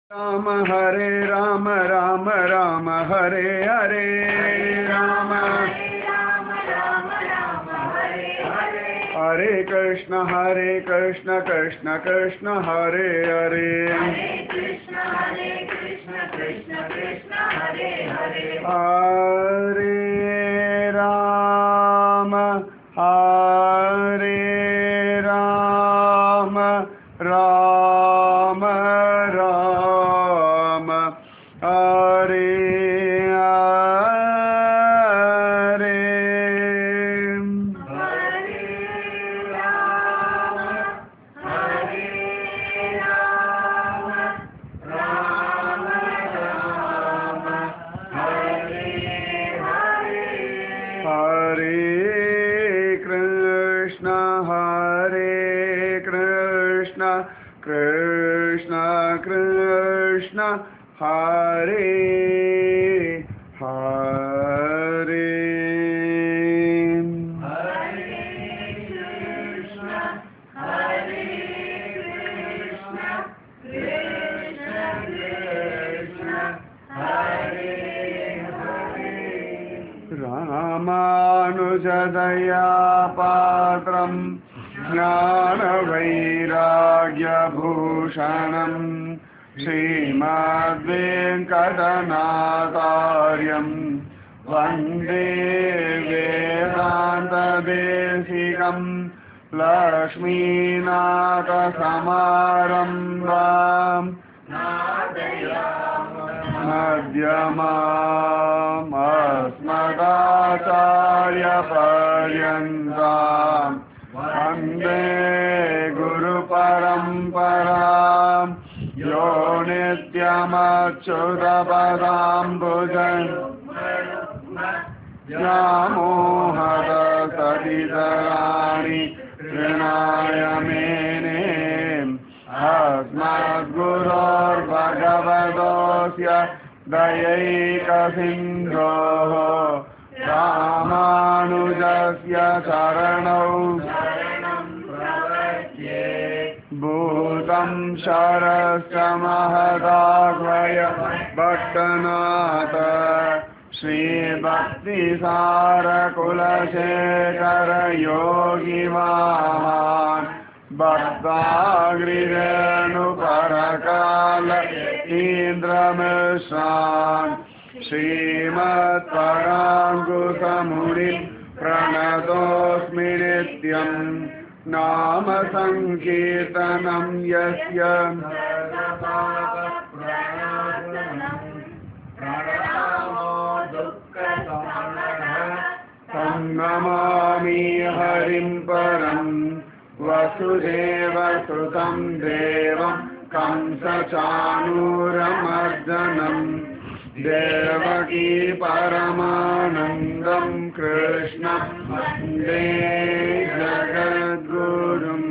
राम हरे राम राम राम हरे हरे राम हरे कृष्ण हरे कृष्ण कृष्ण कृष्ण हरे हरे हरे राम हरे राम राम राम हरे हरे हरे कृष्ण हरे कृष्ण कृष्ण कृष्ण हरे हरे रामानुजदया पात्रम् ज्ञानवैराग्यभूषणम् श्रीमद्वेङ्कटनाकार्यम् वन्दे वेदान्तदेशिकम् लक्ष्मीनाथसमारम्भाम् मध्यमामस्मदाचार्यपर्यन्ताम् वन्दे गुरुपरम्पराम् यो नित्यमच्युतपदाम्बुजन् व्यामोहद सदितराणि ऋणाय मेने अस्मद्गुरोर्भगवतोऽस्य दयैकसिन्धोः रामानुजस्य शरणौ भूतं शरश्च महदाह्वय भट्टनाथ श्रीभक्तिसारकुलशेखर योगिवान् भक्ताग्रिरेणुपरकाल इन्द्रमिश्रान् श्रीमत्पराङ्कुशमुनि प्रणतोऽस्मि नित्यम् नाम सङ्कीर्तनं यस्य सन्नमामि हरिं परम् वसुदेवसुतं देवं कंसचाणूरमर्दनम् देवकी परमानन्दं कृष्णं वन्दे ஜகத்குரும்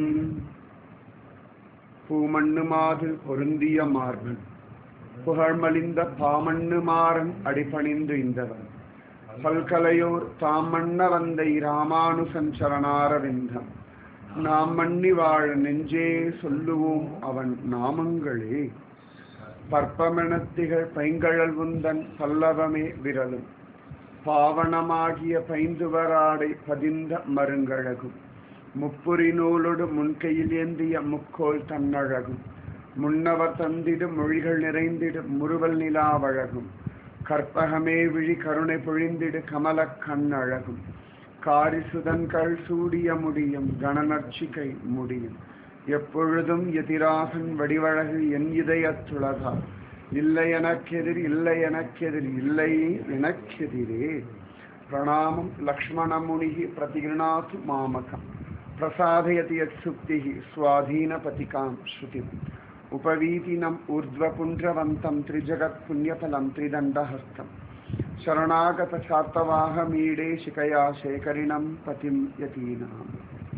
பூமண்ணுமாது பொருந்திய மார்பன் புகழ்மலிந்த பாமண்ணுமாறன் அடிபணிந்து இந்தவன் பல்கலையோர் தாம் மன்ன வந்தை ராமானுசன் சரணாரவிந்தம் நாம் மன்னி வாழ நெஞ்சே சொல்லுவோம் அவன் நாமங்களே பற்பமெனத்திகள் பைங்கழல் உந்தன் பல்லவமே விரலும் பாவனமாகிய பைந்துவராடை பதிந்த மருங்கழகும் முப்புரி நூலொடு முன்கையில் ஏந்திய முக்கோல் தன்னழகும் முன்னவர் தந்திடு மொழிகள் நிறைந்திடு முறுவல் நிலாவழகும் கற்பகமே விழி கருணை பொழிந்திடு கமலக் கண்ணழகும் காரிசுதன்கள் சூடிய முடியும் கணநர்ச்சிகை முடியும் எப்பொழுதும் எதிராகன் வடிவழகு என் இதயத்துளகா இல்லை எனக்கெதிர் இல்லை எனக்கெதிர் இல்லை எனக்கெதிரே பிரணாமம் லக்ஷ்மணமுனிः प्रतिगृणातु मामकम् प्रसादयति यत्सुप्तिः स्वाधीनपतिकां श्रुतिम् उपवीतिनम् ऊर्ध्वपुण्ड्रवन्तं त्रिजगत्पुण्यफलं त्रिदण्डहस्तम् शरणागतशातवाहमीडे शिखया शेखरिणं पतिं यतीनाम्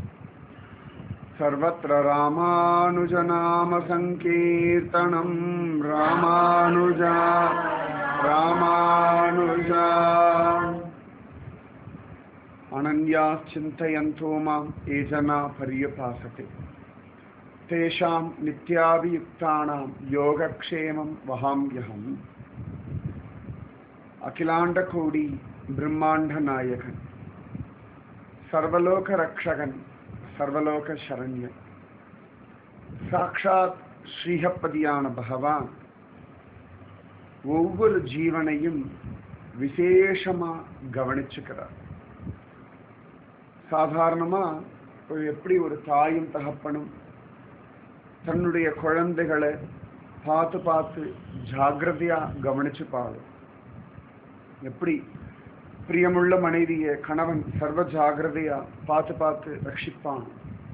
सर्वत्र रामानुजनामसङ्कीर्तनं रामानुजा रामानुजा अनन्याश्चिन्तयन्तो मां ये जना पर्यपासते தேஷாம் நித்யாபியுக்தானாம் யோகக்ஷேமம் வகாம்யகம் அகிலாண்ட கோடி பிரம்மாண்ட நாயகன் சர்வலோக ரக்ஷகன் சர்வலோக சரண்யன் சாக்ஷாத் ஸ்ரீஹப்பதியான பகவான் ஒவ்வொரு ஜீவனையும் விசேஷமா கவனிச்சுக்கிறார் சாதாரணமா ஒரு எப்படி ஒரு தாயும் தகப்பனும் தன்னுடைய குழந்தைகளை பார்த்து பார்த்து ஜாகிரதையா கவனிச்சு பாடும் எப்படி பிரியமுள்ள மனைவியை கணவன் சர்வ ஜாகிரதையா பார்த்து பார்த்து ரட்சிப்பான்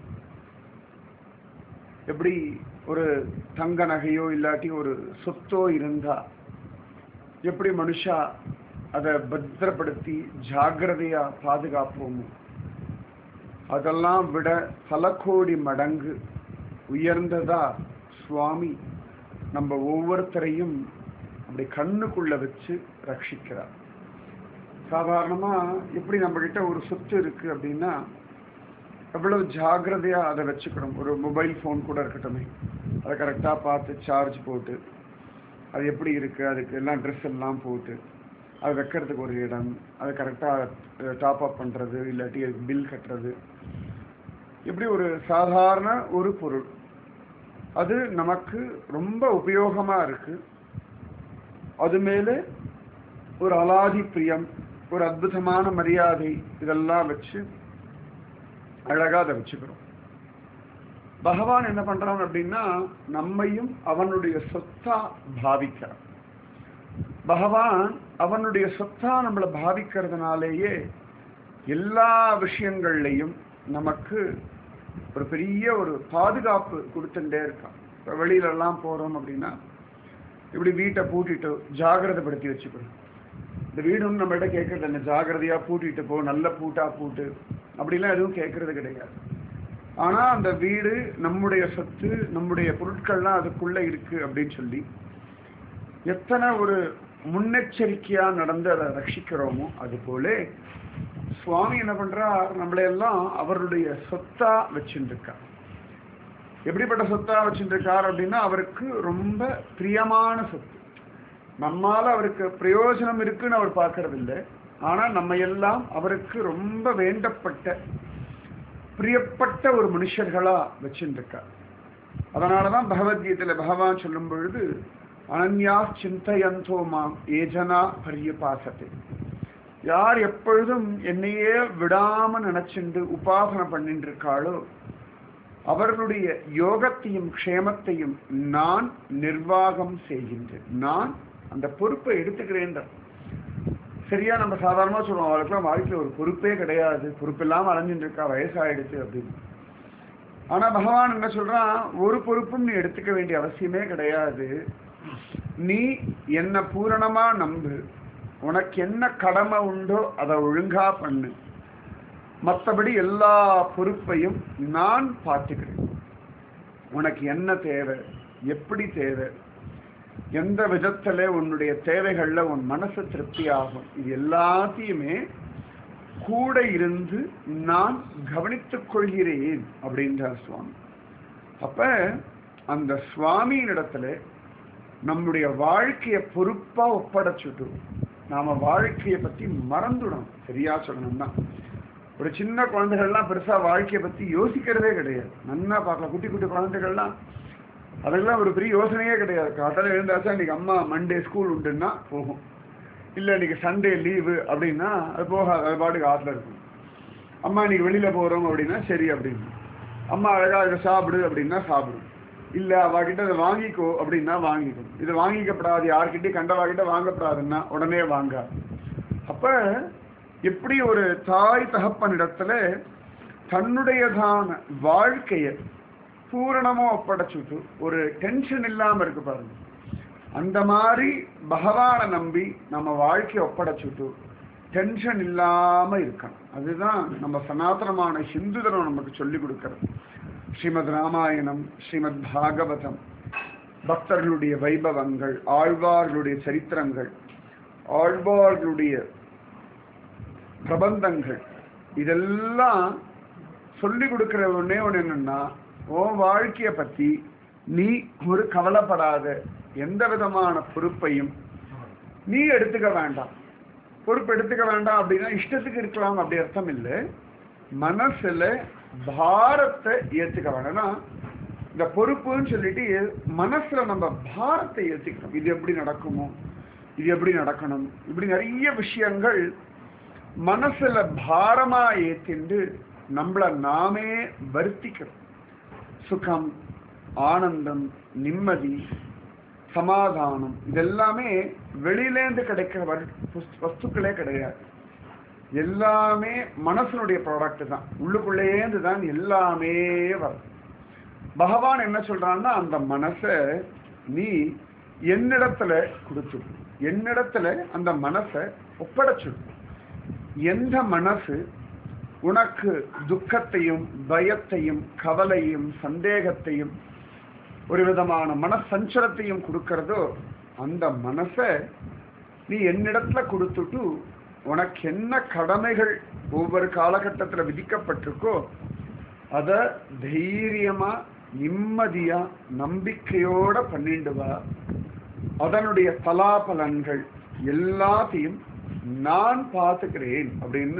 எப்படி ஒரு தங்க நகையோ இல்லாட்டி ஒரு சொத்தோ இருந்தா எப்படி மனுஷா அதை பத்திரப்படுத்தி ஜாகிரதையா பாதுகாப்போமோ அதெல்லாம் விட பல கோடி மடங்கு உயர்ந்ததா சுவாமி நம்ம ஒவ்வொருத்தரையும் அப்படி கண்ணுக்குள்ள வச்சு ரட்சிக்கிறார் சாதாரணமா எப்படி நம்ம கிட்ட ஒரு சொத்து இருக்கு அப்படின்னா எவ்வளவு ஜாகிரதையா அதை வச்சுக்கணும் ஒரு மொபைல் ஃபோன் கூட இருக்கட்டுமே அதை கரெக்டாக பார்த்து சார்ஜ் போட்டு அது எப்படி இருக்கு அதுக்கு எல்லாம் ட்ரெஸ் எல்லாம் போட்டு அது வைக்கிறதுக்கு ஒரு இடம் அது கரெக்டாக டாப் அப் பண்ணுறது இல்லாட்டி அதுக்கு பில் கட்டுறது இப்படி ஒரு சாதாரண ஒரு பொருள் அது நமக்கு ரொம்ப உபயோகமாக இருக்கு அது மேலே ஒரு அலாதி பிரியம் ஒரு அற்புதமான மரியாதை இதெல்லாம் வச்சு அழகா அதை வச்சுக்கிறோம் பகவான் என்ன பண்றான் அப்படின்னா நம்மையும் அவனுடைய சொத்தா பாவிக்கிறான் பகவான் அவனுடைய சொத்தா நம்மளை பாவிக்கிறதுனாலேயே எல்லா விஷயங்கள்லையும் நமக்கு ஒரு பெரிய ஒரு பாதுகாப்பு கொடுத்துட்டே இருக்கான் இப்போ வெளியிலெல்லாம் போகிறோம் அப்படின்னா இப்படி வீட்டை பூட்டிட்டு ஜாகிரதைப்படுத்தி வச்சுக்கணும் இந்த வீடும் நம்மகிட்ட கேட்கறது என்ன ஜாகிரதையாக பூட்டிட்டு போ நல்ல பூட்டா பூட்டு அப்படிலாம் எதுவும் கேட்கறது கிடையாது ஆனால் அந்த வீடு நம்முடைய சொத்து நம்முடைய பொருட்கள்லாம் அதுக்குள்ளே இருக்கு அப்படின்னு சொல்லி எத்தனை ஒரு முன்னெச்சரிக்கையா நடந்து அதை ரட்சிக்கிறோமோ அது போல சுவாமி என்ன பண்றார் நம்மளையெல்லாம் அவருடைய சொத்தா வச்சுருக்கார் எப்படிப்பட்ட சொத்தா வச்சுருக்கார் அப்படின்னா அவருக்கு ரொம்ப பிரியமான சொத்து நம்மால அவருக்கு பிரயோஜனம் இருக்குன்னு அவர் பார்க்கறது இல்லை ஆனா நம்ம எல்லாம் அவருக்கு ரொம்ப வேண்டப்பட்ட பிரியப்பட்ட ஒரு மனுஷர்களா வச்சுருக்கார் அதனாலதான் பகவத்கீதையில பகவான் சொல்லும் பொழுது அனன்யா சிந்தையந்தோ மாம் ஏஜனா பரியபாசத்தை யார் எப்பொழுதும் என்னையே விடாம நினைச்சுண்டு உபாசனை பண்ணிட்டு இருக்காளோ அவர்களுடைய யோகத்தையும் க்ஷேமத்தையும் நான் நிர்வாகம் செய்கின்றேன் நான் அந்த பொறுப்பை எடுத்துக்கிறேன் சரியா நம்ம சாதாரணமா சொல்லுவோம் அவளுக்குலாம் வாழ்க்கையில் ஒரு பொறுப்பே கிடையாது பொறுப்பில்லாம அலைஞ்சுட்டு இருக்கா வயசாயிடுச்சு அப்படின்னு ஆனா பகவான் என்ன சொல்றான் ஒரு பொறுப்பும் நீ எடுத்துக்க வேண்டிய அவசியமே கிடையாது நீ என்ன பூரணமா நம்பு உனக்கு என்ன கடமை உண்டோ அதை ஒழுங்கா பண்ணு மற்றபடி எல்லா பொறுப்பையும் நான் பார்த்துக்கிறேன் உனக்கு என்ன தேவை எப்படி தேவை எந்த விதத்துல உன்னுடைய தேவைகள்ல உன் மனசு திருப்தி ஆகும் இது எல்லாத்தையுமே கூட இருந்து நான் கவனித்துக் கொள்கிறேன் அப்படின்றார் சுவாமி அப்ப அந்த சுவாமியின் இடத்துல நம்முடைய வாழ்க்கைய பொறுப்பா ஒப்படைச்சுட்டு நாம வாழ்க்கையை பத்தி மறந்துடணும் சரியா சொல்லணும்னா ஒரு சின்ன குழந்தைகள்லாம் பெருசா வாழ்க்கையை பத்தி யோசிக்கிறதே கிடையாது நன்னா பார்க்கலாம் குட்டி குட்டி குழந்தைகள்லாம் அதெல்லாம் ஒரு பெரிய யோசனையே கிடையாது காட்டால எழுந்தாச்சா இன்னைக்கு அம்மா மண்டே ஸ்கூல் உண்டுன்னா போகும் இல்லை இன்னைக்கு சண்டே லீவு அப்படின்னா அது போகாது அது பாட்டுக்கு ஆற்றுல இருக்கும் அம்மா இன்னைக்கு வெளியில போறோம் அப்படின்னா சரி அப்படின்னு அம்மா அழகா இதை சாப்பிடு அப்படின்னா சாப்பிடும் இல்ல அவகிட்ட இதை வாங்கிக்கோ அப்படின்னா வாங்கிக்கோ இதை வாங்கிக்கப்படாது யார்கிட்டயும் கண்டவாகிட்ட வாங்கப்படாதுன்னா உடனே வாங்காது அப்ப எப்படி ஒரு தாய் தகப்பனிடத்துல தன்னுடையதான வாழ்க்கைய பூரணமா ஒப்படைச்சுட்டு ஒரு டென்ஷன் இல்லாம இருக்கு பாருங்க அந்த மாதிரி பகவானை நம்பி நம்ம வாழ்க்கையை ஒப்படைச்சுட்டு டென்ஷன் இல்லாம இருக்கணும் அதுதான் நம்ம சனாதனமான ஹிந்து தர்மம் நமக்கு சொல்லி கொடுக்கிறது ஸ்ரீமத் ராமாயணம் ஸ்ரீமத் பாகவதம் பக்தர்களுடைய வைபவங்கள் ஆழ்வார்களுடைய சரித்திரங்கள் ஆழ்வார்களுடைய பிரபந்தங்கள் இதெல்லாம் சொல்லி கொடுக்கிற ஒண்ணே ஒன்று என்னன்னா உன் வாழ்க்கைய பத்தி நீ ஒரு கவலைப்படாத எந்த விதமான பொறுப்பையும் நீ எடுத்துக்க வேண்டாம் பொறுப்பு எடுத்துக்க வேண்டாம் அப்படின்னா இஷ்டத்துக்கு இருக்கலாம் அப்படி அர்த்தம் இல்லை மனசுல பாரத்தை ஏத்துக்க வேண்டாம் இந்த பொறுப்புன்னு சொல்லிட்டு மனசுல நம்ம பாரத்தை ஏத்துக்கணும் இது எப்படி நடக்குமோ இது எப்படி நடக்கணும் இப்படி நிறைய விஷயங்கள் மனசுல பாரமா ஏத்திண்டு நம்மள நாமே வருத்திக்கிறோம் சுகம் ஆனந்தம் நிம்மதி சமாதானம் இதெல்லாமே வெளியிலேருந்து கிடைக்கிற வரு- வஸ்து- வஸ்துக்களே கிடையாது எல்லாமே மனசனுடைய ப்ராடக்ட் தான் உள்ளுக்குள்ளேந்து தான் எல்லாமே வரும் பகவான் என்ன சொல்றான்னா அந்த மனசை நீ என்னிடத்துல கொடுத்து என்னிடத்துல அந்த மனசை ஒப்படைச்சிடு எந்த மனசு உனக்கு துக்கத்தையும் பயத்தையும் கவலையும் சந்தேகத்தையும் ஒரு விதமான மனசஞ்சலத்தையும் கொடுக்கறதோ அந்த மனசை நீ என்னிடத்துல கொடுத்துட்டு உனக்கு என்ன கடமைகள் ஒவ்வொரு காலகட்டத்துல விதிக்கப்பட்டிருக்கோ அத தைரியமா நிம்மதியா நம்பிக்கையோட பண்ணிட்டு வா அதனுடைய பலாபலன்கள் எல்லாத்தையும் நான் பார்த்துக்கிறேன் அப்படின்னு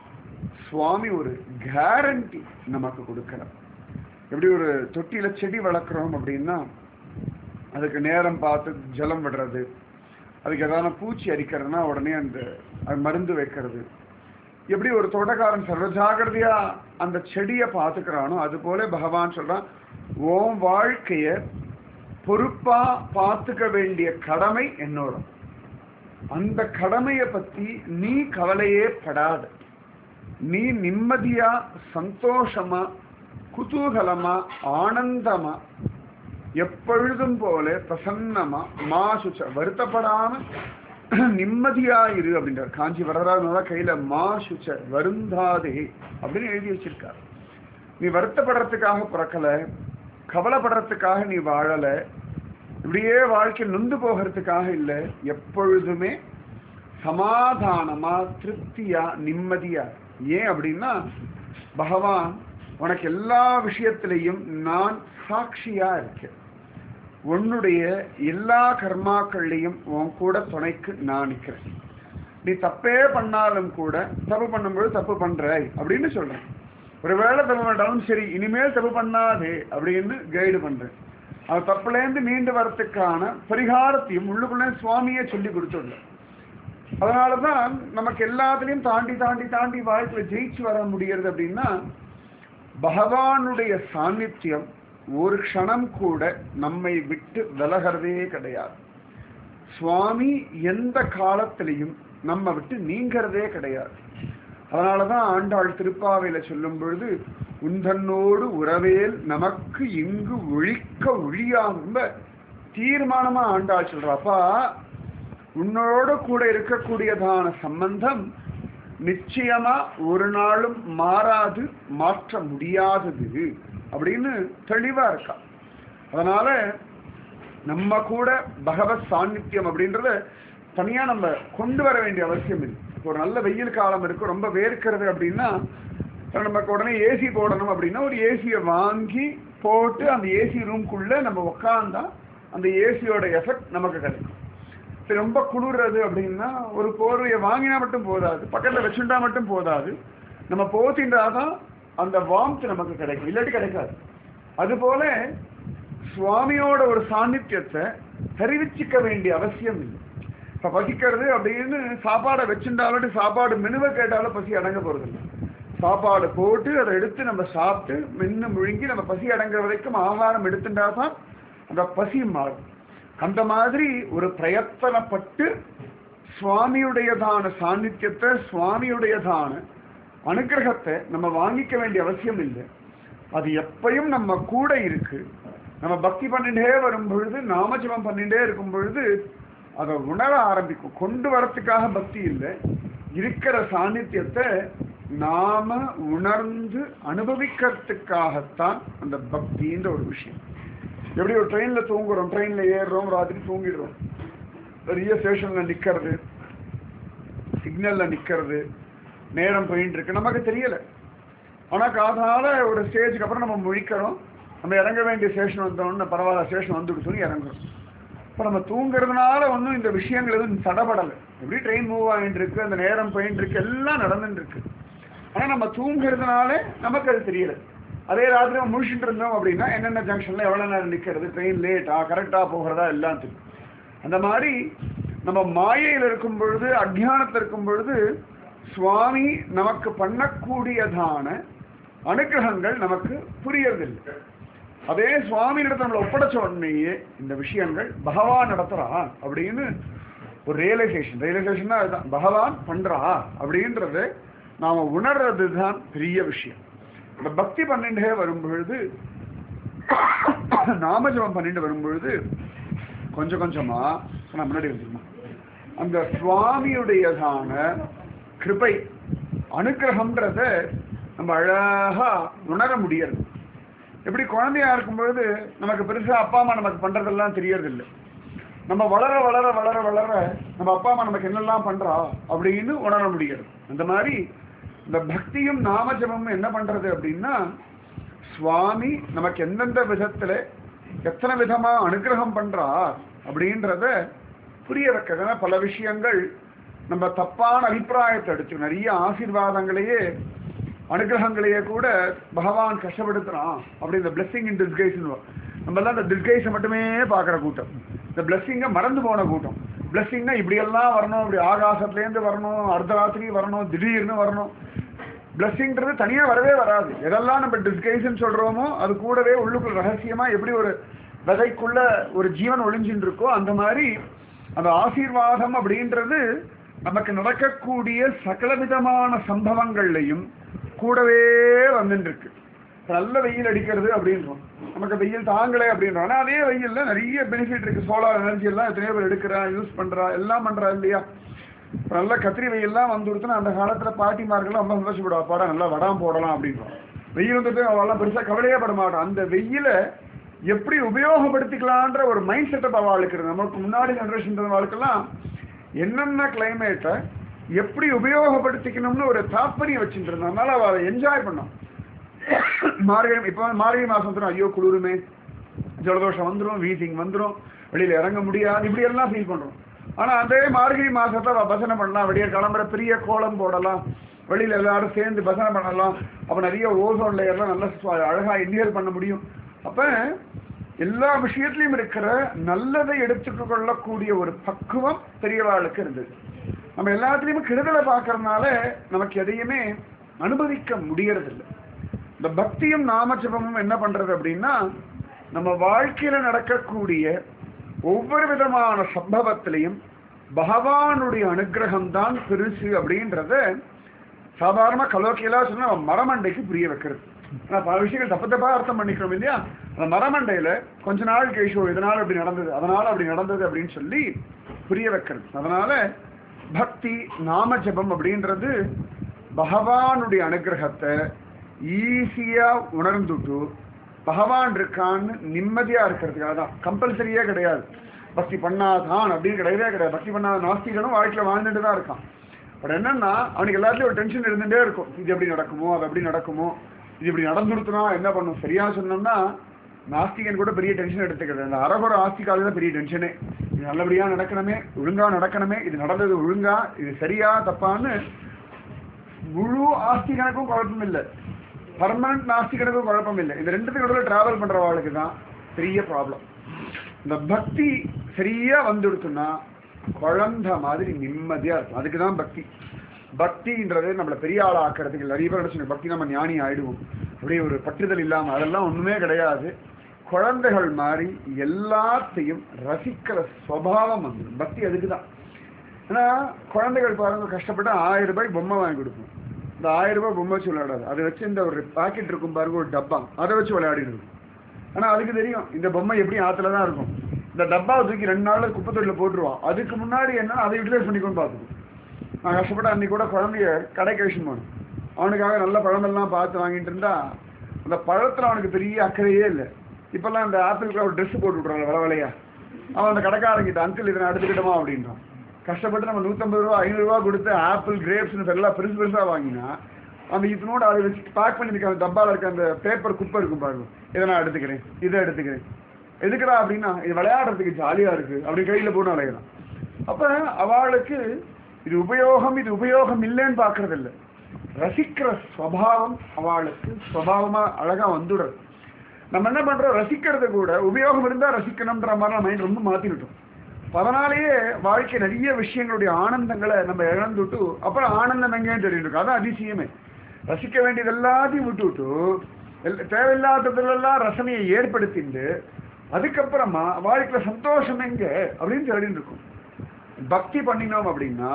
சுவாமி ஒரு கேரண்டி நமக்கு கொடுக்கிறார் எப்படி ஒரு தொட்டியில செடி வளர்க்குறோம் அப்படின்னா அதுக்கு நேரம் பார்த்து ஜலம் விடுறது அதுக்கு எதான பூச்சி அரிக்கிறதுனா உடனே அந்த அது மருந்து வைக்கிறது எப்படி ஒரு தோட்டக்காரன் சர்வஜாகிரதையா அந்த செடியை பார்த்துக்கிறானோ அது போல பகவான் சொல்றான் உன் வாழ்க்கைய பொறுப்பா பார்த்துக்க வேண்டிய கடமை என்னோட அந்த கடமையை பத்தி நீ கவலையே படாத நீ நிம்மதியா சந்தோஷமா குதூகலமா ஆனந்தமா எப்பொழுதும் போல பிரசன்னமா மாசுச்ச வருத்தப்படாம நிம்மதியா இரு அப்படின்றார் காஞ்சி வரராஜனால கையில மாசுச்ச வருந்தாதே அப்படின்னு எழுதி வச்சிருக்கார் நீ வருத்தப்படுறதுக்காக பிறக்கல கவலைப்படுறதுக்காக நீ வாழல இப்படியே வாழ்க்கை நொந்து போகிறதுக்காக இல்லை எப்பொழுதுமே சமாதானமா திருப்தியா நிம்மதியா ஏன் அப்படின்னா பகவான் உனக்கு எல்லா விஷயத்திலையும் நான் சாட்சியா இருக்கேன் உன்னுடைய எல்லா கர்மாக்கள்லையும் உன் கூட துணைக்கு நான் நிற்கிறேன் நீ தப்பே பண்ணாலும் கூட தப்பு பண்ணும்போது தப்பு பண்ற அப்படின்னு சொல்றேன் ஒருவேளை தப்பு பண்ணாலும் சரி இனிமேல் தப்பு பண்ணாதே அப்படின்னு கைடு பண்றேன் அது தப்புலேருந்து மீண்டு வரத்துக்கான பரிகாரத்தையும் உள்ளுக்குள்ளே சுவாமியே சொல்லி கொடுத்துடல அதனாலதான் நமக்கு எல்லாத்துலயும் தாண்டி தாண்டி தாண்டி வாழ்க்கையில ஜெயிச்சு வர முடியறது அப்படின்னா பகவானுடைய சாநித்தியம் ஒரு க்ஷணம் கூட நம்மை விட்டு விலகிறதே கிடையாது சுவாமி எந்த காலத்திலையும் நம்ம விட்டு நீங்கிறதே கிடையாது அதனாலதான் ஆண்டாள் திருப்பாவையில சொல்லும் பொழுது உந்தன்னோடு உறவேல் நமக்கு இங்கு ஒழிக்க ஒழியாது ரொம்ப தீர்மானமா ஆண்டாள் சொல்றாப்பா உன்னோடு கூட இருக்கக்கூடியதான சம்பந்தம் நிச்சயமா ஒரு நாளும் மாறாது மாற்ற முடியாதது அப்படின்னு தெளிவா இருக்கா அதனால நம்ம கூட பகவத் சாநித்தியம் அப்படின்றத தனியா நம்ம கொண்டு வர வேண்டிய அவசியம் இல்லை இப்போ ஒரு நல்ல வெயில் காலம் இருக்கு ரொம்ப வேர்க்கிறது அப்படின்னா நமக்கு உடனே ஏசி போடணும் அப்படின்னா ஒரு ஏசியை வாங்கி போட்டு அந்த ஏசி ரூம்குள்ள நம்ம உக்காந்தா அந்த ஏசியோட எஃபெக்ட் நமக்கு கிடைக்கும் சரி ரொம்ப குளிர்றது அப்படின்னா ஒரு போர்வையை வாங்கினா மட்டும் போதாது பக்கத்துல வச்சுட்டா மட்டும் போதாது நம்ம போத்தின்றாதான் அந்த வார்ம்த் நமக்கு கிடைக்கும் இல்லாட்டி கிடைக்காது அதுபோல சுவாமியோட ஒரு சாநித்தியத்தை தெரிவிச்சுக்க வேண்டிய அவசியம் இல்லை இப்ப பசிக்கிறது அப்படின்னு சாப்பாடை வச்சுட்டாலும் சாப்பாடு மெனுவை கேட்டாலும் பசி அடங்க போறதில்லை சாப்பாடு போட்டு அதை எடுத்து நம்ம சாப்பிட்டு மென்னு முழுங்கி நம்ம பசி அடங்குற வரைக்கும் ஆகாரம் எடுத்துட்டா தான் அந்த பசி மாறும் அந்த மாதிரி ஒரு பிரயத்தனப்பட்டு சுவாமியுடையதான சாநித்தியத்தை சுவாமியுடையதான அனுகிரகத்தை நம்ம வாங்கிக்க வேண்டிய அவசியம் இல்லை அது எப்பயும் நம்ம கூட இருக்கு நம்ம பக்தி பண்ணிட்டே வரும் பொழுது நாமஜபம் பண்ணிட்டே இருக்கும் பொழுது அதை உணர ஆரம்பிக்கும் கொண்டு வரத்துக்காக பக்தி இல்லை இருக்கிற சாநித்தியத்தை நாம உணர்ந்து அனுபவிக்கிறதுக்காகத்தான் அந்த பக்தின்ற ஒரு விஷயம் எப்படி ஒரு ட்ரெயின்ல தூங்குறோம் ட்ரெயின்ல ஏறுறோம் ராத்திரி தூங்கிடுறோம் பெரிய ஸ்டேஷன்ல நிக்கிறது சிக்னல்ல நிக்கிறது நேரம் போயிட்டு இருக்கு நமக்கு தெரியல ஆனா காதால ஒரு ஸ்டேஜுக்கு அப்புறம் நம்ம முழிக்கிறோம் நம்ம இறங்க வேண்டிய ஸ்டேஷன் வந்தோம்னு பரவாயில்ல ஸ்டேஷன் வந்துட்டு சொல்லி இறங்குறோம் இப்போ நம்ம தூங்குறதுனால ஒன்றும் இந்த விஷயங்கள் எதுவும் தடபடலை எப்படி ட்ரெயின் மூவ் ஆகிட்டு இருக்கு அந்த நேரம் போயிட்டு இருக்கு எல்லாம் நடந்துட்டு இருக்கு ஆனால் நம்ம தூங்குறதுனால நமக்கு அது தெரியல அதே ராத்திரி நம்ம முழிச்சுட்டு இருந்தோம் அப்படின்னா என்னென்ன ஜங்ஷனில் எவ்வளோ நேரம் நிற்கிறது ட்ரெயின் லேட்டா கரெக்டாக போகிறதா எல்லாம் தெரியும் அந்த மாதிரி நம்ம மாயையில் இருக்கும் பொழுது அஜ்ஞானத்தில் இருக்கும் பொழுது சுவாமி நமக்கு பண்ணக்கூடியதான அனுகிரகங்கள் நமக்கு புரியறதில்லை அதே சுவாமி இடத்துல நம்மளை ஒப்படைச்ச உடனேயே இந்த விஷயங்கள் பகவான் நடத்துறான் அப்படின்னு ஒரு ரியலைசேஷன் ரியலைசேஷன் அதுதான் பகவான் பண்றா அப்படின்றது நாம உணர்றது தான் பெரிய விஷயம் இந்த பக்தி பண்ணிட்டே வரும்பொழுது நாமஜபம் பண்ணிட்டு வரும்பொழுது கொஞ்சம் கொஞ்சமா நான் முன்னாடி வந்துருமா அந்த சுவாமியுடையதான கிருபை அனுகிரகம்ன்றத நம்ம அழகா உணர முடியாது எப்படி குழந்தையா இருக்கும்பொழுது நமக்கு பெருசா அப்பா அம்மா நமக்கு பண்றதெல்லாம் தெரியறதில்லை நம்ம வளர வளர வளர வளர நம்ம அப்பா அம்மா நமக்கு என்னெல்லாம் பண்றா அப்படின்னு உணர முடியாது அந்த மாதிரி இந்த பக்தியும் நாமஜபமும் என்ன பண்றது அப்படின்னா சுவாமி நமக்கு எந்தெந்த விதத்துல எத்தனை விதமா அனுகிரகம் பண்றா அப்படின்றத புரிய வைக்கிறதுனா பல விஷயங்கள் நம்ம தப்பான அபிப்பிராயத்தை எடுத்து நிறைய ஆசீர்வாதங்களையே அனுகிரகங்களையே கூட பகவான் கஷ்டப்படுத்துறான் அப்படி இந்த பிளெஸிங் இன் டிஸ்கைஸ்னு நம்ம எல்லாம் இந்த டிஸ்கைஸை மட்டுமே பார்க்குற கூட்டம் இந்த பிளெஸ்ஸிங்கை மறந்து போன கூட்டம் பிளெஸ்ஸிங்னா இப்படியெல்லாம் வரணும் இப்படி ஆகாசத்துலேருந்து வரணும் அர்த்தராத்திரி வரணும் திடீர்னு வரணும் பிளெஸ்ஸிங்கிறது தனியாக வரவே வராது எதெல்லாம் நம்ம டிஸ்கைஸ்ன்னு சொல்கிறோமோ அது கூடவே உள்ளுக்குள்ள ரகசியமாக எப்படி ஒரு விதைக்குள்ள ஒரு ஜீவன் ஒளிஞ்சின்னு இருக்கோ அந்த மாதிரி அந்த ஆசீர்வாதம் அப்படின்றது நமக்கு நடக்கக்கூடிய சகல விதமான சம்பவங்கள்லையும் கூடவே வந்துட்டு இருக்கு நல்ல வெயில் அடிக்கிறது அப்படின்றோம் நமக்கு வெயில் தாங்களே அப்படின்றோம் ஆனால் அதே வெயில்ல நிறைய பெனிஃபிட் இருக்கு சோலார் எனர்ஜி எல்லாம் எத்தனையோ பேர் எடுக்கிறா யூஸ் பண்றா எல்லாம் பண்றா இல்லையா இப்ப நல்ல கத்திரி வெயில்லாம் வந்து கொடுத்தனா அந்த காலத்துல பாட்டிமார்கள் ரொம்ப சந்தோஷப்படுவா பாடா நல்லா வடாம் போடலாம் அப்படின்றோம் வெயில் வந்துட்டு அவெல்லாம் பெருசா கவலையே பட மாட்டோம் அந்த வெயிலை எப்படி உபயோகப்படுத்திக்கலான்ற ஒரு மைண்ட் செட்டப் அவளுக்கு இருக்கு நமக்கு முன்னாடி ஜென்ரேஷன் வாழ்க்கெல்லாம் என்னென்ன கிளைமேட்டை எப்படி உபயோகப்படுத்திக்கணும்னு ஒரு தாற்பயம் வச்சுட்டு இருந்தா அதனால அவ அதை என்ஜாய் பண்ணோம் மார்கழி இப்போ மார்கழி மாசம் வந்துடும் ஐயோ குளிருமே ஜலதோஷம் வந்துடும் வீசிங் வந்துடும் வெளியில இறங்க முடியாது இப்படி எல்லாம் ஃபீல் பண்றோம் ஆனா அதே மார்கழி மாசத்தை அவ பசனை பண்ணலாம் வெளியே கிளம்புற பெரிய கோலம் போடலாம் வெளியில எல்லாரும் சேர்ந்து பசனை பண்ணலாம் அப்ப நிறைய ஓசோன் லேயர்லாம் நல்ல சுவா- அழகா இன்ஹேல் பண்ண முடியும் அப்ப எல்லா விஷயத்திலையும் இருக்கிற நல்லதை எடுத்துட்டு கொள்ளக்கூடிய ஒரு பக்குவம் பெரியவாளுக்கு இருந்தது நம்ம எல்லாத்துலயுமே கெடுதலை பார்க்கறதுனால நமக்கு எதையுமே அனுபவிக்க முடியறதில்லை இந்த பக்தியும் நாமஜபமும் என்ன பண்றது அப்படின்னா நம்ம வாழ்க்கையில நடக்கக்கூடிய ஒவ்வொரு விதமான சம்பவத்திலையும் பகவானுடைய அனுகிரகம் தான் பெருசு அப்படின்றத சாதாரண கலோக்கியலா சொன்னா நம்ம மரமண்டைக்கு புரிய வைக்கிறது ஆனா பல விஷயங்கள் தப்பு தப்பா அர்த்தம் பண்ணிக்கிறோம் இல்லையா அந்த மரமண்டையில கொஞ்ச நாள் கழிச்சோ இதனால அப்படி நடந்தது அதனால அப்படி நடந்தது அப்படின்னு சொல்லி புரிய வைக்கிறது அதனால பக்தி நாம ஜபம் அப்படின்றது பகவானுடைய அனுகிரகத்தை ஈஸியா உணர்ந்துட்டு பகவான் இருக்கான்னு நிம்மதியா இருக்கிறதுக்காக தான் கம்பல்சரியே கிடையாது பக்தி பண்ணாதான் அப்படின்னு கிடையவே கிடையாது பக்தி பண்ணாத நாஸ்திகனும் வாழ்க்கையில வாழ்ந்துட்டு தான் இருக்கான் பட் என்னன்னா அவனுக்கு எல்லாத்துலயும் ஒரு டென்ஷன் இருந்துட்டே இருக்கும் இது எப்படி நடக்குமோ அது எப்படி நடக்குமோ இது இப்படி நடந்துடுத்துனா என்ன பண்ணும் சரியா சொன்னோம்னா நாஸ்திகன் கூட பெரிய டென்ஷன் எடுத்துக்கிறது அந்த அரகுர ஆஸ்திகால தான் பெரிய டென்ஷனே இது நல்லபடியா நடக்கணுமே ஒழுங்கா நடக்கணுமே இது நடந்தது ஒழுங்கா இது சரியா தப்பான்னு முழு ஆஸ்திகனுக்கும் குழப்பம் இல்லை பர்மனன்ட் நாஸ்திகனுக்கும் குழப்பம் இல்லை இந்த ரெண்டுத்துக்கு நடுவில் டிராவல் பண்றவாளுக்கு தான் பெரிய ப்ராப்ளம் இந்த பக்தி சரியா வந்துடுத்துன்னா குழந்த மாதிரி நிம்மதியா இருக்கும் அதுக்கு தான் பக்தி பக்தின்றது நம்மள பெரிய ஆளா ஆக்கிறதுக்கு நிறைய பேர் சொன்ன பக்தி நம்ம ஞானி ஆயிடுவோம் அப்படியே ஒரு பற்றுதல் இல்லாம அதெல்லாம் ஒண்ணுமே கிடையாது குழந்தைகள் மாதிரி எல்லாத்தையும் ரசிக்கிற சுவாவம் வந்துடும் பக்தி அதுக்கு தான் ஏன்னா குழந்தைகள் பாருங்க கஷ்டப்பட்டு ஆயிரம் ரூபாய்க்கு பொம்மை வாங்கி கொடுப்போம் இந்த ஆயிரம் ரூபாய் பொம்மை வச்சு விளையாடாது அதை வச்சு இந்த ஒரு பாக்கெட் இருக்கும் பாருங்க ஒரு டப்பா அதை வச்சு விளையாடிட்டு இருக்கும் ஆனா அதுக்கு தெரியும் இந்த பொம்மை எப்படி ஆத்துல தான் இருக்கும் இந்த டப்பாவை தூக்கி ரெண்டு நாள்ல குப்பை தொட்டில போட்டுருவான் அதுக்கு முன்னாடி என்ன அதை யூட்டிலைஸ் பண்ணிக்கொண்டு பார்த்துக்கும் நான் கஷ்டப்பட்டு அன்னைக்கு கூட குழந்தைய கடைக்கு அழிச்சுட்டு போனேன் அவனுக்காக நல்ல பழமெல்லாம் பார்த்து வாங்கிட்டு இருந்தா அந்த பழத்துல அவனுக்கு பெரிய அக்கறையே இல்லை இப்பெல்லாம் இந்த ஆப்பிளுக்கு ஒரு ட்ரெஸ் போட்டு விட்றாங்க வள வலையா அவன் அந்த கடைக்காரங்கிட்ட அங்கிள் இதை நான் எடுத்துக்கிட்டோமா அப்படின்றான் கஷ்டப்பட்டு நம்ம நூற்றம்பது ரூபா ஐநூறு ரூபா கொடுத்து ஆப்பிள் கிரேப்ஸ்னு எல்லாம் பெருசு பெருசா வாங்கினா அந்த இதனோட அதை வச்சு பேக் பண்ணி இருக்க அந்த டப்பால இருக்க அந்த பேப்பர் குப்பை இருக்கும் பாருங்க இதை நான் எடுத்துக்கிறேன் இதை எடுத்துக்கிறேன் எதுக்குடா அப்படின்னா இது விளையாடுறதுக்கு ஜாலியா இருக்கு அப்படி கையில போட்டு விளையாடலாம் அப்ப அவளுக்கு இது உபயோகம் இது உபயோகம் இல்லைன்னு பாக்குறது இல்ல ரசிக்கிற ஸ்வபாவம் அவளுக்கு ஸ்வபாவமா அழகா வந்துடுறது நம்ம என்ன பண்றோம் ரசிக்கிறது கூட உபயோகம் இருந்தா ரசிக்கணும்ன்ற மாதிரி நம்ம மைண்ட் ரொம்ப மாத்திக்கிட்டோம் அதனாலேயே வாழ்க்கை நிறைய விஷயங்களுடைய ஆனந்தங்களை நம்ம இழந்துட்டு அப்புறம் ஆனந்தம் எங்கேன்னு தெரியும் இருக்கும் அதான் அதிசயமே ரசிக்க வேண்டியது எல்லாத்தையும் விட்டுவிட்டு எல்- தேவையில்லாததுலாம் ரசனையை ஏற்படுத்திட்டு அதுக்கப்புறமா வாழ்க்கையில சந்தோஷம் எங்க அப்படின்னு தேடிட்டு இருக்கும் பக்தி பண்ணினோம் அப்படின்னா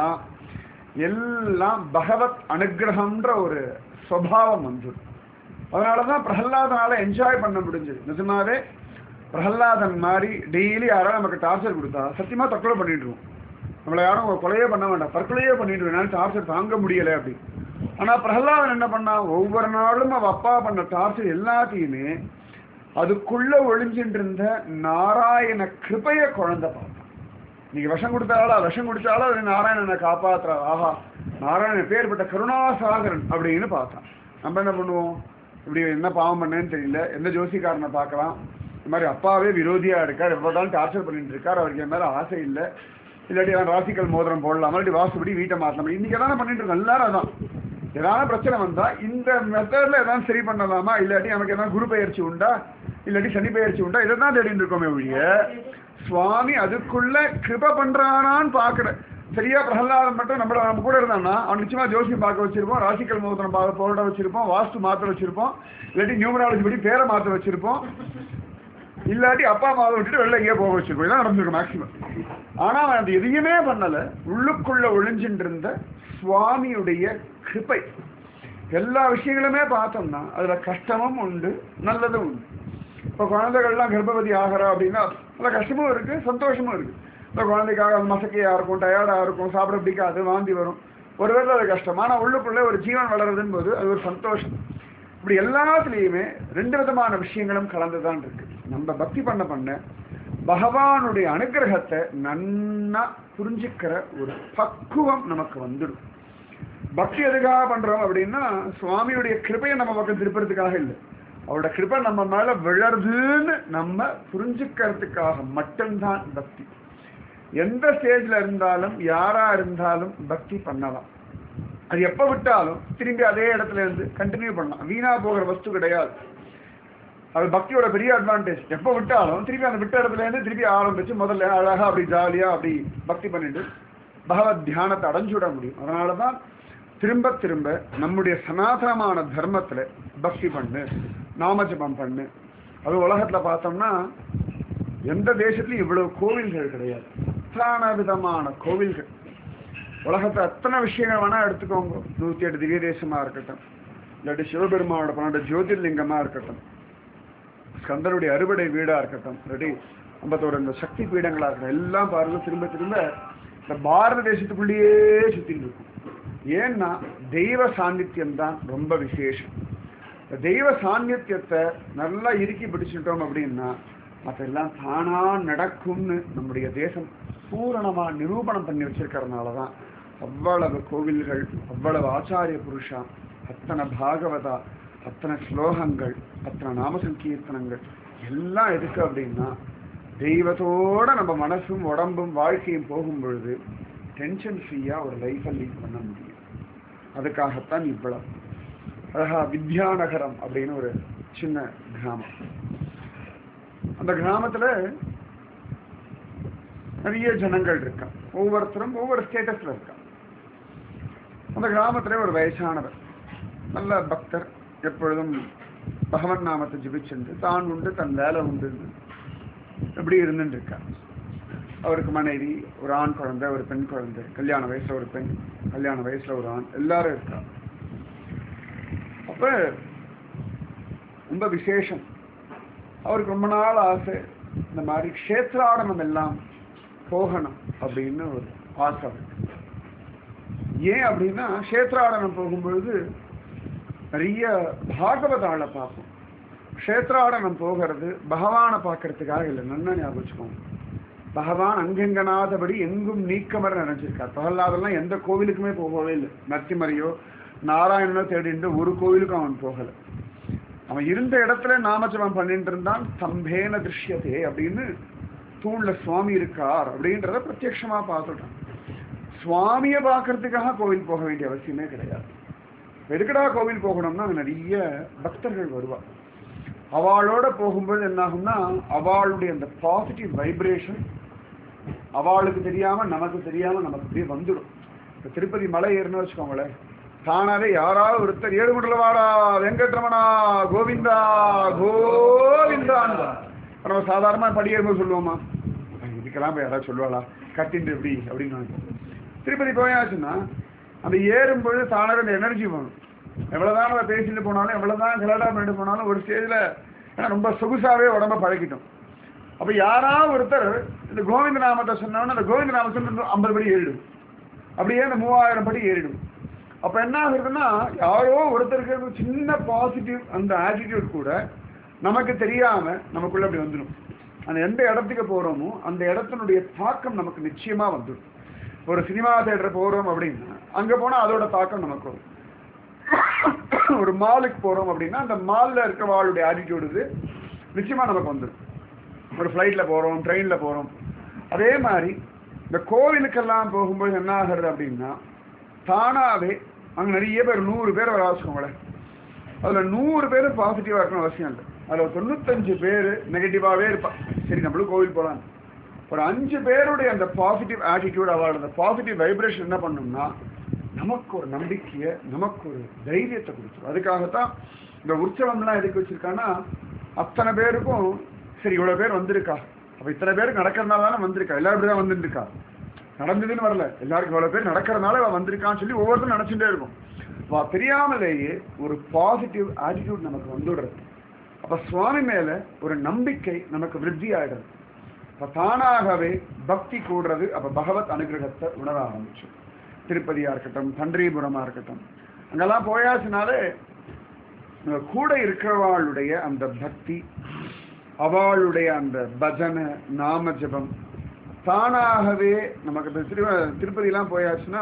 எல்லாம் பகவத் அனுகிரகம்ன்ற ஒரு சுவாவம் வந்துடும் அதனாலதான் பிரகலாதனால என்ஜாய் பண்ண முடிஞ்சது நிஜமாவே பிரகலாதன் மாதிரி டெய்லி யாராவது நமக்கு டார்ச்சர் கொடுத்தா சத்தியமா தற்கொலை பண்ணிடுவோம் நம்மளை யாரும் ஒரு கொலையே பண்ண வேண்டாம் தற்கொலையே பண்ணிட்டு என்னால டார்ச்சர் தாங்க முடியல அப்படி ஆனா பிரகலாதன் என்ன பண்ணா ஒவ்வொரு நாளும் அவ அப்பா பண்ண டார்ச்சர் எல்லாத்தையுமே அதுக்குள்ள ஒளிஞ்சிட்டு இருந்த நாராயண கிருபைய குழந்தை பார்த்தான் நீங்க விஷம் கொடுத்தாலா விஷம் குடிச்சாலும் அது நாராயணனை காப்பாத்துறா ஆஹா நாராயணன் பேர்பட்ட கருணாசாகரன் அப்படின்னு பார்த்தான் நம்ம என்ன பண்ணுவோம் இப்படி என்ன பாவம் பண்ணேன்னு தெரியல எந்த ஜோசிக்காரனை பார்க்கலாம் இந்த மாதிரி அப்பாவே விரோதியா இருக்கார் எவ்வளவு டார்ச்சர் பண்ணிட்டு இருக்கார் அவருக்கு என் மேல ஆசை இல்லை இல்லாட்டி அவன் ராசிக்கல் மோதிரம் போடலாம் இல்லாட்டி வாசுபடி வீட்டை மாற்றலாம் இன்னைக்கு எதாவது பண்ணிட்டு இருக்கோம் எல்லாரும் அதான் ஏதாவது பிரச்சனை வந்தா இந்த மெத்தட்ல ஏதாவது சரி பண்ணலாமா இல்லாட்டி நமக்கு ஏதாவது குரு பயிற்சி உண்டா இல்லாட்டி சனி பயிற்சி உண்டா இதை தான் தேடிட்டு இருக்கோமே ஒழிய சுவாமி அதுக்குள்ள கிருப பண்றானான்னு பாக்குறேன் சரியா பிரகலாதம் மட்டும் நம்மள நம்ம கூட இருந்தான்னா அவன் நிச்சயமா ஜோசியம் பார்க்க வச்சிருப்போம் ராசிக்கல் மோதிரம் பார்க்க போட வச்சிருப்போம் வாஸ்து மாத்த வச்சிருப்போம் இல்லாட்டி நியூமராலஜி படி பேரை மாத்த வச்சிருப்போம் இல்லாட்டி அப்பா அம்மாவை விட்டுட்டு வெளில எங்கேயோ போக வச்சிருப்போம் இதான் நடந்திருக்கு மேக்சிமம் ஆனா அவன் அது எதையுமே பண்ணல உள்ளுக்குள்ள ஒளிஞ்சிட்டு இருந்த சுவாமியுடைய கிருபை எல்லா விஷயங்களுமே பார்த்தோம்னா அதுல கஷ்டமும் உண்டு நல்லதும் உண்டு இப்போ குழந்தைகள்லாம் கர்ப்பவதி ஆகிறா அப்படின்னா நல்ல கஷ்டமும் இருக்கு சந்தோஷமும் இருக்கு இந்த குழந்தைக்காக அது மசக்கையா இருக்கும் டயர்டா இருக்கும் சாப்பிட பிடிக்காது வாந்தி வரும் ஒருவேளை அது கஷ்டம் ஆனா உள்ளுக்குள்ள ஒரு ஜீவன் வளருதுன்னு போது அது ஒரு சந்தோஷம் இப்படி எல்லாத்துலேயுமே ரெண்டு விதமான விஷயங்களும் கலந்துதான் இருக்கு நம்ம பக்தி பண்ண பண்ண பகவானுடைய அனுகிரகத்தை நன்னா புரிஞ்சுக்கிற ஒரு பக்குவம் நமக்கு வந்துடும் பக்தி எதுக்காக பண்றோம் அப்படின்னா சுவாமியுடைய கிருபையை நம்ம பக்கம் திருப்புறதுக்காக இல்லை அவரோட கிருபை நம்ம மேல விழருதுன்னு நம்ம புரிஞ்சுக்கிறதுக்காக மட்டும்தான் பக்தி எந்த ஸ்டேஜ்ல இருந்தாலும் யாரா இருந்தாலும் பக்தி பண்ணலாம் அது எப்ப விட்டாலும் திரும்பி அதே இடத்துல இருந்து கண்டினியூ பண்ணலாம் வீணா போகிற வஸ்து கிடையாது அது பக்தியோட பெரிய அட்வான்டேஜ் எப்ப விட்டாலும் திருப்பி அந்த விட்ட இடத்துல இருந்து திருப்பி ஆரம்பிச்சு முதல்ல அழகா அப்படி ஜாலியா அப்படி பக்தி பண்ணிட்டு பகவத் தியானத்தை அடைஞ்சு விட முடியும் அதனாலதான் திரும்ப திரும்ப நம்முடைய சனாதனமான தர்மத்துல பக்தி பண்ணு நாமஜபம் பண்ணு அது உலகத்துல பார்த்தோம்னா எந்த தேசத்துலயும் இவ்வளவு கோவில்கள் கிடையாது அத்தனை விதமான கோவில்கள் உலகத்துல அத்தனை விஷயங்கள் வேணா எடுத்துக்கோங்க நூத்தி எட்டு திவ்ய தேசமா இருக்கட்டும் இல்லாட்டி சிவபெருமானோட பன்னெண்டு ஜோதிர்லிங்கமா இருக்கட்டும் ஸ்கந்தருடைய அறுவடை வீடா இருக்கட்டும் இல்லாட்டி ஐம்பத்தோட இந்த சக்தி பீடங்களா இருக்கட்டும் எல்லாம் பாருங்க திரும்ப திரும்ப இந்த பாரத தேசத்துக்குள்ளேயே சுத்திட்டு இருக்கும் ஏன்னா தெய்வ சாநித்தியம் தான் ரொம்ப விசேஷம் இந்த தெய்வ சாநித்தியத்தை நல்லா இறுக்கி பிடிச்சிட்டோம் அப்படின்னா அதெல்லாம் தானா நடக்கும்னு நம்முடைய தேசம் பூரணமா நிரூபணம் பண்ணி வச்சிருக்கிறதுனால தான் அவ்வளவு கோவில்கள் அவ்வளவு ஆச்சாரிய புருஷா அத்தனை பாகவதா அத்தனை ஸ்லோகங்கள் அத்தனை நாம சங்கீர்த்தனங்கள் எல்லாம் எதுக்கு அப்படின்னா தெய்வத்தோட நம்ம மனசும் உடம்பும் வாழ்க்கையும் போகும் பொழுது டென்ஷன் ஃப்ரீயா ஒரு லைஃபை லீட் பண்ண முடியும் அதுக்காகத்தான் இவ்வளவு அழகா வித்யாநகரம் அப்படின்னு ஒரு சின்ன கிராமம் அந்த கிராமத்துல நிறைய ஜனங்கள் இருக்கா ஒவ்வொருத்தரும் ஒவ்வொரு ஸ்டேட்டஸ்ல இருக்கா அந்த கிராமத்துல ஒரு வயசானவர் நல்ல பக்தர் எப்பொழுதும் பகவன் நாமத்தை ஜபிச்சுண்டு தான் உண்டு தன் வேலை உண்டு எப்படி இருந்துட்டு இருக்கா அவருக்கு மனைவி ஒரு ஆண் குழந்தை ஒரு பெண் குழந்தை கல்யாண வயசுல ஒரு பெண் கல்யாண வயசுல ஒரு ஆண் எல்லாரும் இருக்கா அப்ப ரொம்ப விசேஷம் அவருக்கு ரொம்ப நாள் ஆசை இந்த மாதிரி க்ஷேத்ராடனம் எல்லாம் போகணும் அப்படின்னு ஒரு ஆசை அவருக்கு ஏன் அப்படின்னா க்ஷேத்ராடனம் போகும்பொழுது நிறைய பாகவதாளை பார்ப்போம் க்ஷேத்ராடனம் போகிறது பகவானை பார்க்கறதுக்காக இல்லை நன்னா ஞாபகம் வச்சுக்கோங்க பகவான் அங்கெங்கனாதபடி எங்கும் நீக்கமர நினைச்சிருக்கார் பிரகலாதெல்லாம் எந்த கோவிலுக்குமே போகவே இல்லை நரசிம்மரையோ நாராயணனை தேடிட்டு ஒரு கோவிலுக்கும் அவன் போகல அவன் இருந்த இடத்துல நாமஜபம் பண்ணிட்டு இருந்தான் ஸ்தம்பேன திருஷ்யதே அப்படின்னு தூண்ல சுவாமி இருக்கார் அப்படின்றத பிரத்யட்சமா பார்த்துட்டான் சுவாமியை பார்க்கறதுக்காக கோவில் போக வேண்டிய அவசியமே கிடையாது எதுக்கடா கோவில் போகணும்னா அங்க நிறைய பக்தர்கள் வருவா அவளோட போகும்போது என்ன ஆகும்னா அவளுடைய அந்த பாசிட்டிவ் வைப்ரேஷன் அவளுக்கு தெரியாம நமக்கு தெரியாம நமக்கு அப்படியே வந்துடும் இப்ப திருப்பதி மலை ஏறுன்னு வச்சுக்கோங்களேன் தானாவே யாராவது ஒருத்தர் ஏழுமுடலவாடா வெங்கட்ரமணா கோவிந்தா கோவிந்தான்னு நம்ம சாதாரணமா படி ஏறும்போது சொல்லுவோமா இதுக்கெல்லாம் போய் யாராவது சொல்லுவாளா கட்டிண்டு எப்படி அப்படின்னு நினைப்போம். திருப்பதி போயாச்சுன்னா அந்த ஏறும்பொழுது தானாக அந்த எனர்ஜி வரும் எவ்வளவுதான் நம்ம பேசிட்டு போனாலும் எவ்வளவுதான் கலாட்டா பண்ணிட்டு போனாலும் ஒரு ஸ்டேஜ்ல ஏன்னா ரொம்ப சொகுசாவே உடம்ப பழக்கிட்டோம் அப்ப யாராவது ஒருத்தர் இந்த கோவிந்த நாமத்தை சொன்னோன்னா அந்த கோவிந்த நாமத்தை சொன்ன ஐம்பது படி ஏறிடும் அப்படியே அந்த மூவாயிரம் படி ஏறிடும் அப்ப என்ன ஆகுதுன்னா யாரோ ஒருத்தருக்கு ஒரு சின்ன பாசிட்டிவ் அந்த ஆட்டிடியூட் கூட நமக்கு தெரியாம நமக்குள்ள அப்படி வந்துடும் அந்த எந்த இடத்துக்கு போறோமோ அந்த இடத்தினுடைய தாக்கம் நமக்கு நிச்சயமா வந்துடும் ஒரு சினிமா தேட்டர் போறோம் அப்படின்னா அங்க போனா அதோட தாக்கம் நமக்கு வரும் ஒரு மாலுக்கு போறோம் அப்படின்னா அந்த மால்ல இருக்கிறவாளுடைய ஆட்டிடியூடு இது நிச்சயமா நமக்கு வந்துடும் ஒரு ஃப்ளைட்ல போறோம் ட்ரெயின்ல போறோம் அதே மாதிரி இந்த கோவிலுக்கெல்லாம் போகும்போது என்ன ஆகுறது அப்படின்னா தானாவே அங்க நிறைய பேர் நூறு பேர் வர வச்சுக்கோங்களேன் அதுல நூறு பேர் பாசிட்டிவா இருக்கணும் அவசியம் இல்லை அதுல ஒரு தொண்ணூத்தஞ்சு பேர் நெகட்டிவாவே இருப்பா சரி நம்மளும் கோவில் போலாம் ஒரு அஞ்சு பேருடைய அந்த பாசிட்டிவ் ஆட்டிடியூட் அவளோட அந்த பாசிட்டிவ் வைப்ரேஷன் என்ன பண்ணும்னா நமக்கு ஒரு நம்பிக்கையை நமக்கு ஒரு தைரியத்தை கொடுத்துரும் அதுக்காகத்தான் இந்த உற்சவம்லாம் எதுக்கு வச்சிருக்கான்னா அத்தனை பேருக்கும் சரி இவ்வளவு பேர் வந்திருக்கா அப்ப இத்தனை பேருக்கு நடக்கிறதுனால தானே வந்திருக்கா எல்லாரும் இப்படிதான் வந்துருக்கா நடந்ததுன்னு வரல எல்லாருக்கும் இவ்வளவு பேர் நடக்கிறதுனால அவ வந்திருக்கான்னு சொல்லி ஒவ்வொருத்தரும் நினைச்சுட்டே இருக்கும் வா தெரியாமலேயே ஒரு பாசிட்டிவ் ஆட்டிடியூட் நமக்கு வந்துடுறது அப்ப சுவாமி மேல ஒரு நம்பிக்கை நமக்கு விருத்தி ஆயிடுறது அப்ப தானாகவே பக்தி கூடுறது அப்ப பகவத் அனுகிரகத்தை உணர ஆரம்பிச்சு திருப்பதியா இருக்கட்டும் தண்டீபுரமா இருக்கட்டும் அங்கெல்லாம் போயாச்சுனாலே அங்க கூட இருக்கிறவாளுடைய அந்த பக்தி அவளுடைய அந்த பஜனை நாம ஜபம் தானாகவே நமக்கு இப்ப திரு திருப்பதிலாம் போயாச்சுன்னா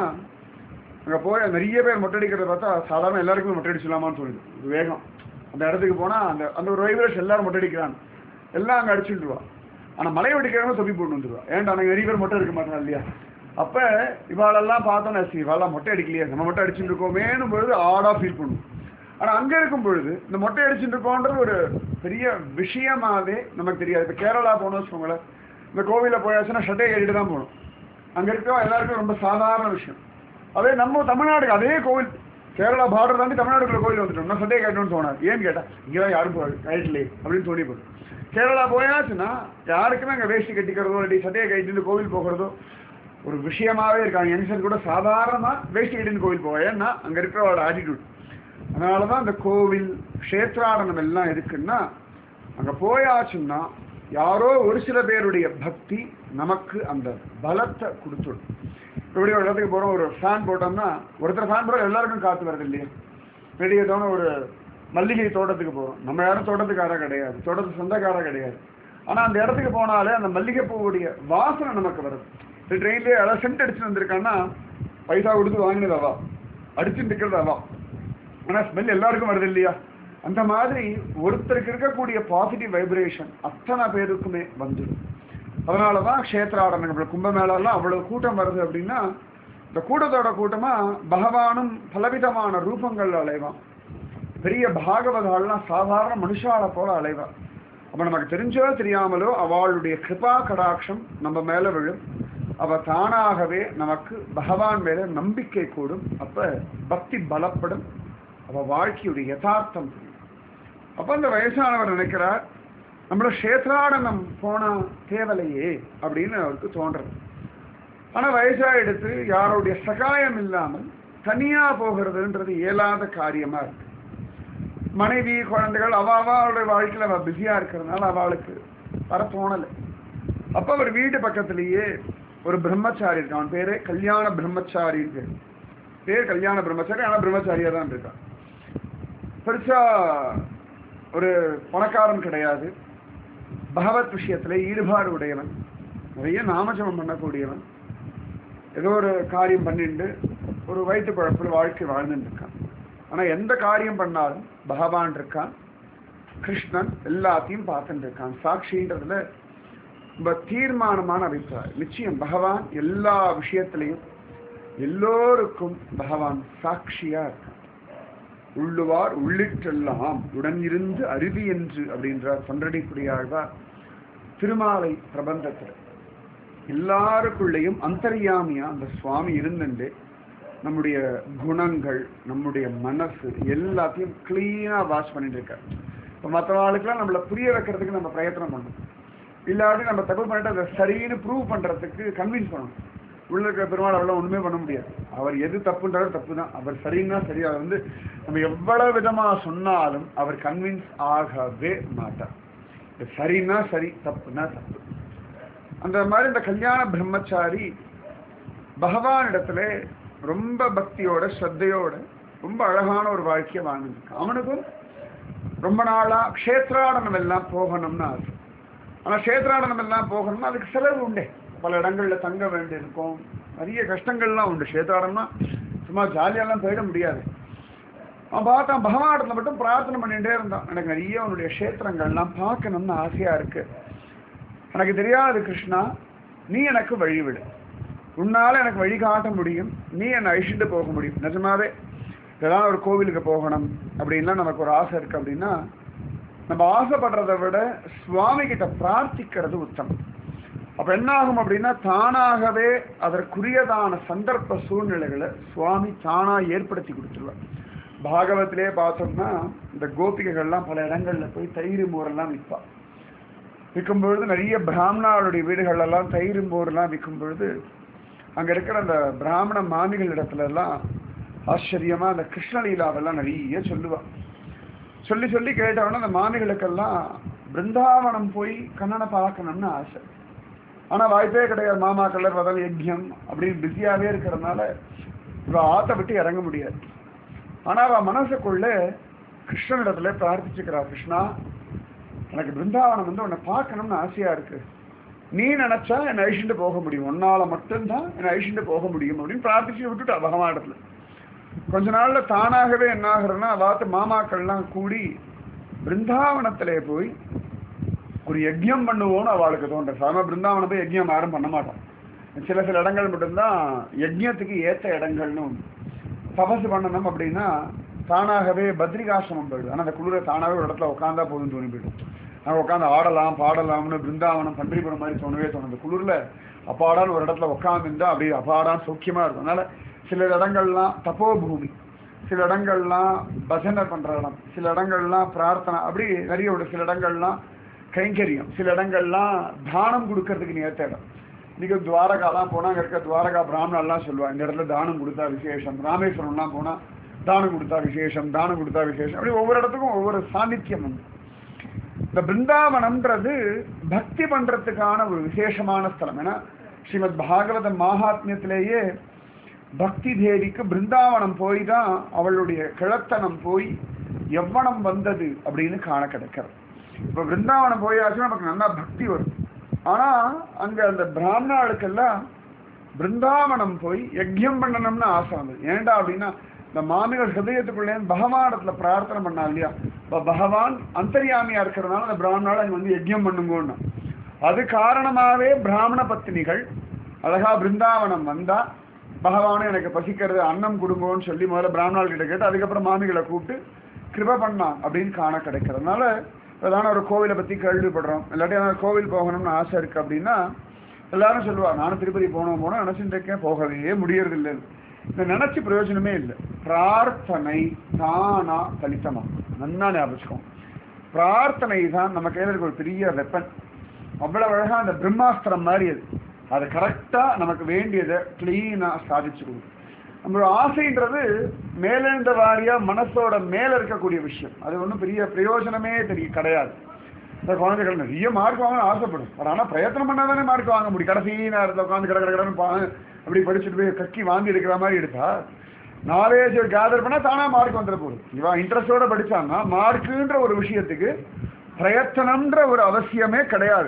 அங்கே போய் நிறைய பேர் மொட்டை அடிக்கிறத பார்த்தா சாதாரண எல்லாருக்குமே மொட்டை அடிச்சிடலாமான்னு சொல்லுது ஒரு வேகம் அந்த இடத்துக்கு போனால் அந்த அந்த ஒரு வைப்ரேஷன் எல்லாரும் மொட்டை அடிக்கிறாங்க எல்லாம் அங்கே அடிச்சுட்டுருவா ஆனால் மலை வெடிக்கிறவங்க தொப்பி போட்டு வந்துருவா ஏன்டா நாங்கள் நிறைய பேர் மொட்டை எடுக்க மாட்டோம் இல்லையா அப்போ இவாளெல்லாம் பார்த்தோன்னா சரி இவாளெல்லாம் மொட்டை அடிக்கலையே நம்ம மொட்டை அடிச்சுட்டு இருக்கோமேனும் பொழுது ஆடாக ஃபீல் பண்ணும் ஆனால் அங்கே இருக்கும் பொழுது இந்த மொட்டை அடிச்சுட்டு இருக்கோன்றது ஒரு பெரிய விஷயமாவே நமக்கு தெரியாது இப்போ கேரளா போனோம் வச்சுக்கோங்களேன் இந்த கோவிலில் போயாச்சுன்னா ஷட்டை ஏறிட்டு தான் போகணும் அங்கே இருக்க எல்லாருக்கும் ரொம்ப சாதாரண விஷயம் அதே நம்ம தமிழ்நாடுக்கு அதே கோவில் கேரளா பார்டர் தாண்டி தமிழ்நாடுக்குள்ள கோவில் வந்துட்டோம் நான் சட்டையை கட்டணும்னு தோணாது ஏன்னு கேட்டா இங்கதான் யாரும் போகாது கைட்லே அப்படின்னு தோணி போகுது கேரளா போயாச்சுன்னா யாருக்குமே அங்கே வேஷ்டி கட்டிக்கிறதோ இல்லாட்டி சட்டையை கட்டிட்டு கோவில் போகிறதோ ஒரு விஷயமாவே இருக்காங்க யங்ஸ்டர் கூட சாதாரணமா வேஷ்டி கட்டிட்டு கோவில் போவா ஏன்னா அங்க இருக்கிறவரோட ஆட்டிடியூட் அதனாலதான் அந்த கோவில் க்ஷேத்ராடனம் எல்லாம் எதுக்குன்னா அங்க போயாச்சுன்னா யாரோ ஒரு சில பேருடைய பக்தி நமக்கு அந்த பலத்தை கொடுத்துடும் இப்படி ஒரு இடத்துக்கு போறோம் ஒரு ஃபேன் போட்டோம்னா ஒருத்தர் ஃபேன் போடுற எல்லாருக்கும் காத்து வருது இல்லையா வெளியே தோண ஒரு மல்லிகை தோட்டத்துக்கு போறோம் நம்ம யாரும் தோட்டத்துக்காரா கிடையாது தோட்டத்து சொந்தக்காரா கிடையாது ஆனா அந்த இடத்துக்கு போனாலே அந்த மல்லிகை பூவுடைய வாசனை நமக்கு வருது இந்த ட்ரெயின்லேயே யாராவது சென்ட் அடிச்சுட்டு வந்திருக்கான்னா பைசா கொடுத்து வாங்கினது அவா அடிச்சுட்டு இருக்கிறது அவா ஆனா ஸ்மெல் எல்லாருக்கும் வருது இல்லையா அந்த மாதிரி ஒருத்தருக்கு இருக்கக்கூடிய பாசிட்டிவ் வைப்ரேஷன் அத்தனை பேருக்குமே வந்துடும் அதனால தான் க்ஷேத்ராடனங்கள் கும்பமேளெல்லாம் அவ்வளவு கூட்டம் வருது அப்படின்னா இந்த கூட்டத்தோட கூட்டமா பகவானும் பலவிதமான ரூபங்கள் அலைவான் பெரிய பாகவதாள்லாம் சாதாரண மனுஷால போல அலைவா அப்ப நமக்கு தெரிஞ்சோ தெரியாமலோ அவளுடைய கிருபா கடாட்சம் நம்ம மேல விழும் அவ தானாகவே நமக்கு பகவான் மேல நம்பிக்கை கூடும் அப்ப பக்தி பலப்படும் அவ வாழ்க்கையுடைய யதார்த்தம் புரியும் அப்ப அந்த வயசானவர் நினைக்கிறார் நம்மள கஷேத்ராடனம் போனா தேவலையே அப்படின்னு அவருக்கு தோன்றது ஆனா வயசா எடுத்து யாருடைய சகாயம் இல்லாமல் தனியா போகிறதுன்றது இயலாத காரியமா இருக்கு மனைவி குழந்தைகள் அவ அவளுடைய வாழ்க்கையில அவ பிஸியா இருக்கிறதுனால அவளுக்கு வர தோணலை அப்ப அவர் வீட்டு பக்கத்திலேயே ஒரு பிரம்மச்சாரி இருக்கான் அவன் பேரே கல்யாண பிரம்மச்சாரின்னு பேர் பேர் கல்யாண பிரம்மச்சாரி ஆனா பிரம்மச்சாரியா தான் இருக்கான் பெருசா ஒரு பணக்காரன் கிடையாது பகவத் விஷயத்துல ஈடுபாடு உடையவன் நிறைய நாமஜபம் பண்ணக்கூடியவன் ஏதோ ஒரு காரியம் பண்ணிட்டு ஒரு வயிற்று பழப்பில் வாழ்க்கை வாழ்ந்துட்டு இருக்கான் ஆனா எந்த காரியம் பண்ணாலும் பகவான் இருக்கான் கிருஷ்ணன் எல்லாத்தையும் பார்த்துட்டு இருக்கான் சாட்சின்றதுல ரொம்ப தீர்மானமான அபிப்பிராயம் நிச்சயம் பகவான் எல்லா விஷயத்திலையும் எல்லோருக்கும் பகவான் சாட்சியா இருக்கான் உள்ளுவார் உள்ளிட்டெல்லாம் உடன் இருந்து அருவி என்று அப்படின்ற தொண்டடிப்புடியாழ்வார் திருமாலை பிரபந்தத்தில் எல்லாருக்குள்ளேயும் அந்தர்யாமியா அந்த சுவாமி இருந்துட்டு நம்முடைய குணங்கள் நம்முடைய மனசு எல்லாத்தையும் கிளீனா வாஷ் பண்ணிட்டு இருக்கார் இப்போ மற்றவாளுக்கெல்லாம் நம்மளை புரிய வைக்கிறதுக்கு நம்ம பிரயத்தனம் பண்ணணும் இல்லாட்டி நம்ம தப்பு பண்ணிட்டு அதை சரின்னு ப்ரூவ் பண்றதுக்கு கன்வின்ஸ் பண்ணணும் உள்ள இருக்கிற பெருமாள் அவெல்லாம் ஒண்ணுமே பண்ண முடியாது அவர் எது தப்புன்றாலும் தப்பு தான் அவர் சரின்னா சரி அவர் வந்து நம்ம எவ்வளவு விதமா சொன்னாலும் அவர் கன்வின்ஸ் ஆகவே மாட்டார் இது சரின்னா சரி தப்புன்னா தப்பு அந்த மாதிரி இந்த கல்யாண பிரம்மச்சாரி பகவானிடத்துல ரொம்ப பக்தியோட ஸ்ரத்தையோட ரொம்ப அழகான ஒரு வாழ்க்கையை வாழ்ந்துருக்கான் அவனுக்கும் ரொம்ப நாளா க்ஷேத்ராடனம் எல்லாம் போகணும்னு ஆசை ஆனா க்ஷேத்ராடனம் எல்லாம் போகணும்னா அதுக்கு செலவு உண்டே பல இடங்கள்ல தங்க வேண்டியிருக்கும் நிறைய கஷ்டங்கள்லாம் உண்டு க்ஷேத்ராடனம்னா சும்மா ஜாலியாலாம் போயிட முடியாது அவன் பார்த்தான் பகவானிடத்துல மட்டும் பிரார்த்தனை பண்ணிட்டே இருந்தான் எனக்கு நிறைய அவனுடைய க்ஷேத்திரங்கள்லாம் பார்க்கணும்னு ஆசையா இருக்கு எனக்கு தெரியாது கிருஷ்ணா நீ எனக்கு வழிவிடு உன்னால எனக்கு வழி காட்ட முடியும் நீ என்னை அழிச்சுட்டு போக முடியும் நிஜமாவே ஏதாவது ஒரு கோவிலுக்கு போகணும் அப்படின்லாம் நமக்கு ஒரு ஆசை இருக்கு அப்படின்னா நம்ம ஆசைப்படுறதை விட சுவாமி கிட்ட பிரார்த்திக்கிறது உத்தமம் அப்ப என்ன ஆகும் அப்படின்னா தானாகவே அதற்குரியதான சந்தர்ப்ப சூழ்நிலைகளை சுவாமி தானா ஏற்படுத்தி கொடுத்துருவார் பாகவத்திலே பார்த்தோம்னா இந்த கோபிகைகள்லாம் பல இடங்கள்ல போய் தயிர் மோரெல்லாம் விற்பா விற்கும் பொழுது நிறைய பிராமணாளுடைய வீடுகள் எல்லாம் தயிர் மோர்லாம் விற்கும் பொழுது அங்க இருக்கிற அந்த பிராமண மாமிகள் இடத்துல எல்லாம் ஆச்சரியமா அந்த கிருஷ்ணலீலாவெல்லாம் நிறைய சொல்லுவா சொல்லி சொல்லி கேட்டவொடனே அந்த மாமிகளுக்கெல்லாம் பிருந்தாவனம் போய் கண்ணனை பார்க்கணும்னு ஆசை ஆனா வாய்ப்பே கிடையாது மாமா கலர் வதல் யஜ்யம் அப்படின்னு பிஸியாவே இருக்கிறதுனால இவ ஆத்த விட்டு இறங்க முடியாது ஆனா அவ மனசுக்குள்ள கிருஷ்ணனிடத்துல பிரார்த்திச்சுக்கிறா கிருஷ்ணா எனக்கு பிருந்தாவனம் வந்து உன்னை பார்க்கணும்னு ஆசையா இருக்கு நீ நினைச்சா என்னை அழிச்சுட்டு போக முடியும் உன்னால மட்டும்தான் என்னை அழிச்சுட்டு போக முடியும் அப்படின்னு பிரார்த்திச்சு விட்டுட்டா பகவானிடத்துல கொஞ்ச நாள்ல தானாகவே என்ன ஆகுறதுன்னா வாத்து மாமாக்கள்லாம் கூடி பிருந்தாவனத்திலே போய் ஒரு யஜ்யம் பண்ணுவோம்னு அவளுக்கு தோன்ற சாதாரண பிருந்தாவனம் போய் யஜ்யம் யாரும் பண்ண மாட்டோம் சில சில இடங்கள் மட்டும்தான் யஜ்யத்துக்கு ஏத்த இடங்கள்னு உண்டு. தபசு பண்ணணும் அப்படின்னா தானாகவே பத்ரிகாசிரமம் போயிடும் ஆனால் அந்த குளிர தானாகவே ஒரு இடத்துல உட்காந்தா போதும் தோணி போயிடும் நாங்கள் உட்காந்து ஆடலாம் பாடலாம்னு பிருந்தாவனம் பன்றிபுரம் மாதிரி தோணவே தோணும் அந்த குளிரில் அப்பாடான்னு ஒரு இடத்துல உட்காந்துருந்தா அப்படியே அப்பாடான்னு சௌக்கியமா இருக்கும் அதனால சில இடங்கள்லாம் தபோபூமி சில இடங்கள்லாம் பஜனை பண்ற இடம் சில இடங்கள்லாம் பிரார்த்தனை அப்படி நிறைய ஒரு சில இடங்கள்லாம் கைங்கரியம் சில இடங்கள்லாம் தானம் கொடுக்கறதுக்கு நேர்த்த இடம் இன்னைக்கு துவாரகாலாம் போனா அங்க இருக்க துவாரகா பிராமணர்லாம் சொல்லுவா இந்த இடத்துல தானம் கொடுத்தா விசேஷம் ராமேஸ்வரம்லாம் போனா தானம் கொடுத்தா விசேஷம் தானம் கொடுத்தா விசேஷம் அப்படி ஒவ்வொரு இடத்துக்கும் ஒவ்வொரு சாநித்தியம் உண்டு இந்த பிருந்தாவனம்ன்றது பக்தி பண்றதுக்கான ஒரு விசேஷமான ஸ்தலம் ஏன்னா ஸ்ரீமத் பாகவத மகாத்மியத்திலேயே பக்தி தேவிக்கு பிருந்தாவனம் போய் தான் அவளுடைய கிழத்தனம் போய் எவ்வனம் வந்தது அப்படின்னு காண கிடைக்கிறது இப்ப பிருந்தாவனம் போயாச்சுன்னா நமக்கு நல்லா பக்தி வரும் ஆனா அங்க அந்த பிராமணாளுக்கெல்லாம் பிருந்தாவனம் போய் யஜ்யம் பண்ணணும்னு ஆசை வந்தது ஏன்டா அப்படின்னா இந்த மாமிகள் ஹிருதயத்துக்குள்ளே பகவானத்துல பிரார்த்தனை பண்ணா இல்லையா இப்ப பகவான் அந்தர்யாமியா இருக்கிறதுனால அந்த பிராமணால் அங்க வந்து யஜ்யம் பண்ணுங்கன்னு அது காரணமாவே பிராமண பத்தினிகள் அழகா பிருந்தாவனம் வந்தா பகவானும் எனக்கு பசிக்கிறது அன்னம் கொடுங்கோன்னு சொல்லி முதல்ல பிராமணால் கிட்ட கேட்டு அதுக்கப்புறம் மாமிகளை கூப்பிட்டு கிருப பண்ணான் அப்படின்னு காண கிடைக்கிறதுனால ஏதான ஒரு கோவிலை பத்தி கேள்விப்படுறோம் இல்லாட்டி ஏதாவது கோவில் போகணும்னு ஆசை இருக்கு அப்படின்னா எல்லாரும் சொல்லுவா நானும் திருப்பதி போனோம் போனோம் நினைச்சுட்டு இருக்கேன் போகவே முடியறது இல்லைன்னு இந்த நினைச்சு பிரயோஜனமே இல்லை பிரார்த்தனை தானா தலித்தமா நன்னா ஞாபகம் பிரார்த்தனை தான் நம்ம கையில இருக்க ஒரு பெரிய வெப்பன் அவ்வளவு அழகா அந்த பிரம்மாஸ்திரம் மாதிரி அது அது கரெக்டா நமக்கு வேண்டியதை கிளீனா சாதிச்சு கொடுக்கும் நம்மளோட ஆசைன்றது மேலெழுந்த வாரியா மனசோட மேல இருக்கக்கூடிய விஷயம் அது ஒன்றும் பெரிய பிரயோஜனமே தெரிய கிடையாது இந்த குழந்தைகள் நிறைய மார்க் வாங்கணும் ஆசைப்படும் பட் ஆனால் பிரயத்தனம் பண்ணா தானே மார்க் வாங்க முடியும் கடைசி நேரத்தில் உட்காந்து கடை கடன்னு பா அப்படி படிச்சுட்டு போய் கக்கி வாங்கி எடுக்கிற மாதிரி எடுத்தா நாலேஜ் கேதர் பண்ணா தானா மார்க் வந்துட போகுது இவன் இன்ட்ரெஸ்டோட படிச்சான்னா மார்க்குன்ற ஒரு விஷயத்துக்கு பிரயத்தனம்ன்ற ஒரு அவசியமே கிடையாது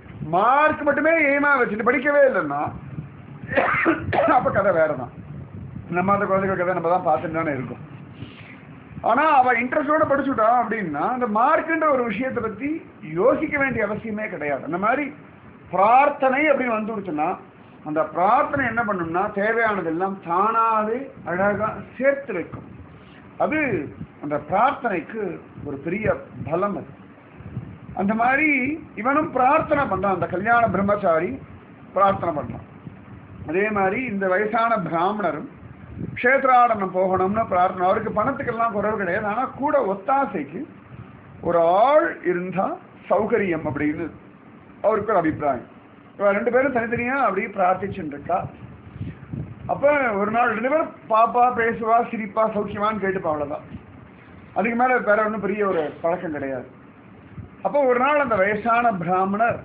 மார்க் மட்டுமே எய்மா வச்சுட்டு படிக்கவே இல்லைன்னா அப்ப கதை வேறதான் நம்ம அந்த குழந்தைகள் கதை நம்ம தான் பார்த்துட்டு தானே இருக்கோம் ஆனா அவ இன்ட்ரெஸ்டோட படிச்சுட்டா அப்படின்னா அந்த மார்க்குன்ற ஒரு விஷயத்தை பத்தி யோசிக்க வேண்டிய அவசியமே கிடையாது அந்த மாதிரி பிரார்த்தனை அப்படின்னு வந்துடுச்சுன்னா அந்த பிரார்த்தனை என்ன பண்ணும்னா தேவையானதெல்லாம் தானாவே அழகா சேர்த்து வைக்கும் அது அந்த பிரார்த்தனைக்கு ஒரு பெரிய பலம் அது அந்த மாதிரி இவனும் பிரார்த்தனை பண்றான் அந்த கல்யாண பிரம்மச்சாரி பிரார்த்தனை பண்றான் அதே மாதிரி இந்த வயசான பிராமணரும் க்ஷேத்ராடனம் போகணும்னு பிரார்த்தனை அவருக்கு பணத்துக்கெல்லாம் குறைவு கிடையாது ஆனா கூட ஒத்தாசைக்கு ஒரு ஆள் இருந்தா சௌகரியம் அப்படின்னு அவருக்கு ஒரு அபிப்பிராயம் இவ ரெண்டு பேரும் தனித்தனியா அப்படியே பிரார்த்திச்சுட்டு இருக்கா அப்ப ஒரு நாள் ரெண்டு பேரும் பாப்பா பேசுவா சிரிப்பா சௌக்கியமான்னு கேட்டுப்பா அவ்வளவுதான் அதுக்கு மேல வேற ஒன்றும் பெரிய ஒரு பழக்கம் கிடையாது அப்போ ஒரு நாள் அந்த வயசான பிராமணர்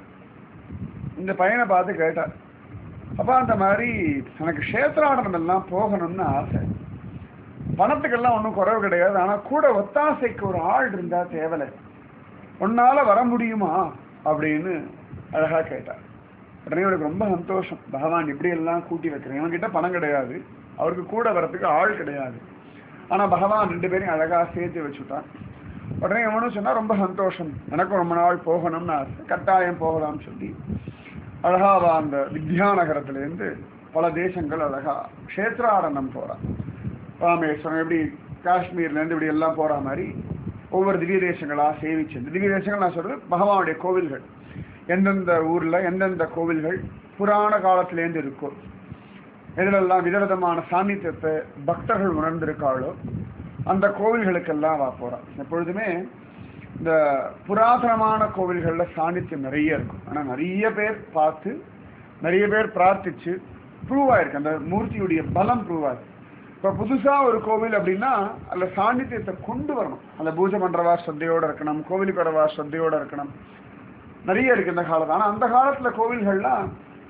இந்த பையனை பார்த்து கேட்டார் அப்பா அந்த மாதிரி எனக்கு க்ஷேத்ராடனம் எல்லாம் போகணும்னு ஆசை பணத்துக்கெல்லாம் ஒன்றும் குறைவு கிடையாது ஆனா கூட ஒத்தாசைக்கு ஒரு ஆள் இருந்தா தேவலை உன்னால வர முடியுமா அப்படின்னு அழகா கேட்டார் உடனே எனக்கு ரொம்ப சந்தோஷம் பகவான் இப்படி எல்லாம் கூட்டி வைக்கிறேன் இவன்கிட்ட பணம் கிடையாது அவருக்கு கூட வரத்துக்கு ஆள் கிடையாது ஆனா பகவான் ரெண்டு பேரையும் அழகா சேர்த்து வச்சுட்டான் உடனே இவனும் சொன்னா ரொம்ப சந்தோஷம் எனக்கும் ரொம்ப நாள் போகணும்னு ஆசை கட்டாயம் போகலாம்னு சொல்லி அழகா அவ அந்த வித்யாநகரத்திலேருந்து பல தேசங்கள் அழகா க்ஷேத்ராரணம் போறான் ராமேஸ்வரம் எப்படி காஷ்மீர்ல இருந்து இப்படி எல்லாம் போற மாதிரி ஒவ்வொரு திவ்ய தேசங்களா சேவிச்சு இந்த திவ்ய தேசங்கள் நான் சொல்றது பகவானுடைய கோவில்கள் எந்தெந்த ஊர்ல எந்தெந்த கோவில்கள் புராண காலத்திலேருந்து இருக்கோ எதிலெல்லாம் விதவிதமான சாநித்தியத்தை பக்தர்கள் உணர்ந்திருக்காளோ அந்த கோவில்களுக்கெல்லாம் வா போறான் எப்பொழுதுமே இந்த புராதனமான கோவில்கள்ல சாநித்தியம் நிறைய இருக்கும் ஆனா நிறைய பேர் பார்த்து நிறைய பேர் பிரார்த்திச்சு ப்ரூவ் ஆயிருக்கு அந்த மூர்த்தியுடைய பலம் ப்ரூவ் ஆயிருக்கு இப்ப புதுசா ஒரு கோவில் அப்படின்னா அதுல சாநித்தியத்தை கொண்டு வரணும் அந்த பூஜை பண்றவா ஸ்ரத்தையோட இருக்கணும் கோவிலுக்கு வரவா ஸ்ரத்தையோட இருக்கணும் நிறைய இருக்கு இந்த காலத்துல ஆனா அந்த காலத்துல கோவில்கள்லாம்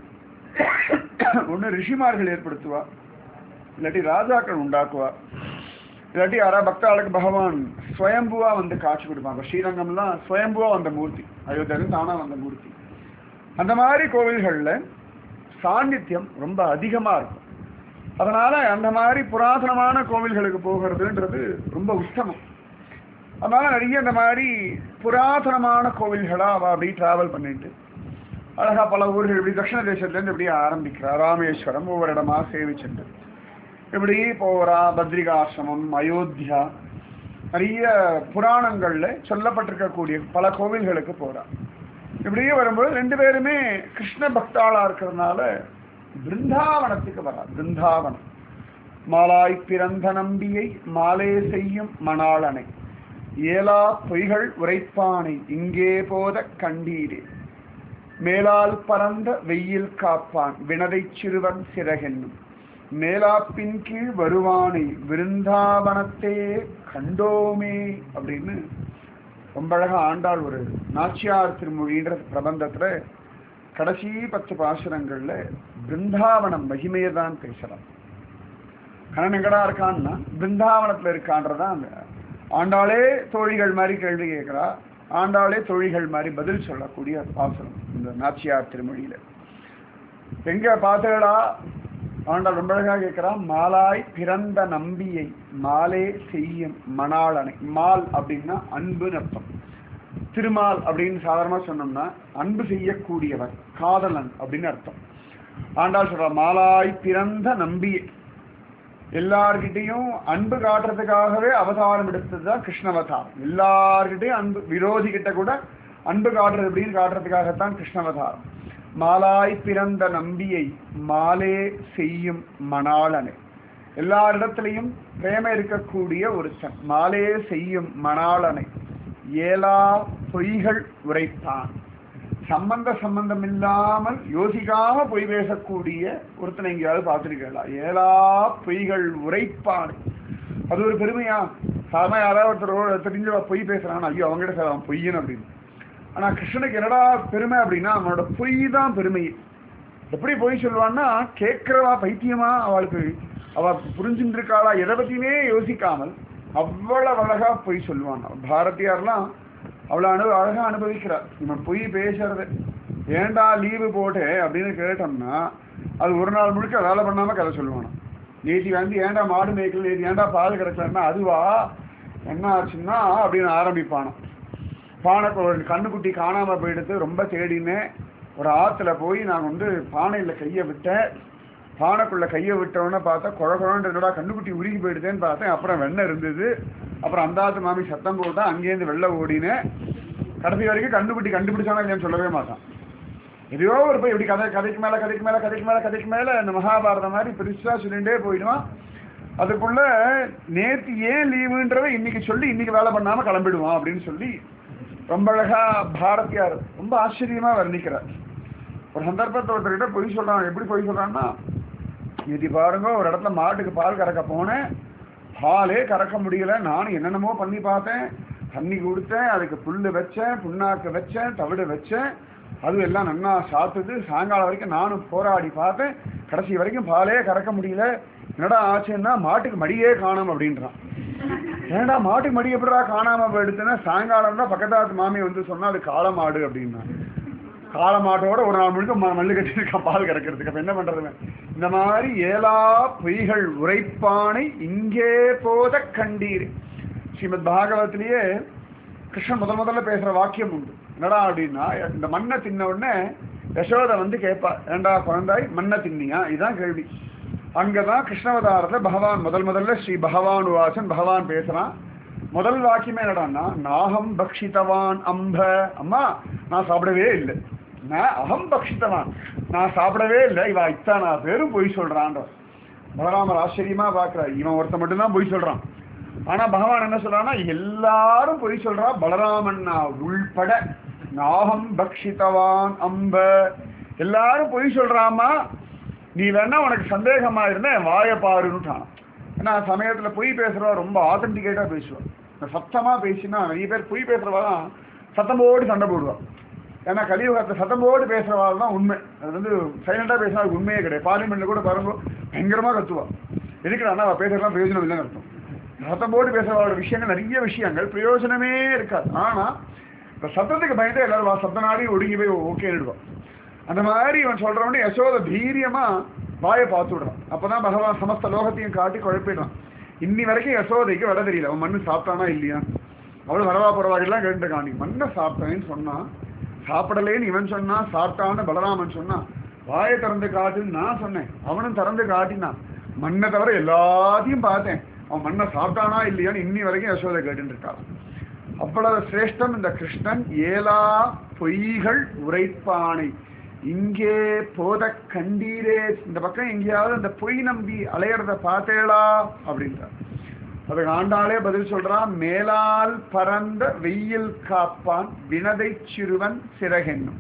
ஒண்ணு ரிஷிமார்கள் ஏற்படுத்துவா இல்லாட்டி ராஜாக்கள் உண்டாக்குவா இல்லாட்டி யாரா பக்தாளுக்கு பகவான் ஸ்வயம்புவா வந்து காட்சி கொடுப்பாங்க ஸ்ரீரங்கம்லாம் ஸ்வயம்புவா வந்த மூர்த்தி அயோத்தியிலிருந்து தானா வந்த மூர்த்தி அந்த மாதிரி கோவில்கள்ல சாநித்தியம் ரொம்ப அதிகமா இருக்கும் அதனால அந்த மாதிரி புராதனமான கோவில்களுக்கு போகிறதுன்றது ரொம்ப உத்தமம் அதனால நிறைய இந்த மாதிரி புராதனமான கோவில்களா அவ அப்படி டிராவல் பண்ணிட்டு அழகா பல ஊர்கள் இப்படி தட்சிண தேசத்துல இருந்து இப்படி ஆரம்பிக்கிறா ராமேஸ்வரம் ஒவ்வொரு இடமா சேவிச்சுட்டு இப்படி போறா பத்ரிகாசிரமம் அயோத்தியா நிறைய புராணங்கள்ல சொல்லப்பட்டிருக்கக்கூடிய பல கோவில்களுக்கு போறா இப்படியே வரும்போது ரெண்டு பேருமே கிருஷ்ண பக்தாளா இருக்கிறதுனால பிருந்தாவனத்துக்கு வரா பிருந்தாவனம் மாலாய் பிறந்த நம்பியை மாலே செய்யும் மணாளனை ஏலா பொய்கள் உரைப்பானை இங்கே போத கண்டீரே மேலால் பறந்த வெயில் காப்பான் வினதை சிறுவன் சிறகென்னும் மேலாப்பின் கீழ் வருவானை விருந்தாவனத்தே கண்டோமே அப்படின்னு ரொம்ப அழகா ஆண்டாள் ஒரு நாச்சியார் திருமொழின்ற பிரபந்தத்துல கடைசி பத்து பாசுரங்கள்ல பிருந்தாவனம் மகிமையை தான் பேசலாம் கண்ணன் எங்கடா இருக்கான்னா பிருந்தாவனத்துல இருக்கான்றதான் அந்த ஆண்டாளே தோழிகள் மாதிரி கேள்வி கேட்கிறா ஆண்டாளே தோழிகள் மாதிரி பதில் சொல்லக்கூடிய பாசுரம் இந்த நாச்சியார் திருமொழியில எங்க பார்த்தேடா ஆண்டாள் ரொம்ப அழகா கேட்கிறா மாலாய் பிறந்த நம்பியை மாலே செய்யும் மணாளனை மால் அப்படின்னா அன்புன்னு அர்த்தம் திருமால் அப்படின்னு சாதாரணமா சொன்னோம்னா அன்பு செய்யக்கூடியவர் காதலன் அப்படின்னு அர்த்தம் ஆண்டாள் சொல்றா மாலாய் பிறந்த நம்பியை எல்லார்கிட்டையும் அன்பு காட்டுறதுக்காகவே அவதாரம் எடுத்ததுதான் கிருஷ்ணவதாரம் எல்லார்கிட்டையும் அன்பு விரோதி கிட்ட கூட அன்பு காட்டுறது அப்படின்னு காட்டுறதுக்காகத்தான் கிருஷ்ணவதாரம் மாலாய் பிறந்த நம்பியை மாலே செய்யும் மணாளனை எல்லாரிடத்திலையும் பிரேம இருக்கக்கூடிய ஒருத்தன் மாலே செய்யும் மணாளனை ஏலா பொய்கள் உரைத்தான் சம்பந்த சம்பந்தம் இல்லாமல் யோசிக்காம பொய் பேசக்கூடிய ஒருத்தனை எங்கேயாவது பார்த்துருக்கா ஏலா பொய்கள் உரைப்பான் அது ஒரு பெருமையா சாதாரண யாராவது ஒருத்தரோட தெரிஞ்ச பொய் பேசுறான் ஐயோ அவங்ககிட்ட சார் அவன் பொய்யன் அப்படின்னு ஆனா கிருஷ்ணனுக்கு என்னடா பெருமை அப்படின்னா அவனோட பொய் தான் பெருமை எப்படி பொய் சொல்லுவான்னா கேட்கிறவா பைத்தியமா அவளுக்கு அவ புரிஞ்சுட்டு இருக்காளா எதை பத்தியுமே யோசிக்காமல் அவ்வளவு அழகா பொய் சொல்லுவான் பாரதியார்லாம் அவ்வளோ அனு அழகா அனுபவிக்கிறார் இவன் பொய் பேசுறது ஏன்டா லீவு போட்டு அப்படின்னு கேட்டோம்னா அது ஒரு நாள் முழுக்க வேலை பண்ணாம கதை சொல்லுவானா நேத்தி வந்து ஏன்டா மாடு மேய்க்கல நேத்தி ஏன்டா பால் கிடக்கலன்னா அதுவா என்ன ஆச்சுன்னா அப்படின்னு ஆரம்பிப்பானோ பானை ஒரு கண்ணுக்குட்டி காணாம போயிடுத்து ரொம்ப தேடினேன் ஒரு ஆத்துல போய் நான் வந்து பானையில கையை விட்டேன் பானைக்குள்ள கையை விட்டவொடனே பார்த்தா குழ குழன்னு என்னடா கண்ணுக்குட்டி உருகி போயிடுதேன்னு பார்த்தேன் அப்புறம் வெண்ணெய் இருந்தது அப்புறம் அந்தாத்து மாமி சத்தம் போட்டா அங்கேருந்து வெளில ஓடினேன் கடைசி வரைக்கும் கண்டுபிடி கண்டுபிடிச்சானா இல்லையான்னு சொல்லவே மாட்டான் எதையோ ஒரு போய் இப்படி கதை கதைக்கு மேல கதைக்கு மேல கதைக்கு மேல கதைக்கு மேல இந்த மகாபாரதம் மாதிரி பெருசா சொல்லிட்டே போயிடுவான் அதுக்குள்ள நேத்து ஏன் லீவுன்றத இன்னைக்கு சொல்லி இன்னைக்கு வேலை பண்ணாம கிளம்பிடுவான் அப்படின்னு சொல்லி ரொம்ப அழகா பாரதியார் ரொம்ப ஆச்சரியமா வர்ணிக்கிறார் ஒரு சந்தர்ப்பத்தை ஒருத்தர்கிட்ட பொய் சொல்றான் எப்படி பொய் சொல்றான்னா இது பாருங்க ஒரு இடத்துல மாட்டுக்கு பால் கறக்க போனேன் பாலே கறக்க முடியல நானும் என்னென்னமோ பண்ணி பார்த்தேன் தண்ணி கொடுத்தேன் அதுக்கு புல்லு வச்சேன் புண்ணாக்கு வச்சேன் தவிடு வச்சேன் அது எல்லாம் நன்னா சாத்துது சாயங்காலம் வரைக்கும் நானும் போராடி பார்த்தேன் கடைசி வரைக்கும் பாலே கறக்க முடியல என்னடா ஆச்சுன்னா மாட்டுக்கு மடியே காணோம் அப்படின்றான் ஏன்டா மாட்டுக்கு மடி எப்படிடா காணாம போயிடுச்சுன்னா சாயங்காலம் தான் பக்கத்தாத்து மாமி வந்து சொன்னா அது காளமாடு அப்படின்னா காளமாட்டோட ஒரு நாள் முழுக்க ம- மல்லு கட்டியிருக்கான் பால் கறக்கிறதுக்கு அப்ப என்ன பண்றது இவன்? இந்த மாதிரி ஏலா பொய்கள் உரைப்பானை இங்கே போத கண்டீர் ஸ்ரீமத் பாகவத்திலேயே கிருஷ்ணன் முதல் முதல்ல பேசுற வாக்கியம் உண்டு என்னடா அப்படின்னா இந்த மண்ணை தின்ன உடனே யசோதை வந்து கேட்பா ஏண்டா குழந்தாய் மண்ணை தின்னியா இதுதான் கேள்வி அங்கதான் கிருஷ்ணவதாரத்துல பகவான் முதல் முதல்ல ஸ்ரீ பகவான் வாசன் பகவான் பேசுறான் முதல் வாக்கியமே என்னடான்னா நாகம் பக்ஷித்தவான் அம்ப அம்மா நான் சாப்பிடவே இல்லை நான் அகம் பக்ஷித்தவான் நான் சாப்பிடவே இல்லை இவ இத்தானா பேரும் பொய் சொல்றான்ற பலராமர் ஆச்சரியமா பார்க்கிறார் இவன் ஒருத்தன் மட்டும்தான் பொய் சொல்றான் ஆனா பகவான் என்ன சொல்றான்னா எல்லாரும் பொய் சொல்றா பலராமன் நான் உள்பட நாகம் பக்ஷித்தவான் அம்ப எல்லாரும் பொய் சொல்றாமா நீ வேணா உனக்கு சந்தேகமா இருந்தா என் வாயை பாருன்னுட்டான் ஏன்னா சமயத்துல பொய் பேசுறவா ரொம்ப ஆத்தன்டிகேட்டா பேசுவா இந்த சத்தமா பேசினா நிறைய பேர் பொய் பேசுறவா தான் சத்தம் போட்டு சண்டை போடுவா ஏன்னா கலியுகத்தை சத்தம் போட்டு பேசுறவா தான் உண்மை அது வந்து சைலண்டா பேசினா அது உண்மையே கிடையாது பார்லிமெண்ட்ல கூட பாருங்க பயங்கரமா கத்துவா எதுக்குடா அவ பேசுறதுலாம் பிரயோஜனம் இல்லைன்னு அர்த்தம் சத்தம் போட்டு பேசுறவளோட விஷயங்கள் நிறைய விஷயங்கள் பிரயோஜனமே இருக்காது ஆனா இந்த சத்தத்துக்கு பயந்து எல்லாரும் வா சத்த நாடி ஒடுங்கி போய் ஓகேடுவான் அந்த மாதிரி இவன் சொல்றவனே யசோத தீரியமா வாயை பார்த்து விடுறான் அப்பதான் பகவான் சமஸ்த லோகத்தையும் காட்டி குழப்பிடுறான் இன்னி வரைக்கும் யசோதைக்கு வர தெரியல அவன் மண்ணு சாப்பிட்டானா இல்லையா அவளு வரவா போறவாகெல்லாம் கேட்டுருக்கான் நீ மண்ணை சாப்பிட்டேன்னு சொன்னான் சாப்பிடலேன்னு இவன் சொன்னான் சாப்பிட்டான்னு பலராமன் சொன்னான் வாயை திறந்து காட்டுன்னு நான் சொன்னேன் அவனும் திறந்து காட்டினான் மண்ணை தவிர எல்லாத்தையும் பார்த்தேன் அவன் மண்ணை சாப்பிட்டானா இல்லையான்னு இன்னி வரைக்கும் யசோதை கேட்டுட்டு இருக்கான் அவ்வளவு சிரேஷ்டம் இந்த கிருஷ்ணன் ஏலா பொய்கள் உரைப்பானை இங்கே போத கண்டீரே இந்த பக்கம் எங்கேயாவது அந்த பொய் நம்பி அலையறத பார்த்தேளா அப்படின்றார் அதுக்கு ஆண்டாளே பதில் சொல்றான் மேலால் பறந்த வெயில் காப்பான் வினதை சிறுவன் சிறகென்னும்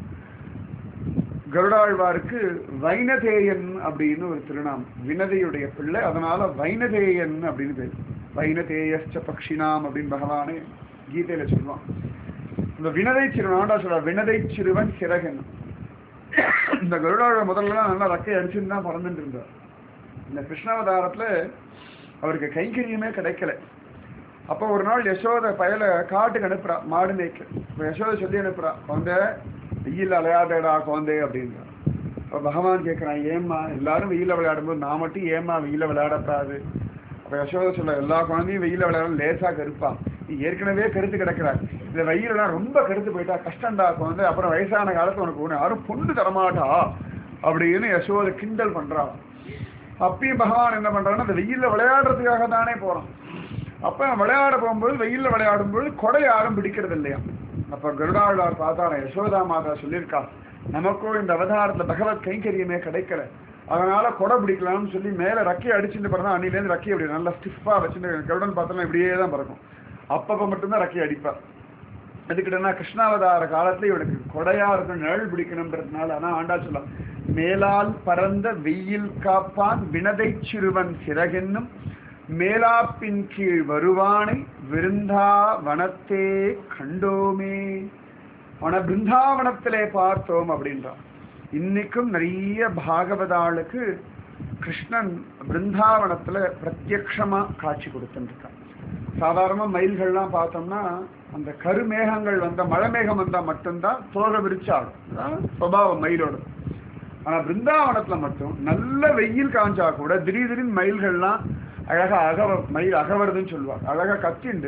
கருடாழ்வாருக்கு வைனதேயன் அப்படின்னு ஒரு திருநாம் வினதையுடைய பிள்ளை அதனால வைனதேயன் அப்படின்னு பேர் வைனதேயச்ச பக்ஷினாம் அப்படின்னு பகவானே கீதையில சொல்லுவான் இந்த வினதை சிறுவன் ஆண்டா சொல்ற வினதை சிறுவன் சிறகென்னும் இந்த கருடாழ்வார் முதல்ல நல்லா ரக்கை அடிச்சுன்னு தான் பறந்துட்டு இருந்தார் இந்த கிருஷ்ணாவதாரத்துல அவருக்கு கைங்கரியமே கிடைக்கல அப்போ ஒரு நாள் யசோத பயல காட்டுக்கு அனுப்புறா மாடு மேய்க்க இப்போ யசோதை சொல்லி அனுப்புறா குழந்தை வெயில் அலையாதடா குழந்தை அப்படின்றா அப்போ பகவான் கேட்குறான் ஏம்மா எல்லாரும் வெயில விளையாடும்போது நான் மட்டும் ஏம்மா வெயில விளையாடக்கூடாது அப்போ யசோதை சொல்ல எல்லா குழந்தையும் வெயில விளையாட லேசா கருப்பா நீ ஏற்கனவே கருத்து கிடக்கிறார் இந்த வெயிலெல்லாம் ரொம்ப கருத்து போயிட்டா கஷ்டம்டா குழந்தை அப்புறம் வயசான காலத்து உனக்கு ஒன்று யாரும் பொண்ணு தரமாட்டா அப்படின்னு யசோதை கிண்டல் பண்றா அப்பயும் பகவான் என்ன பண்றான்னா அந்த வெயில்ல விளையாடுறதுக்காக தானே போறான் அப்ப விளையாட போகும்போது வெயில்ல விளையாடும்போது கொடை யாரும் பிடிக்கிறது இல்லையா அப்ப கருடாழ்வார் பார்த்தாரா யசோதா மாதா சொல்லியிருக்கா நமக்கும் இந்த அவதாரத்துல பகவத் கைங்கரியமே கிடைக்கல அதனால கொடை பிடிக்கலாம்னு சொல்லி மேல ரக்கையை அடிச்சுட்டு பிறந்தா அன்னிலேருந்து ரக்கை அப்படி நல்லா ஸ்டிஃபா வச்சுட்டு கருடன் பார்த்தோம்னா இப்படியே தான் பறக்கும் அப்பப்ப மட்டும்தான் ரக்கை அடிப்பா எதுக்கிட்டனா கிருஷ்ணாவதார காலத்துல இவனுக்கு கொடையா இருக்கும் நிழல் பிடிக்கணும்ன்றதுனால ஆனா ஆண்டா சொல்லலாம் மேலால் பறந்த வெயில் காப்பான் வினதை சிறுவன் சிறகென்னும் மேலாப்பின் கீழ் வருவானை விருந்தா வனத்தே கண்டோமே அவனை பிருந்தாவனத்திலே பார்த்தோம் அப்படின்றான் இன்னைக்கும் நிறைய பாகவதாளுக்கு கிருஷ்ணன் பிருந்தாவனத்துல பிரத்யக்ஷமா காட்சி கொடுத்துருக்கான் சாதாரண மயில்கள்லாம் பார்த்தோம்னா அந்த கருமேகங்கள் வந்த மழை மேகம் வந்தா மட்டும்தான் தோக விரிச்சாடும் அதான் சுபாவம் மயிலோட ஆனா பிருந்தாவனத்துல மட்டும் நல்ல வெயில் காஞ்சா கூட திடீர் திடீர்னு மயில்கள்லாம் அழகா அகவ மயில் அகவருதுன்னு சொல்லுவாங்க அழகா கத்திண்டு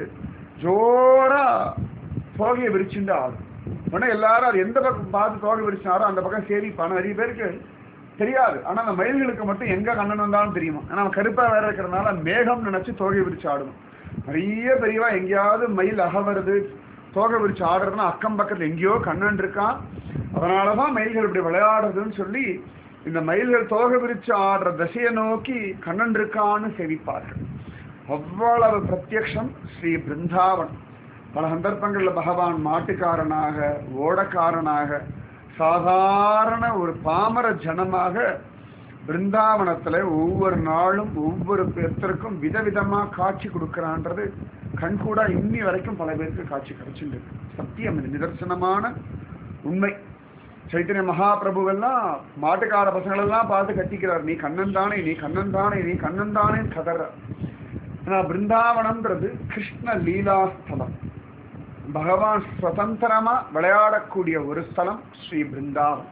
ஜோரா தோகையை விரிச்சுண்டு ஆடும் உடனே எல்லாரும் அது எந்த பக்கம் பார்த்து தோகை விரிச்சினாரோ அந்த பக்கம் சேவிப்பான நிறைய பேருக்கு தெரியாது ஆனா அந்த மயில்களுக்கு மட்டும் எங்க கண்ணன் வந்தாலும் தெரியுமா ஆனா அவன் கருப்பா வேற இருக்கிறதுனால மேகம் நினைச்சு தோகை விரிச்சு ஆடணும் நிறைய பெரியவா எங்கேயாவது மயில் அகவருது தோகை விரிச்சு ஆடுறதுன்னா அக்கம் பக்கத்துல எங்கேயோ கண்ணன் இருக்கான் அதனாலதான் மயில்கள் இப்படி விளையாடுறதுன்னு சொல்லி இந்த மயில்கள் தோகை விரிச்சு ஆடுற திசையை நோக்கி கண்ணன் இருக்கான்னு செவிப்பார்கள் அவ்வளவு பிரத்யக்ஷம் ஸ்ரீ பிருந்தாவன் பல சந்தர்ப்பங்கள்ல பகவான் மாட்டுக்காரனாக ஓடக்காரனாக சாதாரண ஒரு பாமர ஜனமாக பிருந்தாவனத்துல ஒவ்வொரு நாளும் ஒவ்வொரு பேர்த்தருக்கும் விதவிதமா காட்சி கொடுக்கறான்றது கண்கூடா இன்னி வரைக்கும் பல பேருக்கு காட்சி கிடைச்சுட்டு இருக்கு சத்தியம் இது நிதர்சனமான உண்மை சைத்தன்ய மகாபிரபுவெல்லாம் மாட்டுக்கார பசங்களெல்லாம் பார்த்து கத்திக்கிறார் நீ கண்ணன் தானே நீ கண்ணன் தானே நீ கண்ணன் தானே கதற ஆனா பிருந்தாவனம்ன்றது கிருஷ்ண லீலாஸ்தலம் பகவான் சுதந்திரமா விளையாடக்கூடிய ஒரு ஸ்தலம் ஸ்ரீ பிருந்தாவன்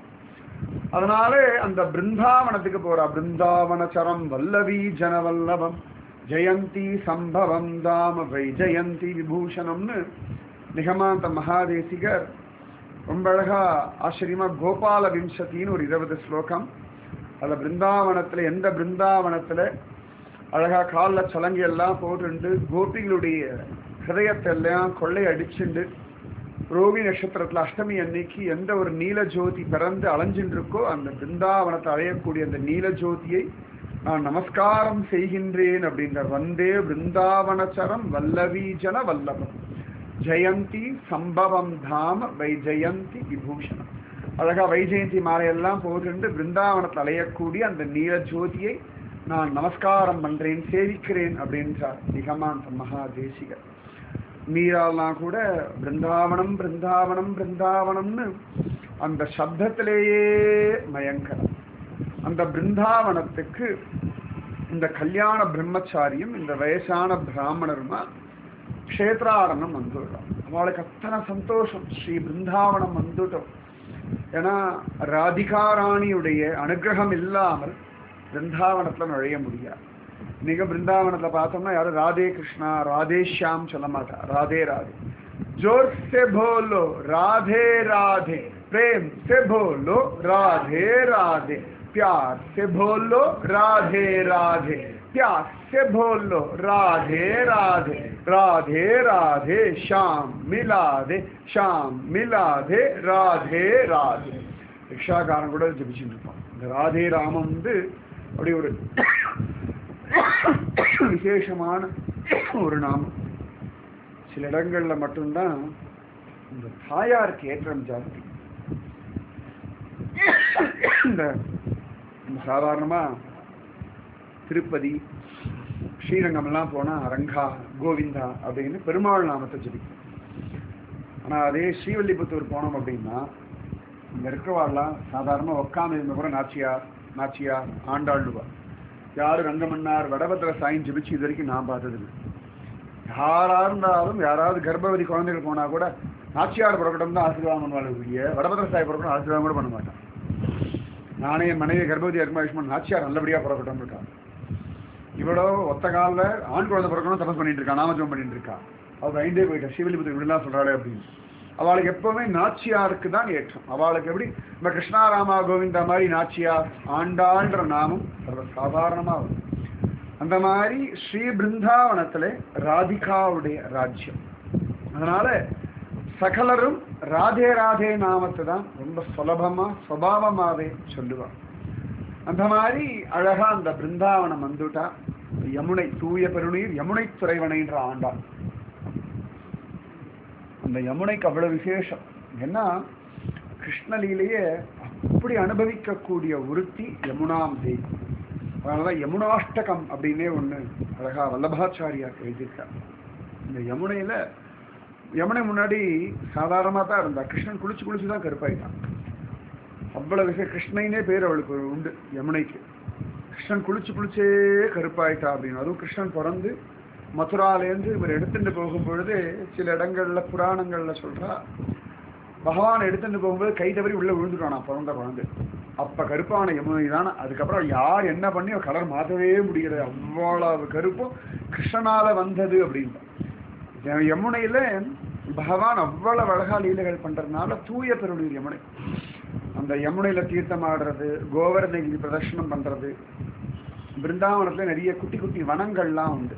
அதனாலே அந்த பிருந்தாவனத்துக்கு போறா பிருந்தாவனச்சரம் வல்லவி ஜனவல்லபம் ஜெயந்தி சம்பவம் தாம வை ஜெயந்தி விபூஷணம்னு நிகமாந்த மகாதேசிகர் ரொம்ப அழகா ஆச்சரியமா கோபால விம்சத்தின்னு ஒரு இருபது ஸ்லோகம் அதுல பிருந்தாவனத்துல எந்த பிருந்தாவனத்துல அழகா காலில் சலங்கை எல்லாம் போட்டுண்டு கோபிகளுடைய ஹிருதயத்தை எல்லாம் கொள்ளை அடிச்சுண்டு ரோகி நட்சத்திரத்துல அஷ்டமி அன்னைக்கு எந்த ஒரு நீல ஜோதி பிறந்து அலைஞ்சுட்டு இருக்கோ அந்த பிருந்தாவனத்தை அடையக்கூடிய அந்த நீல ஜோதியை நான் நமஸ்காரம் செய்கின்றேன் அப்படின்ற வந்தே பிருந்தாவனச்சரம் வல்லவீஜன வல்லபம் ஜெயந்தி சம்பவம் தாம வைஜெயந்தி விபூஷணம் அழகா வைஜெயந்தி மாலையெல்லாம் போட்டு பிருந்தாவனத்தில் அலையக்கூடிய அந்த நீல ஜோதியை நான் நமஸ்காரம் பண்றேன் சேவிக்கிறேன் அப்படின்றார் நிகமாந்த மகாதேசிகர் மீராலாம் கூட பிருந்தாவனம் பிருந்தாவனம் பிருந்தாவனம்னு அந்த சப்தத்திலேயே மயங்கரம் அந்த பிருந்தாவனத்துக்கு இந்த கல்யாண பிரம்மச்சாரியும் இந்த வயசான பிராமணருமா க்ஷேத்ராரணம் வந்துடுறான் அவளுக்கு அத்தனை சந்தோஷம் ஸ்ரீ பிருந்தாவனம் வந்துட்டோம் ஏன்னா ராதிகாராணியுடைய அனுகிரகம் இல்லாமல் பிருந்தாவனத்துல நுழைய முடியாது நீங்க பிருந்தாவனத்துல பார்த்தோம்னா யாரும் ராதே கிருஷ்ணா ராதே ஷியாம் சொல்ல மாட்டா ராதே ராதே जोर से बोलो राधे राधे प्रेम से बोलो राधे राधे प्यार से बोलो राधे राधे प्यार से बोलो राधे राधे राधे राधे श्याम मिला दे श्याम मिला दे राधे राधे ரிக்ஷாக்காரன் கூட ஜபிச்சுட்டு இருப்பான் இந்த ராதே ராமம் வந்து அப்படி ஒரு விசேஷமான ஒரு நாமம் சில இடங்கள்ல மட்டும்தான் இந்த தாயாருக்கு ஏற்றம் ஜாஸ்தி இந்த இந்த சாதாரணமா திருப்பதி ஸ்ரீரங்கம் எல்லாம் போனா ரங்கா கோவிந்தா அப்படின்னு பெருமாள் நாமத்தை ஜபிக்கும் ஆனா அதே ஸ்ரீவல்லிபுத்தூர் போனோம் அப்படின்னா இங்க இருக்கிறவாள்லாம் சாதாரணமா உட்காந்து இருந்த கூட நாச்சியார் நாச்சியார் ஆண்டாளுவா யாரு ரங்கமன்னார் வடபத்திர சாயின் ஜபிச்சு இது வரைக்கும் நான் பார்த்ததில்லை யாரா இருந்தாலும் யாராவது கர்ப்பவதி குழந்தைகள் போனா கூட நாச்சியார் புறக்கட்டம் தான் ஆசீர்வாதம் பண்ணுவாங்க ஒழிய வடபத்திர சாய் புறக்கட்டம் ஆசீர்வாதம் கூட பண்ண மாட்டான் நானே என் மனைவி கர்ப்பவதி அருமாயுஷ்மன் நாச்சியார் நல்லபடியா புறக்கட்டம் இருக்கான் இவளோ ஒத்த காலில் ஆண் குழந்தை பிறக்கணும் தபஸ் பண்ணிட்டு இருக்கா நாமஜம் பண்ணிட்டு இருக்கா அவள் பயந்தே போயிட்டா சிவலிபுத்திரி இப்படிலாம் சொல்றாளே அப்படின்னு அவளுக்கு எப்பவுமே நாச்சியாருக்கு தான் ஏற்றம் அவளுக்கு எப்படி நம்ம கிருஷ்ணாராமா கோவிந்தா மாதிரி நாச்சியார் ஆண்டாள்ன்ற நாமம் சர்வ சாதாரணமா வரும் அந்த மாதிரி ஸ்ரீ பிருந்தாவனத்துல ராதிகாவுடைய ராஜ்யம் அதனால சகலரும் ராதே ராதே நாமத்தை தான் ரொம்ப சுலபமா சுவாவமாவே சொல்லுவாங்க அந்த மாதிரி அழகா அந்த பிருந்தாவனம் வந்துட்டா யமுனை தூய பெருநீர் யமுனை துறைவனைன்ற ஆண்டாள் அந்த யமுனைக்கு அவ்வளவு விசேஷம் ஏன்னா கிருஷ்ணலீலையே அப்படி அனுபவிக்கக்கூடிய ஒருத்தி யமுனாம் தேவி அதனால யமுனாஷ்டகம் அப்படின்னே ஒண்ணு அழகா வல்லபாச்சாரியார் எழுதியிருக்கார் இந்த யமுனையில யமுனை முன்னாடி சாதாரணமா தான் இருந்தா கிருஷ்ணன் குளிச்சு குளிச்சு தான் கருப்பாயிட்டான் அவ்வளவு விஷயம் கிருஷ்ணனே பேர் அவளுக்கு ஒரு உண்டு யமுனைக்கு கிருஷ்ணன் குளிச்சு குளிச்சே கருப்பாயிட்டா அப்படின்னு அதுவும் கிருஷ்ணன் பிறந்து மதுராலேருந்து இவர் எடுத்துட்டு போகும் பொழுது சில இடங்கள்ல புராணங்கள்ல சொல்றா பகவான் எடுத்துட்டு போகும்போது கை தவறி உள்ள விழுந்துட்டானா பிறந்த குழந்தை அப்ப கருப்பான யமுனை தான் அதுக்கப்புறம் யார் என்ன பண்ணி கலர் மாற்றவே முடியல அவ்வளவு கருப்பும் கிருஷ்ணனால வந்தது அப்படின்னு யமுனையில பகவான் அவ்வளவு அழகா லீலைகள் பண்றதுனால தூய பெருநீர் யமுனை அந்த யமுனையில தீர்த்தம் ஆடுறது கோவர்தகிரி பிரதர்ஷனம் பண்றது பிருந்தாவனத்துல நிறைய குட்டி குட்டி வனங்கள்லாம் உண்டு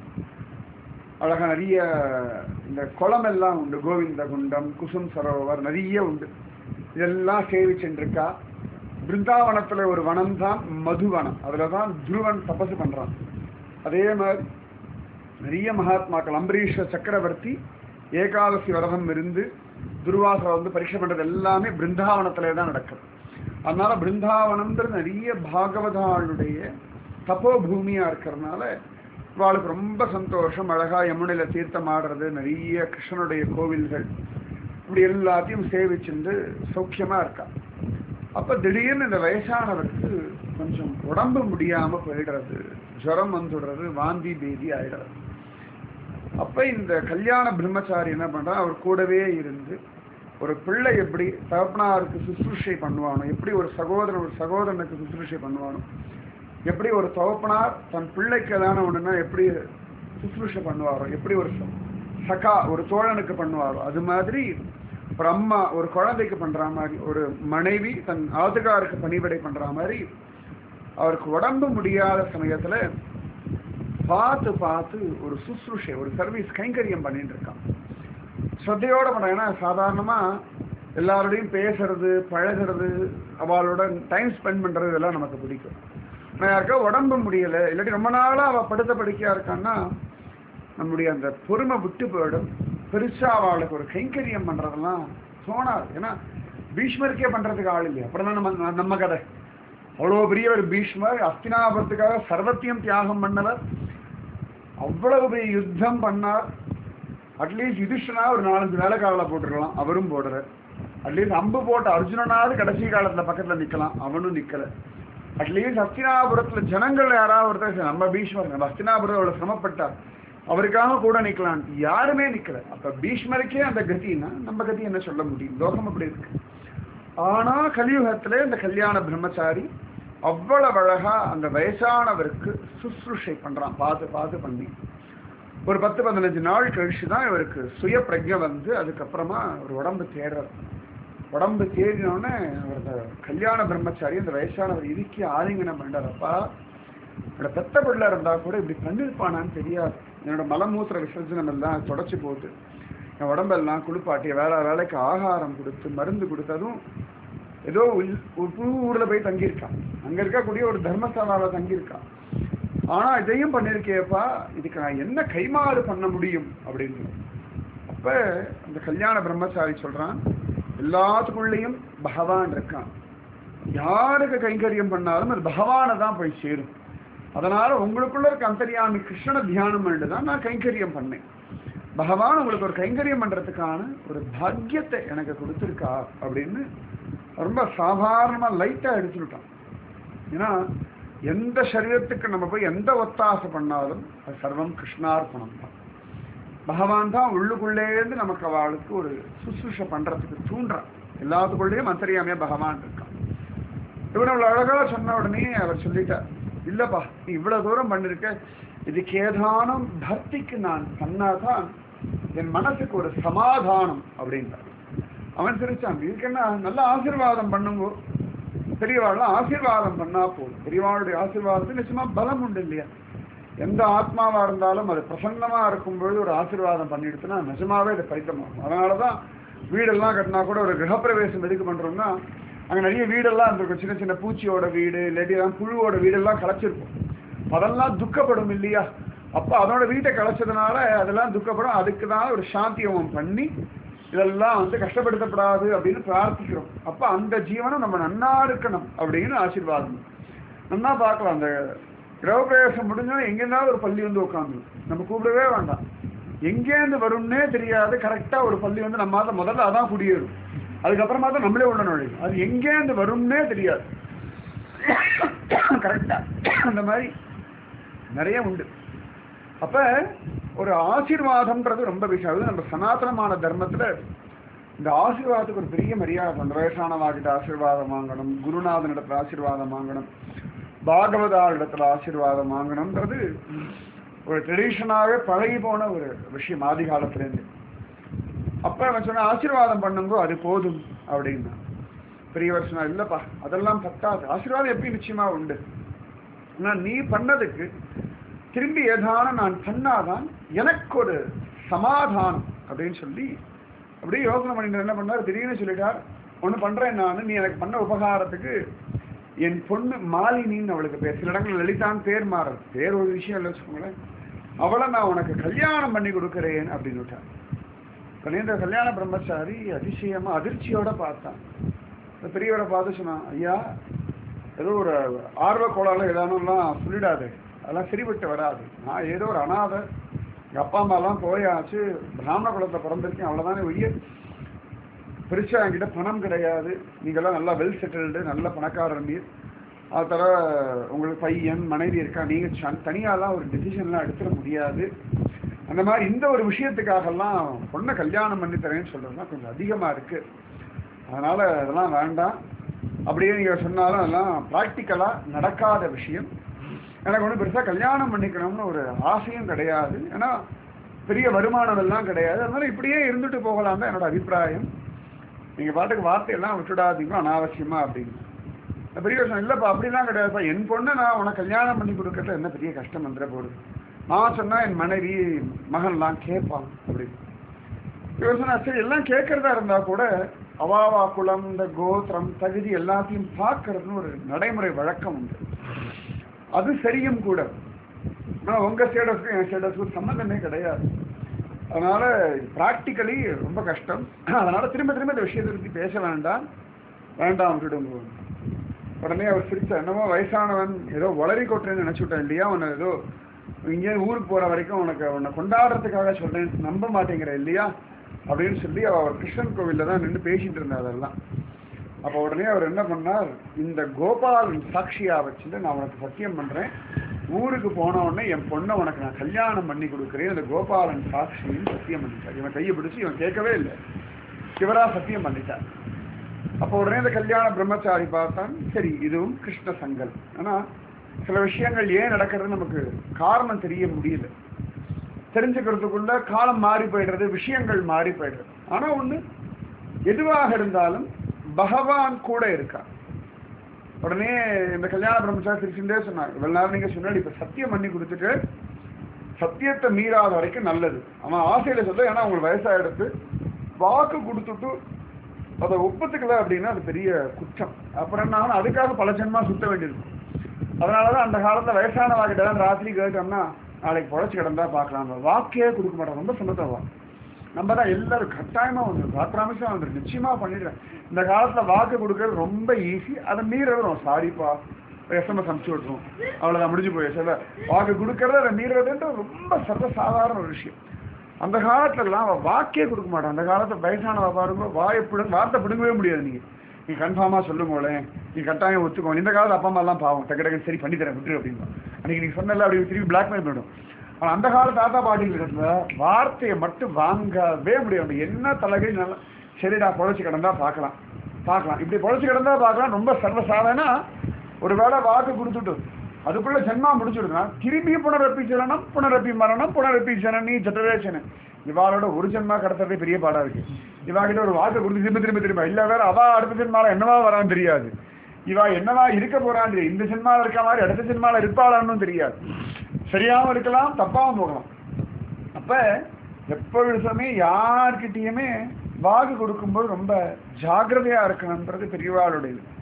அழகா நிறைய இந்த குளம் எல்லாம் உண்டு கோவிந்த குண்டம் குசும் சரோவர் நிறைய உண்டு இதெல்லாம் சேவிச்சுருக்கா பிருந்தாவனத்துல ஒரு வனம் தான் மதுவனம் அதுலதான் துருவன் தபசு பண்றான் அதே மாதிரி நிறைய மகாத்மாக்கள் அம்பரீஷ சக்கரவர்த்தி ஏகாதசி விரதம் இருந்து துர்வாசரை வந்து பரீட்சை பண்றது எல்லாமே பிருந்தாவனத்திலே தான் நடக்கும் அதனால பிருந்தாவனம்ன்றது நிறைய பாகவதாளுடைய தப்போ பூமியா இருக்கிறதுனால இவாளுக்கு ரொம்ப சந்தோஷம் அழகா யமுனையில தீர்த்தம் ஆடுறது நிறைய கிருஷ்ணனுடைய கோவில்கள் இப்படி எல்லாத்தையும் சேவிச்சுண்டு சௌக்கியமா இருக்கா அப்ப திடீர்னு இந்த வயசானவருக்கு கொஞ்சம் உடம்பு முடியாம போயிடுறது ஜுரம் வந்துடுறது வாந்தி பேதி ஆயிடுறது அப்ப இந்த கல்யாண பிரம்மச்சாரி என்ன பண்றா அவர் கூடவே இருந்து ஒரு பிள்ளை எப்படி தகப்பனாருக்கு சுசுருஷை பண்ணுவானோ எப்படி ஒரு சகோதரன் ஒரு சகோதரனுக்கு சுசுருஷை பண்ணுவானோ எப்படி ஒரு தகப்பனார் தன் பிள்ளைக்கு ஏதான ஒண்ணுன்னா எப்படி சுசுருஷை பண்ணுவாரோ எப்படி ஒரு ச- சகா ஒரு தோழனுக்கு பண்ணுவாரோ அது மாதிரி ஒரு அம்மா ஒரு குழந்தைக்கு பண்ற மாதிரி ஒரு மனைவி தன் ஆதுகாருக்கு பணிவிடை பண்ற மாதிரி அவருக்கு உடம்பு முடியாத சமயத்துல பார்த்து பார்த்து ஒரு சுசுருஷை ஒரு சர்வீஸ் கைங்கரியம் பண்ணிட்டு இருக்கான் ஸ்ரத்தையோட பண்றான் ஏன்னா சாதாரணமா எல்லாரோடையும் பேசுறது பழகுறது அவளோட டைம் ஸ்பெண்ட் பண்றது இதெல்லாம் நமக்கு பிடிக்கும் நான் யாருக்கா உடம்பு முடியல இல்லாட்டி ரொம்ப நாளா அவ படுத்த படுக்கையா இருக்கான்னா நம்முடைய அந்த பொறுமை விட்டு போயிடும் பெருசா அவளுக்கு ஒரு கைங்கரியம் பண்றதெல்லாம் தோணாது ஏன்னா பீஷ்மருக்கே பண்றதுக்கு ஆள் இல்லையா அப்படிதான் நம்ம நம்ம கதை அவ்வளோ பெரிய ஒரு பீஷ்மர் அஸ்தினாபுரத்துக்காக சர்வத்தையும் தியாகம் பண்ணவர் அவ்வளவு பெரிய யுத்தம் பண்ணார் அட்லீஸ்ட் யுதிஷ்டனா ஒரு நாலஞ்சு வேலை காலில் போட்டுருக்கலாம் அவரும் போடுற அட்லீஸ்ட் அம்பு போட்ட அர்ஜுனனாவது கடைசி காலத்துல பக்கத்துல நிக்கலாம் அவனும் நிக்கல அட்லீஸ்ட் ஹஸ்தினாபுரத்துல ஜனங்கள் யாராவது ஒருத்தர் சரி, நம்ம பீஷ்மர் நம்ம ஹஸ்தினாபுரம் அவ்வளவு சிரமப்பட்டார் அவருக்காக கூட நிக்கலாம் யாருமே நிக்கல அப்ப பீஷ்மருக்கே அந்த கதின்னா நம்ம கதி என்ன சொல்ல முடியும் லோகம் அப்படி இருக்கு ஆனா கலியுகத்துல இந்த கல்யாண பிரம்மச்சாரி அவ்வளவு அழகா அந்த வயசானவருக்கு சுசுருஷை பண்றான் பார்த்து பார்த்து பண்ணி ஒரு பத்து பதினஞ்சு நாள் கழிச்சு தான் இவருக்கு சுய பிரஜை வந்து அதுக்கப்புறமா ஒரு உடம்பு தேடுறார் உடம்பு தேடினோடனே அவர் அந்த கல்யாண பிரம்மச்சாரி அந்த வயசானவர் இறுக்கி ஆலிங்கனம் பண்ணாரப்பா என்னோட பெத்த பிள்ளை இருந்தா கூட இப்படி பண்ணிருப்பானான்னு தெரியாது என்னோட மலமூத்திர விசர்ஜனம் எல்லாம் தொடச்சி போட்டு என் உடம்பெல்லாம் குளிப்பாட்டி வேலை வேலைக்கு ஆகாரம் கொடுத்து மருந்து கொடுத்து அதுவும் ஏதோ உள்- ஒரு புது ஊர்ல போய் தங்கியிருக்கான் அங்க இருக்கக்கூடிய ஒரு தர்மசாலால தங்கியிருக்கான் ஆனா இதையும் பண்ணிருக்கேப்பா இதுக்கு நான் என்ன கைமாறு பண்ண முடியும் அப்படின்னு அப்ப அந்த கல்யாண பிரம்மச்சாரி சொல்றான் எல்லாத்துக்குள்ளேயும் பகவான் இருக்கான் யாருக்கு கைங்கரியம் பண்ணாலும் அது பகவானை தான் போய் சேரும் அதனால உங்களுக்குள்ள இருக்க அந்தரியாமி கிருஷ்ண தியானம் பண்ணிட்டு தான் நான் கைங்கரியம் பண்ணேன் பகவான் உங்களுக்கு ஒரு கைங்கரியம் பண்றதுக்கான ஒரு பாக்கியத்தை எனக்கு கொடுத்துருக்கா அப்படின்னு ரொம்ப சாதாரணமா லைட்டா எடுத்துட்டான் ஏன்னா எந்த சரீரத்துக்கு நம்ம போய் எந்த ஒத்தாசை பண்ணாலும் அது சர்வம் கிருஷ்ணார்ப்பணம் தான் பகவான் தான் உள்ளுக்குள்ளேருந்து நமக்கு அவளுக்கு ஒரு சுசுஷ பண்றதுக்கு தூண்டுறான் எல்லாத்துக்குள்ளேயும் அந்தரியாமையா பகவான் இருக்கான் இவன் அவ்வளவு அழகா சொன்ன உடனே அவர் சொல்லிட்டார் இல்லப்பா நீ இவ்வளவு தூரம் பண்ணிருக்க இதுக்கு ஏதானும் பக்திக்கு நான் பண்ணாதான் என் மனசுக்கு ஒரு சமாதானம் அப்படின்றார் அவன் சிரிச்சான் இதுக்கு என்ன நல்ல ஆசீர்வாதம் பண்ணுங்க பெரியவாள்லாம் ஆசீர்வாதம் பண்ணா போதும் பெரியவாளுடைய ஆசீர்வாதத்துக்கு நிச்சயமா பலம் உண்டு இல்லையா எந்த ஆத்மாவா இருந்தாலும் அது பிரசன்னமா இருக்கும் பொழுது ஒரு ஆசீர்வாதம் பண்ணிடுச்சுன்னா நிஜமாவே அது பரித்தமாகும் அதனாலதான் வீடெல்லாம் கட்டினா கூட ஒரு கிரகப்பிரவேசம் எதுக்கு பண்றோம்னா அங்க நிறைய வீடெல்லாம் இருந்திருக்கும் சின்ன சின்ன பூச்சியோட வீடு இல்லாட்டி எல்லாம் புழுவோட வீடெல்லாம் களைச்சிருக்கும் அதெல்லாம் துக்கப்படும் இல்லையா அப்ப அதோட வீட்டை களைச்சதுனால அதெல்லாம் துக்கப்படும் அதுக்கு தான் ஒரு சாந்தி ஹோமம் பண்ணி இதெல்லாம் வந்து கஷ்டப்படுத்தப்படாது அப்படின்னு பிரார்த்திக்கிறோம் அப்ப அந்த ஜீவனம் நம்ம நன்னா இருக்கணும் அப்படின்னு ஆசீர்வாதம் நன்னா பார்க்கலாம் அந்த கிரகப்பிரவேசம் முடிஞ்சோன்னா எங்கேருந்தாவது ஒரு பள்ளி வந்து உட்காந்து நம்ம கூப்பிடவே வேண்டாம் எங்கேருந்து வரும்னே தெரியாது கரெக்டா ஒரு பள்ளி வந்து நம்ம அதை முதல்ல அதான் குடியேறும் அதுக்கப்புறமா தான் நம்மளே உள்ள நுழையும் அது எங்கேருந்து வரும்னே தெரியாது கரெக்டா அந்த மாதிரி நிறைய உண்டு அப்ப ஒரு ஆசீர்வாதம்ன்றது ரொம்ப விஷயம் அது நம்ம சனாதனமான தர்மத்துல இந்த ஆசீர்வாதத்துக்கு ஒரு பெரிய மரியாதை அந்த வயசானவாகிட்ட ஆசீர்வாதம் வாங்கணும் குருநாதன் இடத்துல ஆசீர்வாதம் வாங்கணும் பாகவதார் இடத்துல ஆசீர்வாதம் வாங்கணும்ன்றது ஒரு ட்ரெடிஷனாகவே பழகி போன ஒரு விஷயம் ஆதி காலத்துலேருந்து அப்ப அவன் சொன்ன ஆசீர்வாதம் பண்ணுங்கோ அது போதும் அப்படின்னா பெரியவர் சொன்னா இல்லப்பா அதெல்லாம் பத்தாது ஆசீர்வாதம் எப்படி நிச்சயமா உண்டு ஆனா நீ பண்ணதுக்கு திரும்பி ஏதான நான் பண்ணாதான் எனக்கு ஒரு சமாதானம் அப்படின்னு சொல்லி அப்படியே யோசனை பண்ணிட்டு என்ன பண்ணார் திடீர்னு சொல்லிட்டார் ஒண்ணு பண்றேன் நான் நீ எனக்கு பண்ண உபகாரத்துக்கு என் பொண்ணு மாலினின்னு அவளுக்கு பேர் சில இடங்கள் லலிதான் பேர் மாறுது பேர் ஒரு விஷயம் இல்லை வச்சுக்கோங்களேன் அவளை நான் உனக்கு கல்யாணம் பண்ணி கொடுக்குறேன் அப்படின்னு விட்டார் கணேந்திர கல்யாண பிரம்மச்சாரி அதிசயமா அதிர்ச்சியோட பார்த்தான் இந்த பெரியவரை பார்த்து சொன்னான் ஐயா ஏதோ ஒரு ஆர்வ கோளால ஏதானும்லாம் சொல்லிடாது அதெல்லாம் சரிபட்டு வராது நான் ஏதோ ஒரு அனாதை எங்கள் அப்பா அம்மாலாம் போயாச்சு பிராமண குலத்தை பிறந்திருக்கேன் அவ்வளோதானே ஒழிய பெருசா என்கிட்ட பணம் கிடையாது நீங்களாம் நல்லா வெல் செட்டில்டு நல்ல பணக்காரர் நீர் அது தவிர உங்களுக்கு பையன் மனைவி இருக்கா நீங்கள் தனியாலாம் ஒரு டெசிஷன்லாம் எடுத்துட முடியாது அந்த மாதிரி இந்த ஒரு விஷயத்துக்காகலாம் பொண்ணை கல்யாணம் பண்ணி தரேன்னு சொல்றதுலாம் கொஞ்சம் அதிகமா இருக்கு அதனால அதெல்லாம் வேண்டாம் அப்படியே நீங்க சொன்னாலும் அதெல்லாம் ப்ராக்டிக்கலா நடக்காத விஷயம் எனக்கு ஒன்றும் பெருசா கல்யாணம் பண்ணிக்கணும்னு ஒரு ஆசையும் கிடையாது ஏன்னா பெரிய வருமானம் எல்லாம் கிடையாது அதனால இப்படியே இருந்துட்டு போகலாம் தான் என்னோட அபிப்பிராயம் நீங்க பாட்டுக்கு வார்த்தையெல்லாம் விட்டுடாதீங்க அனாவசியமா அப்படின்னு இந்த பெரிய விஷயம் இல்லப்பா அப்படிலாம் கிடையாதுப்பா என் பொண்ணை நான் உனக்கு கல்யாணம் பண்ணி கொடுக்கறதுல என்ன பெரிய கஷ்டம் வந்துட போகுது நான் சொன்னா என் மனைவி மகன்லாம் கேட்பான் அப்படின்னு இவர் சொன்னா சரி எல்லாம் கேட்கறதா இருந்தா கூட அவாவா குலம் இந்த கோத்திரம் தகுதி எல்லாத்தையும் பார்க்கறதுன்னு ஒரு நடைமுறை வழக்கம் உண்டு அது சரியும் கூட ஆனா உங்க ஸ்டேட்டஸ்க்கும் என் ஸ்டேட்டஸ்க்கும் சம்மந்தமே கிடையாது அதனால ப்ராக்டிக்கலி ரொம்ப கஷ்டம் அதனால திரும்ப திரும்ப இந்த விஷயத்தை பத்தி பேச வேண்டாம் வேண்டாம் விட்டுடுங்க உடனே அவர் சிரிச்சா என்னமோ வயசானவன் ஏதோ வளரி கொட்டுறேன்னு நினைச்சுட்டேன் இல்லையா உன்னை ஏதோ இங்கே ஊருக்கு போற வரைக்கும் உனக்கு உன்னை கொண்டாடுறதுக்காக சொல்றேன் நம்ப மாட்டேங்கிற இல்லையா அப்படின்னு சொல்லி அவர் கிருஷ்ணன் கோவில்ல தான் நின்று பேசிட்டு இருந்தார் அதெல்லாம் அப்போ உடனே அவர் என்ன பண்ணார் இந்த கோபாலன் சாட்சியா வச்சுட்டு நான் உனக்கு சத்தியம் பண்றேன் ஊருக்கு போன உடனே என் பொண்ணை உனக்கு நான் கல்யாணம் பண்ணி கொடுக்குறேன் இந்த கோபாலன் சாட்சின்னு சத்தியம் பண்ணிட்டார் இவன் கையை பிடிச்சு இவன் கேட்கவே இல்லை சிவரா சத்தியம் பண்ணிட்டார் அப்போ உடனே இந்த கல்யாண பிரம்மச்சாரி பார்த்தான் சரி இதுவும் கிருஷ்ண சங்கல் ஆனா சில விஷயங்கள் ஏன் நடக்கிறது நமக்கு காரணம் தெரிய முடியல தெரிஞ்சுக்கிறதுக்குள்ள காலம் மாறி போயிடுறது விஷயங்கள் மாறி போயிடுறது ஆனா ஒண்ணு எதுவாக இருந்தாலும் பகவான் கூட இருக்கா உடனே இந்த கல்யாண பிரம்மச்சாரி சிரிச்சுட்டே சொன்னாங்க இவ்வளவு நேரம் நீங்க சொன்னாடி இப்ப சத்தியம் பண்ணி கொடுத்துட்டு சத்தியத்தை மீறாத வரைக்கும் நல்லது அவன் ஆசையில சொல்ல ஏன்னா உங்களுக்கு வயசாயிடுத்து வாக்கு கொடுத்துட்டு அதை ஒப்பத்துக்கல அப்படின்னா அது பெரிய குற்றம் அப்புறம் என்ன ஆகும்? அதுக்காக பல ஜென்மா சுத்த வேண்டியிருக்கும் அதனாலதான் அந்த காலத்துல வயசானவா கிட்ட தான் ராத்திரி கேட்டோம்னா நாளைக்கு பொழைச்சு கிடந்தா பார்க்கலாம் அந்த வாக்கே கொடுக்க மாட்டோம் ரொம்ப சமத்தவா நம்ம தான் எல்லாரும் கட்டாயமா வந்துடும் காத்திராமசம் வந்துடும் நிச்சயமா பண்ணிடுறேன் இந்த காலத்துல வாக்கு கொடுக்கறது ரொம்ப ஈஸி அதை மீறதும் சாரிப்பா எஸ்எம்எஸ் அனுப்பிச்சு விட்டுரும் அவ்வளவுதான் முடிஞ்சு போய் சில வாக்கு கொடுக்கறது அதை மீறுறதுன்றது ரொம்ப சர்வ சாதாரண ஒரு விஷயம் அந்த காலத்துல எல்லாம் அவ வாக்கே கொடுக்க மாட்டான் அந்த காலத்துல வயசானவ பாருங்க வாயை பிடுங்க வார்த்தை பிடுங்கவே முடியாது நீங்க நீ கன்ஃபார்மா சொல்லுங்களேன் நீ கட்டாயம் ஒத்துக்கோ இந்த காலத்து அப்பா அம்மா எல்லாம் பாவம் டக்கு டக்கு சரி பண்ணி தரேன் விட்டுரு அப்படின்னு அன்னைக்கு நீ சொன்னல அப்படி திருப்பி பிளாக்மெயில் பண்ணிடும் ஆனா அந்த கால தாத்தா பாட்டிகள் இடத்துல வார்த்தையை மட்டும் வாங்கவே முடியாது என்ன தலைகை நல்லா சரிடா பொழைச்சு கிடந்தா பார்க்கலாம் பார்க்கலாம் இப்படி பொழைச்சு கிடந்தா பார்க்கலாம் ரொம்ப சர்வசாதாரண ஒரு வேளை வாக்கு கொடுத்துட்டு அதுக்குள்ள ஜென்மா முடிச்சுடுனா திரும்பி புனரப்பி ஜனனம் புனரப்பி மரணம் புனரப்பி ஜனனி ஜெனரேஷன் இவாளோட ஒரு ஜென்மா கடத்துறதே பெரிய பாடா இருக்கு இவா கிட்ட ஒரு வாக்கு கொடுத்து திரும்ப திரும்ப திரும்ப இல்ல வேற அவ அடுத்த ஜென்மால என்னவா வரான்னு தெரியாது இவா என்னவா இருக்க போறான்னு தெரியும் இந்த ஜென்மால இருக்க மாதிரி அடுத்த ஜென்மால இருப்பாளான்னு தெரியாது சரியாவும் இருக்கலாம் தப்பாவும் போகலாம் அப்ப எப்பொழுதுமே யார்கிட்டயுமே வாக்கு கொடுக்கும்போது ரொம்ப ஜாக்கிரதையா இருக்கணும்ன்றது பெரியவாளுடைய இது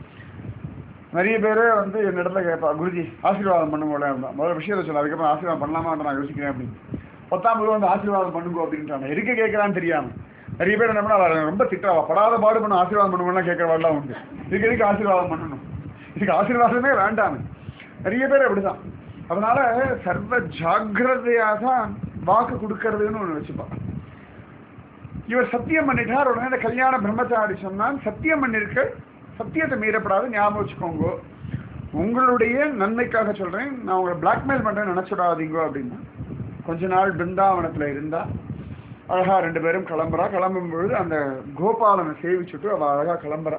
நிறைய பேர் வந்து என் இடத்துல கேட்பா குருஜி ஆசீர்வாதம் பண்ணுங்களேன் அப்படின்னா. முதல்ல விஷயத்தை சொல்ல அதுக்கப்புறம் ஆசீர்வாதம் பண்ணலாமா நான் யோசிக்கிறேன் அப்படின்னு பத்தாம் ரூபா வந்து ஆசீர்வாதம் பண்ணுங்க அப்படின்றாங்க எதுக்கு கேட்கறான்னு தெரியாம நிறைய பேர் என்ன பண்ணா அவளை ரொம்ப திட்டுறா படாத பாடு பண்ண ஆசீர்வாதம் பண்ணுவோம்லாம் கேட்கறவாள்லாம் உண்டு இதுக்கு எதுக்கு ஆசீர்வாதம் பண்ணணும் இதுக்கு ஆசீர்வாதமே வேண்டாம் நிறைய பேர் அப்படிதான் அதனால சர்வ ஜாக்கிரதையா தான் வாக்கு கொடுக்கறதுன்னு ஒண்ணு வச்சுப்பான் இவர் சத்தியம் பண்ணிட்டார் உடனே இந்த கல்யாண பிரம்மச்சாரி சொன்னான் சத்தியம் பண்ணிருக்க சத்தியத்தை மீறப்படாது ஞாபகம் வச்சுக்கோங்க உங்களுடைய நன்மைக்காக சொல்றேன் நான் உங்களை பிளாக்மெயில் பண்றேன்னு நினைச்சுடாதீங்க அப்படின்னா கொஞ்ச நாள் பிருந்தாவனத்துல இருந்தா அழகா ரெண்டு பேரும் கிளம்புறா கிளம்பும் பொழுது அந்த கோபாலனை சேவிச்சுட்டு அவ அழகா கிளம்புறா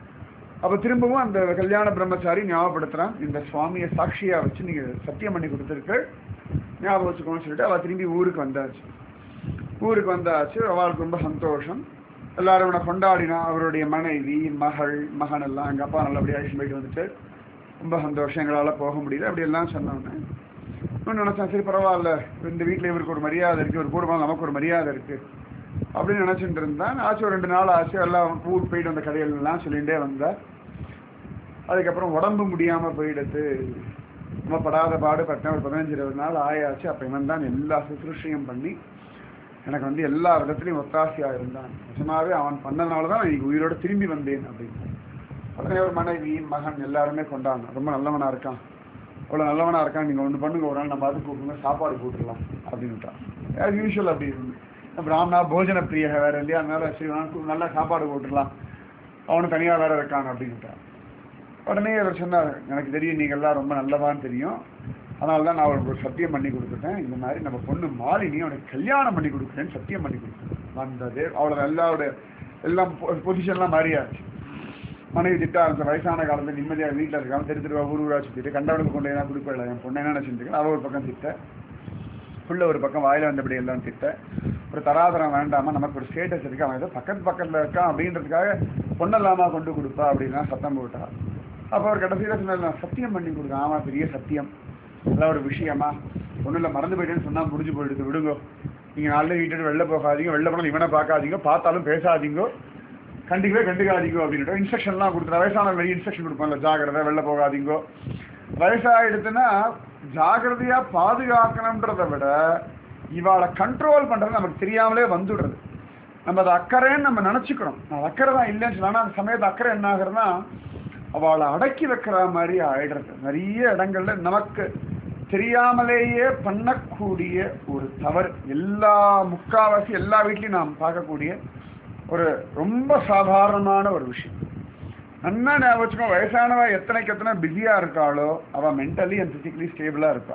அப்ப திரும்பவும் அந்த கல்யாண பிரம்மச்சாரி ஞாபகப்படுத்துறான் இந்த சுவாமியை சாட்சியா வச்சு நீங்க சத்தியம் பண்ணி கொடுத்துருக்கு ஞாபகம் வச்சுக்கோன்னு சொல்லிட்டு அவ திரும்பி ஊருக்கு வந்தாச்சு ஊருக்கு வந்தாச்சு அவளுக்கு ரொம்ப சந்தோஷம் எல்லாரும் இவனை கொண்டாடினா அவருடைய மனைவி மகள் மகன் எல்லாம் எங்க அப்பா நல்லபடியா அழைச்சிட்டு போயிட்டு வந்துட்டு ரொம்ப சந்தோஷம் எங்களால போக முடியல அப்படி எல்லாம் சொன்னோன்னே இன்னும் நினைச்சேன் சரி பரவாயில்ல இந்த வீட்டில் இவருக்கு ஒரு மரியாதை இருக்கு ஒரு குடும்பம் நமக்கு ஒரு மரியாதை இருக்கு அப்படின்னு நினைச்சிட்டு இருந்தேன் ஆச்சு ஒரு ரெண்டு நாள் ஆச்சு எல்லாம் ஊர் போயிட்டு வந்த கதைகள் எல்லாம் சொல்லிகிட்டே வந்தேன் அதுக்கப்புறம் உடம்பு முடியாம போயிடுது நம்ம படாத பாடுபட்டேன் ஒரு பதினஞ்சு இருபது நாள் ஆயாச்சு அப்ப இவன் தான் எல்லா சுசுருஷையும் பண்ணி எனக்கு வந்து எல்லா விதத்துலையும் ஒத்தாசையா இருந்தான் நிஜமாவே அவன் பண்ணதுனால தான் நான் இன்னைக்கு உயிரோட திரும்பி வந்தேன் அப்படின்னு உடனே ஒரு மனைவி மகன் எல்லாருமே கொண்டாங்க ரொம்ப நல்லவனா இருக்கான் அவ்வளோ நல்லவனா இருக்கான் நீங்க ஒன்று பண்ணுங்க ஒரு நாள் நம்ம அது கூப்பிடுங்க சாப்பாடு போட்டுடலாம் அப்படின்ட்டான் ஆஸ் யூஷுவல் அப்படி இருந்து பிராமணா போஜன பிரிய வேற இல்லையா அதனால சரி உனக்கு நல்லா சாப்பாடு போட்டுடலாம் அவனு தனியா வேற இருக்கான் அப்படின்ட்டான் உடனே அவர் சொன்னார் எனக்கு தெரியும் நீங்க எல்லாம் ரொம்ப நல்லவான்னு தெரியும் அதனால தான் நான் அவருக்கு ஒரு சத்தியம் பண்ணி கொடுத்துட்டேன் இந்த மாதிரி நம்ம பொண்ணு மாலினி அவனுக்கு கல்யாணம் பண்ணி கொடுக்குறேன்னு சத்தியம் பண்ணி கொடுத்தேன் வந்தது அவளோட எல்லாரோட எல்லாம் பொசிஷன்லாம் மாறியாச்சு மனைவி திட்டா அந்த வயசான காலத்துல நிம்மதியாக வீட்டில் இருக்காம தெரு தெருவா ஊர் ஊரா சுற்றிட்டு கண்டவனுக்கு கொண்டு என்ன கொடுக்கல என் பொண்ணு என்ன நினச்சிட்டு அவ ஒரு பக்கம் திட்ட புள்ள ஒரு பக்கம் வாயில வந்தபடி எல்லாம் திட்ட ஒரு தராதரம் வேண்டாம நமக்கு ஒரு ஸ்டேட்டஸ் இருக்கு அவன் ஏதோ பக்கத்து பக்கத்துல இருக்கான் அப்படின்றதுக்காக பொண்ணெல்லாமா கொண்டு கொடுப்பா அப்படின்னா சத்தம் போட்டா அப்போ அவர் கடைசியில் சொன்னார் நான் சத்தியம் பண்ணி கொடுக்கேன் ஆமா பெரிய சத்தியம் அதான் ஒரு விஷயமா ஒன்றும் இல்லை மறந்து போயிட்டேன்னு சொன்னா முடிஞ்சு போயிடுது விடுங்க நீங்க நாளில் வீட்டு வெளில போகாதீங்க வெளில போனால் இவனை பார்க்காதீங்க பார்த்தாலும் பேசாதீங்க கண்டிக்கவே கண்டுக்காதீங்க அப்படின்ட்டு இன்ஸ்ட்ரக்ஷன்லாம் கொடுத்துரு வயசான வெளியே இன்ஸ்ட்ரக்ஷன் கொடுப்பாங்கல்ல ஜாகிரதை வெளில போகாதீங்கோ வயசாயிடுச்சுன்னா ஜாகிரதையா பாதுகாக்கணுன்றதை விட இவாளை கண்ட்ரோல் பண்றது நமக்கு தெரியாமலே வந்துடுறது நம்ம அதை அக்கறைன்னு நம்ம நினைச்சுக்கணும் அது அக்கறை தான் இல்லைன்னு சொல்லலாம் ஆனா அந்த சமயத்து அக்கறை என்ன ஆகுறதுன்னா அவளை அடக்கி வைக்கிற மாதிரி ஆயிடுறது நிறைய இடங்கள்ல நமக்கு தெரியாமலேயே பண்ணக்கூடிய ஒரு தவறு எல்லா முக்காவாசி எல்லா வீட்லையும் நாம் பார்க்கக்கூடிய ஒரு ரொம்ப சாதாரணமான ஒரு விஷயம் நன்னா ஞாபகம் வச்சுக்கோ வயசானவ எத்தனைக்கு எத்தனை பிஸியா இருக்காளோ அவ மென்டலி அண்ட் பிசிக்கலி ஸ்டேபிளா இருப்பா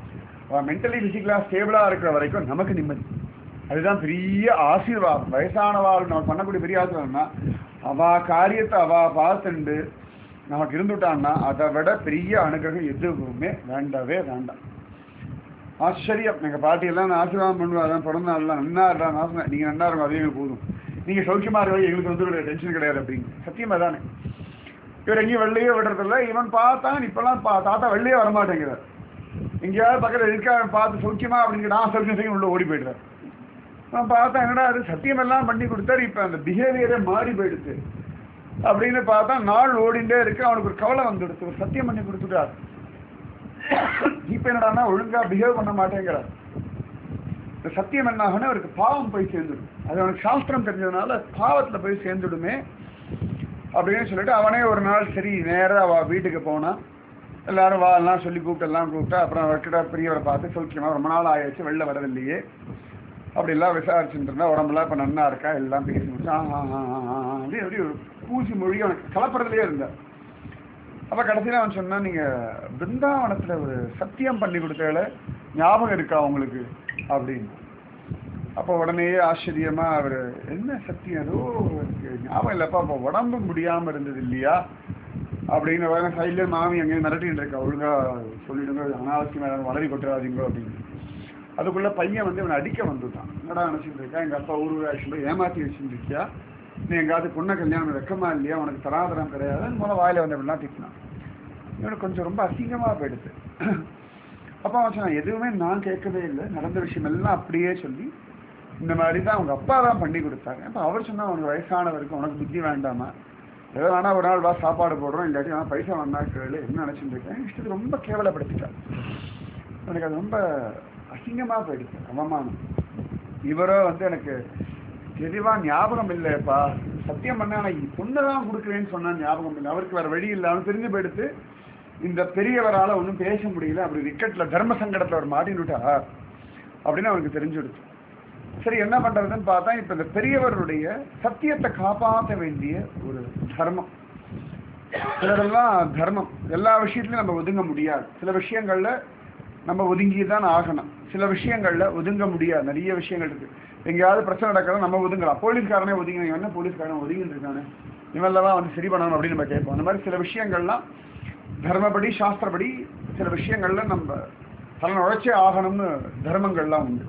அவ மென்டலி பிசிக்கலா ஸ்டேபிளா இருக்கிற வரைக்கும் நமக்கு நிம்மதி அதுதான் பெரிய ஆசீர்வாதம் வயசானவாள் நம்ம பண்ணக்கூடிய பெரிய ஆசீர்வாதம்னா அவ காரியத்தை அவ பார்த்துண்டு நமக்கு இருந்துட்டான்னா அதை விட பெரிய அனுகிரகம் எதுவுமே வேண்டவே வேண்டாம் ஆச்சரியம் எங்க பாட்டியெல்லாம் நான் ஆசீர்வாதம் பண்ணுவேன் அதான் பிறந்த நாள்லாம் நன்னா இருந்தா நான் சொன்னேன் நீங்க நன்னா இருக்கும் அதுவே போதும் நீங்க சௌக்கியமா இருக்க எங்களுக்கு வந்து டென்ஷன் கிடையாது அப்படிங்க சத்தியமா தானே இவர் எங்கேயும் வெள்ளையே விடுறதில்ல இவன் பார்த்தான் இப்பெல்லாம் பா தாத்தா வெள்ளையே வரமாட்டேங்கிறார் எங்கேயாவது பக்கத்தில் இருக்கா பார்த்து சௌக்கியமா அப்படின்னு நான் சௌக்கியம் செய்ய உள்ள ஓடி போயிடுறார் நான் பார்த்தா என்னடா அது சத்தியம் எல்லாம் பண்ணி கொடுத்தாரு இப்ப அந்த பிஹேவியரே மாறி போயிடுச்சு அப்படின்னு பார்த்தா நாள் ஓடிண்டே இருக்கு அவனுக்கு ஒரு கவலை வந்துடுச்சு ஒரு சத்தியம் பண்ணி கொடுத்துட்டார் இப்ப என்னடான்னா ஒழுங்கா பிஹேவ் பண்ண மாட்டேங்கிறார் இந்த சத்தியம் என்ன ஆகும்னா அவருக்கு பாவம் போய் சேர்ந்துடும் அது அவனுக்கு சாஸ்திரம் தெரிஞ்சதுனால பாவத்துல போய் சேர்ந்துடுமே அப்படின்னு சொல்லிட்டு அவனே ஒரு நாள் சரி நேரா அவ வீட்டுக்கு போனா எல்லாரும் வா எல்லாம் சொல்லி கூப்பிட்டு எல்லாம் கூப்பிட்டு அப்புறம் அவர்கிட்ட பெரியவரை பார்த்து சௌக்கியமா ரொம்ப நாள் ஆயிடுச்சு வெளில வரவில்லையே அப்படி எல்லாம் விசாரிச்சுட்டு இருந்தா உடம்புலாம் இப்ப நன்னா இருக்கா எல்லாம் பேசி முடிச்சு ஆ ஆ ஆ ஆ, ஆ, ஆ, அப்படி அப்படி ஒரு பூசி மொழி அவனுக்கு கலப்புறதுலயே இருந்தார் அப்ப கடைசியில அவன் சொன்னா நீங்க பிருந்தாவனத்துல ஒரு சத்தியம் பண்ணி கொடுத்தேல ஞாபகம் இருக்கா உங்களுக்கு அப்படின்னு அப்போ உடனேயே ஆச்சரியமா அவர் என்ன சத்தியம் ஏதோ எனக்கு ஞாபகம் இல்லப்பா அப்போ உடம்பு முடியாம இருந்தது இல்லையா அப்படின்னு வர சைட்ல மாமி அங்கே மிரட்டின்னு இருக்கா ஒழுங்கா சொல்லிடுங்க அனாவசியமா யாரும் வளரி கொட்டுறாதீங்க அப்படின்னு அதுக்குள்ள பையன் வந்து இவனை அடிக்க வந்துட்டான் என்னடா நினைச்சிட்டு இருக்கா எங்க அப்பா ஊர் ஆக்சுவலி ஏமாத்தி வச்சுட்டு இருக்கியா நீ எங்காவது பொண்ணை கல்யாணம் வெக்கமா இல்லையா உனக்கு தராதரம் கிடையாது மூலம் வாயில வந்து இப்படிலாம் திட்டினான் இவனுக்கு கொஞ்சம் ரொம்ப அசிங்கமா போயிடுது அப்பா அவன் சொன்னான் எதுவுமே நான் கேட்கவே இல்லை நடந்த விஷயம் எல்லாம் அப்படியே சொல்லி இந்த மாதிரி தான் அவங்க அப்பா தான் பண்ணி கொடுத்தாங்க அப்போ அவர் சொன்னா உனக்கு வயசானவருக்கு உனக்கு புத்தி வேண்டாமா ஏதோ வேணா ஒரு நாள் வா சாப்பாடு போடுறோம் இல்லாட்டி வேணா பைசா வேணா கேளு என்ன நினைச்சிட்டு இருக்கேன் இஷ்டத்துக்கு ரொம்ப கேவலப்படுத்திட்டான் எனக்கு அது ரொம்ப அசிங்கமா போயிடுச்சு அவமானம் இவரோ வந்து எனக்கு தெளிவா ஞாபகம் இல்லைப்பா சத்தியம் பண்ண ஆனா பொண்ணு தான் கொடுக்குறேன்னு சொன்னா ஞாபகம் இல்லை அவருக்கு வேற வழி இல்லை அவன் தெரிஞ்சு போயிடுத்து இந்த பெரியவரால ஒன்றும் பேச முடியல அப்படி விக்கெட்ல தர்ம சங்கடத்துல அவர் மாட்டினுட்டா அப்படின்னு அவனுக்கு தெரிஞ்சுடுச்சு சரி என்ன பண்றதுன்னு பார்த்தா இப்ப இந்த பெரியவருடைய சத்தியத்தை காப்பாற்ற வேண்டிய ஒரு தர்மம் சிலரெல்லாம் தர்மம் எல்லா விஷயத்துலயும் நம்ம ஒதுங்க முடியாது சில விஷயங்கள்ல நம்ம ஒதுங்கி தான் ஆகணும் சில விஷயங்கள்ல ஒதுங்க முடியாது நிறைய விஷயங்கள் இருக்கு எங்கேயாவது பிரச்சனை நடக்கிறத நம்ம ஒதுங்கலாம் போலீஸ்காரனே ஒதுங்கி என்ன போலீஸ்காரன் ஒதுங்கிட்டு இருக்கானே இவெல்லாம் வந்து சரி பண்ணணும் அப்படின்னு நம்ம கேட்போம் அந்த மாதிரி சில விஷயங்கள்லாம் தர்மப்படி சாஸ்திரப்படி சில விஷயங்கள்ல நம்ம தலை உழைச்சே ஆகணும்னு தர்மங்கள்லாம் உண்டு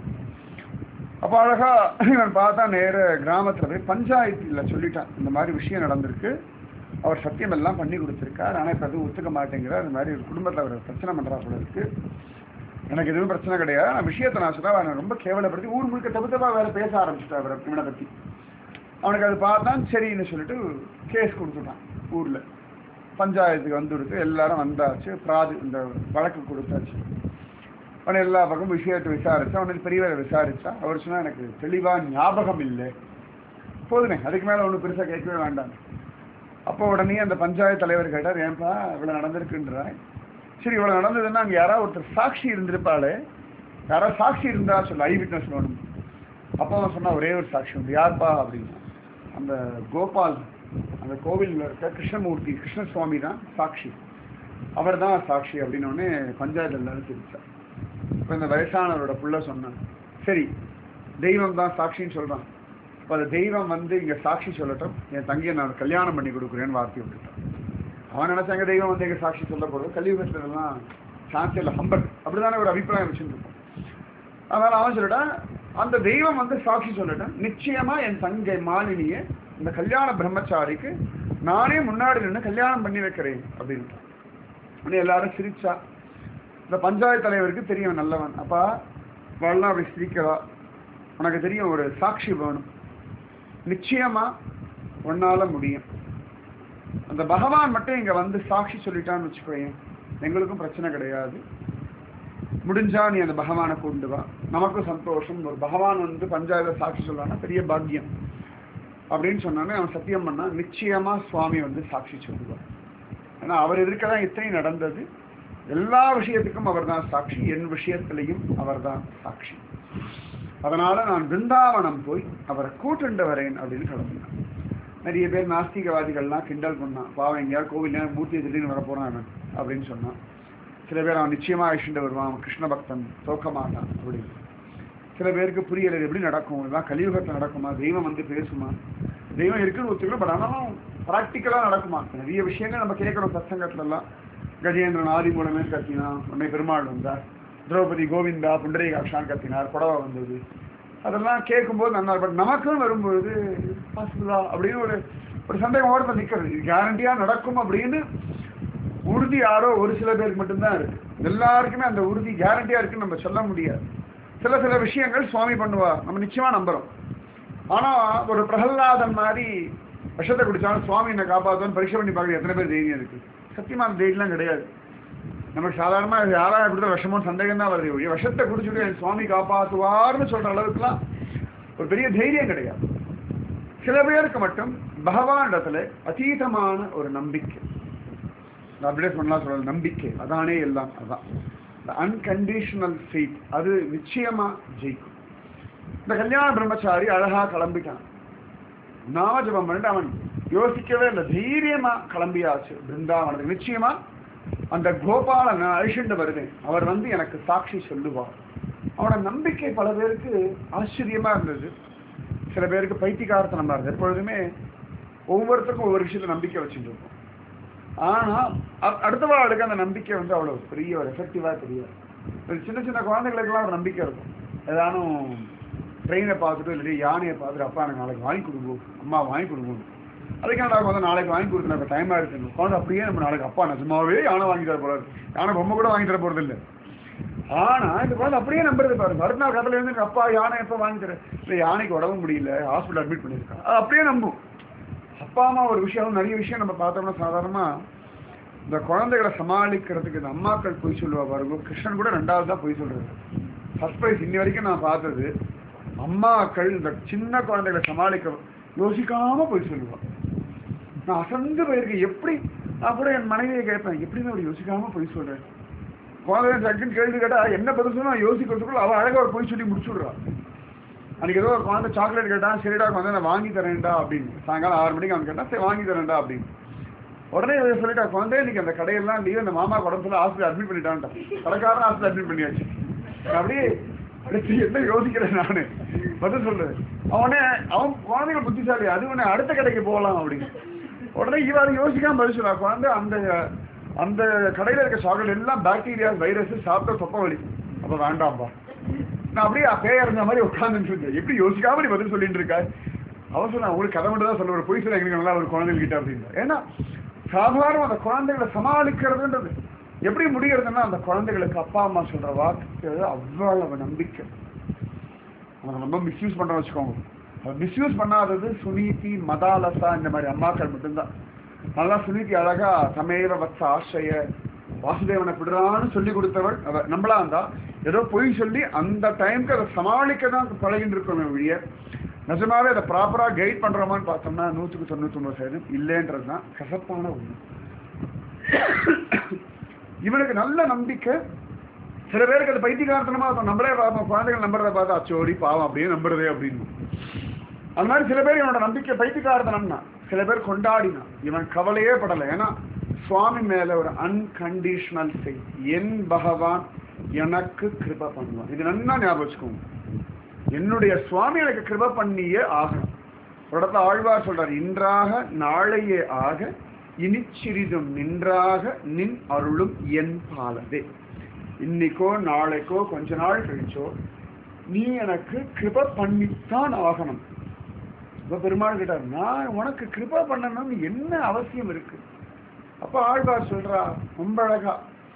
அப்போ அழகா நான் பார்த்தா நேர கிராமத்துல போய் பஞ்சாயத்துல சொல்லிட்டான் இந்த மாதிரி விஷயம் நடந்திருக்கு அவர் சத்தியம் எல்லாம் பண்ணி கொடுத்துருக்கார் ஆனால் இப்போ எதுவும் ஒத்துக்க மாட்டேங்கிறார் இந்த மாதிரி ஒரு குடும்பத்தில் அவர் பிரச்சனை பண்ணுறா போல இருக்கு எனக்கு எதுவும் பிரச்சனை கிடையாது நான் விஷயத்தை நான் சொன்னா அவனை ரொம்ப கேவலப்படுத்தி ஊர் முழுக்க தப்பு தப்பா வேற பேச ஆரம்பிச்சுட்டா அவர் இவனை பற்றி அவனுக்கு அது பார்த்தான் சரின்னு சொல்லிட்டு கேஸ் கொடுத்துட்டான் ஊரில் பஞ்சாயத்துக்கு வந்து கொடுத்து எல்லாரும் வந்தாச்சு பிராது இந்த வழக்கு கொடுத்தாச்சு அவன் எல்லா பக்கமும் விஷயத்தை விசாரிச்சா அவனுக்கு பெரியவரை விசாரிச்சா அவர் சொன்னா எனக்கு தெளிவா ஞாபகம் இல்லை போதுமே அதுக்கு மேல ஒன்றும் பெருசா கேட்கவே வேண்டாம் அப்போ உடனே அந்த பஞ்சாயத்து தலைவர் கேட்டார் ஏன்பா இவ்வளவு நடந்திருக்குன்றாய் சரி இவ்வளவு நடந்ததுன்னா அங்க யாராவது ஒருத்தர் சாட்சி இருந்திருப்பாளே யாராவது சாட்சி இருந்தா சொல்ல ஐ விட்னஸ் வேணும் அப்போ அவன் சொன்னா ஒரே ஒரு சாட்சி உண்டு யார்ப்பா அப்படின்னா அந்த கோபால் அந்த கோவில்ல இருக்க கிருஷ்ணமூர்த்தி கிருஷ்ணசுவாமி தான் சாட்சி அவர் தான் சாட்சி அப்படின்னு உடனே பஞ்சாயத்து எல்லாரும் சிரிச்சார் இப்போ இந்த வயசானவரோட புள்ள சொன்னான் சரி தெய்வம் தான் சாட்சின்னு சொல்றான் இப்போ அந்த தெய்வம் வந்து இங்க சாட்சி சொல்லட்டும் என் தங்கியை நான் கல்யாணம் பண்ணி கொடுக்குறேன்னு வார்த்தை விட்டுட்டான் அவன் நினைச்சாங்க தெய்வம் வந்து எங்க சாட்சி சொல்ல போறது கலியுகத்துலலாம் சான்ஸ் இல்லை ஹம்பல் அப்படிதானே ஒரு அபிப்பிராயம் வச்சுருக்கோம் அதனால அவன் சொல்லிட்டான் அந்த தெய்வம் வந்து சாட்சி சொல்லட்டும் நிச்சயமா என் தங்கை மாலினியை இந்த கல்யாண பிரம்மச்சாரிக்கு நானே முன்னாடி நின்று கல்யாணம் பண்ணி வைக்கிறேன் அப்படின்ட்டான் உடனே எல்லாரும் சிரிச்சா இந்த பஞ்சாயத்து தலைவருக்கு தெரியும் நல்லவன் அப்பா வரலாம் அப்படி சிரிக்கிறா உனக்கு தெரியும் ஒரு சாட்சி வேணும் நிச்சயமா உன்னால முடியும் அந்த பகவான் மட்டும் இங்க வந்து சாட்சி சொல்லிட்டான்னு வச்சுக்கோயேன் எங்களுக்கும் பிரச்சனை கிடையாது முடிஞ்சா நீ அந்த பகவானை கொண்டு வா நமக்கும் சந்தோஷம் ஒரு பகவான் வந்து பஞ்சாயத்து சாட்சி சொல்லான்னா பெரிய பாக்கியம் அப்படின்னு சொன்னானே அவன் சத்தியம் பண்ணா நிச்சயமா சுவாமி வந்து சாட்சி சொல்லுவார் ஏன்னா அவர் எதிர்க்கதான் இத்தனை நடந்தது எல்லா விஷயத்துக்கும் அவர்தான் சாட்சி என் விஷயத்திலையும் அவர்தான் சாட்சி அதனால நான் பிருந்தாவனம் போய் அவரை கூட்டுண்டு வரேன் அப்படின்னு கிளம்பினான் நிறைய பேர் நாஸ்திகவாதிகள்லாம் கிண்டல் பண்ணான் பாவம் எங்கேயாவது கோவில் மூர்த்தி திடீர்னு வர போறான் அவன் அப்படின்னு சொன்னான் சில பேர் அவன் நிச்சயமா அழிச்சுட்டு வருவான் அவன் கிருஷ்ண பக்தன் தோக்க மாட்டான் அப்படின்னு சில பேருக்கு புரியல இது எப்படி நடக்கும் இதெல்லாம் கலியுகத்தில் நடக்குமா தெய்வம் வந்து பேசுமா தெய்வம் இருக்குன்னு ஒத்துக்கணும் பட் ஆனாலும் ப்ராக்டிக்கலா நடக்குமா நிறைய விஷயங்கள் நம்ம கேட்கணும் சத்சங்கத்துல எல்லாம் கஜேந்திரன் ஆதி மூலமே கத்தினான் உன்னை பெருமாள் வந்தார் திரௌபதி கோவிந்தா புண்டரீகாட்சான் கத்தினார் புடவை வந்தது அதெல்லாம் கேட்கும்போது நல்லா பட் நமக்கும் வரும்பொழுது பாசிபிளா அப்படின்னு ஒரு ஒரு சந்தேகம் ஓரத்தில் நிற்கிறது இது கேரண்டியா நடக்கும் அப்படின்னு உறுதி யாரோ ஒரு சில பேருக்கு மட்டும்தான் இருக்கு எல்லாருக்குமே அந்த உறுதி கேரண்டியா இருக்குன்னு நம்ம சொல்ல முடியாது சில சில விஷயங்கள் சுவாமி பண்ணுவார் நம்ம நிச்சயமா நம்புறோம் ஆனா ஒரு பிரகல்லாதன் மாதிரி விஷத்தை குடிச்சாலும் சுவாமி என்னை காப்பாற்றுவோம் பரீட்சை பண்ணி பார்க்குறது எத்தனை பேர் தைரியம் இருக்கு சத்தியமா அந்த தைரியம்லாம் கிடையாது நமக்கு சாதாரணமா யாரா கொடுத்த விஷமோ சந்தேகம் தான் வருது ஒழிய விஷத்தை குடிச்சுட்டு என் சுவாமி காப்பாற்றுவார்னு சொல்ற அளவுக்குலாம் ஒரு பெரிய தைரியம் கிடையாது சில பேருக்கு மட்டும் பகவான் இடத்துல அதீதமான ஒரு நம்பிக்கை அப்டேட் பண்ணலாம் சொல்ற நம்பிக்கை அதானே எல்லாம் அதான் அன்கண்டிஷனல் ஃபெய்த் அது நிச்சயமா ஜெயிக்கும் இந்த கல்யாண பிரம்மச்சாரி அழகா கிளம்பிட்டான் நாமஜபம் பண்ணிட்டு அவன் யோசிக்கவே இல்லை தைரியமா கிளம்பியாச்சு பிருந்தாவனத்துக்கு நிச்சயமா அந்த கோபாலன் அழிச்சுண்டு வருவேன் அவர் வந்து எனக்கு சாட்சி சொல்லுவார் அவனோட நம்பிக்கை பல பேருக்கு ஆச்சரியமா இருந்தது சில பேருக்கு பைத்தியகாரத்தனமா இருந்தது எப்பொழுதுமே ஒவ்வொருத்தருக்கும் ஒவ்வொரு விஷயத்துல நம்பிக்கை வச்சுட்டு இருக்கும் ஆனா அ- அடுத்த வாழ்க்கை அந்த நம்பிக்கை வந்து அவ்வளவு பெரிய ஒரு எஃபெக்டிவா தெரியாது ஒரு சின்ன சின்ன குழந்தைகளுக்கெல்லாம் ஒரு நம்பிக்கை இருக்கும் ஏதானும் ட்ரெயினை பார்த்துட்டு இல்லாட்டி யானையை பார்த்துட்டு அப்பா எனக்கு நாளைக்கு வாங்கி கொடுங்க அம்மா வாங்கி கொடுங்க அதுக்கான வந்து நாளைக்கு வாங்கி கொடுக்கணும் இப்போ டைமாக இருக்குங்க குழந்தை அப்படியே நம்ம நாளைக்கு அப்பா நிஜமாவே யானை வாங்கி தர போறாரு யானை பொம்மை கூட வாங்கி தர போறது இல்லை ஆனா இந்த குழந்தை அப்படியே நம்புறது பாருங்க மறுநாள் கதையில இருந்து எங்க அப்பா யானை எப்போ வாங்கி தர இல்லை யானைக்கு உடம்பு முடியல ஹாஸ்பிட்டல் அட்மிட் பண்ணியிருக்காங்க அது அப்படியே நம்பும் அப்பா அம்மா ஒரு விஷயம் நிறைய விஷயம் நம்ம பார்த்தோம்னா சாதாரணமா இந்த குழந்தைகளை சமாளிக்கிறதுக்கு இந்த அம்மாக்கள் பொய் சொல்லுவா பாருங்க கிருஷ்ணன் கூட ரெண்டாவது தான் பொய் சொல்றது ஃபர்ஸ்ட் ப்ரைஸ் இன்னி வரைக்கும் நான் பார்த்தது அம்மாக்கள் இந்த சின்ன குழந்தைகளை சமாளிக்க யோசிக்காம பொய் சொல்லுவா நான் அசந்து போயிருக்கேன் எப்படி நான் கூட என் மனைவியை கேட்பேன் எப்படி நான் அப்படி யோசிக்காம பொய் சொல்றேன் குழந்தை சக்குன்னு கேள்வி கேட்டா என்ன பதில் சொன்னா யோசிக்கிறதுக்குள்ள அவ அழகா ஒரு பொய் சொல்லி முடிச்சுடுறா அன்னைக்கு ஏதோ ஒரு குழந்தை சாக்லேட் கேட்டா சரிடா குழந்தை நான் வாங்கி தரேன்டா அப்படின்னு சாயங்காலம் ஆறு மணிக்கு அவன் கேட்டா சரி வாங்கி தரேன்டா அப்படின்னு உடனே இவன் சொல்லிட்டா குழந்தை இன்னைக்கு அந்த கடையெல்லாம் லீவ் அந்த மாமா உடம்புல ஹாஸ்பிட்டல் அட்மிட் பண்ணிட்டான்ட்டான் கடைக்காரன் ஹாஸ்பிட்டல் அட்மிட் பண்ணியாச்சு நான் அப்படியே அடுத்து என்ன யோசிக்கிறேன் நானு பதில் சொல்லு அவனே அவன் குழந்தைகள் புத்திசாலி அது உடனே அடுத்த கடைக்கு போகலாம் அப்படின்னு உடனே இவன் யோசிக்காம பதில் சொல்லா குழந்தை அந்த அந்த கடையில இருக்க சாக்லேட் எல்லாம் பாக்டீரியா வைரஸ் சாப்பிட்ட சொப்ப வலி அப்ப வேண்டாம்பா நான் அப்படியே பேய இருந்த மாதிரி உட்காந்துட்டு இருந்தேன் எப்படி யோசிக்காம நீ பதில் சொல்லிட்டு இருக்க அவன் சொன்னா உங்களுக்கு கதை மட்டும் தான் சொல்ல ஒரு பொய் சொல்ல எங்களுக்கு நல்லா ஒரு குழந்தைங்க கிட்ட அப்படின்னு ஏன்னா சாதாரண அந்த குழந்தைகளை சமாளிக்கிறதுன்றது எப்படி முடிகிறதுன்னா அந்த குழந்தைகளுக்கு அப்பா அம்மா சொல்ற வாக்கு அவ்வளவு நம்பிக்கை அவங்க ரொம்ப மிஸ்யூஸ் பண்ற வச்சுக்கோங்க மிஸ்யூஸ் பண்ணாதது சுனீதி மதாலசா இந்த மாதிரி அம்மாக்கள் மட்டும்தான் நல்லா சுனீதி அழகா சமேவ வத்ச ஆசைய வாசுதேவனை விடுறான்னு சொல்லி கொடுத்தவள் அவ நம்மளா இருந்தா ஏதோ பொய் சொல்லி அந்த டைம்க்கு அதை சமாளிக்க தான் பழகிட்டு இருக்கோம் வழிய நிஜமாவே அதை ப்ராப்பரா கைட் பண்றோமான்னு பார்த்தோம்னா நூற்றுக்கு தொண்ணூத்தொம்பது சதவீதம் இல்லைன்றது தான் கசப்பான ஒண்ணு இவனுக்கு நல்ல நம்பிக்கை சில பேருக்கு அது பைத்தியகாரத்தனமா இருக்கும் நம்மளே பார்ப்போம் குழந்தைகள் நம்புறத பார்த்தா அச்சோடி பாவம் அப்படியே நம்புறதே அப்படின்னு அந்த மாதிரி சில பேர் இவனோட நம்பிக்கை பைத்தியகாரத்தனம்னா சில பேர் கொண்டாடினா இவன் கவலையே படலை ஏன்னா சுவாமி மேல ஒரு அன்கண்டிஷனல் செய் என் பகவான் எனக்கு கிருப பண்ணுவான் இது நல்லா ஞாபகம் வச்சுக்கோங்க என்னுடைய சுவாமி எனக்கு கிருப பண்ணியே ஆகணும் ஒரு இடத்துல ஆழ்வார் சொல்றார் இன்றாக நாளையே ஆக இனி சிறிதும் நின்றாக நின் அருளும் என் பாலதே இன்னைக்கோ நாளைக்கோ கொஞ்ச நாள் கழிச்சோ நீ எனக்கு கிருப பண்ணித்தான் ஆகணும் இப்ப பெருமாள் கேட்டார் நான் உனக்கு கிருபா பண்ணணும்னு என்ன அவசியம் இருக்கு அப்ப ஆழ்வார் சொல்றா ரொம்ப அழகா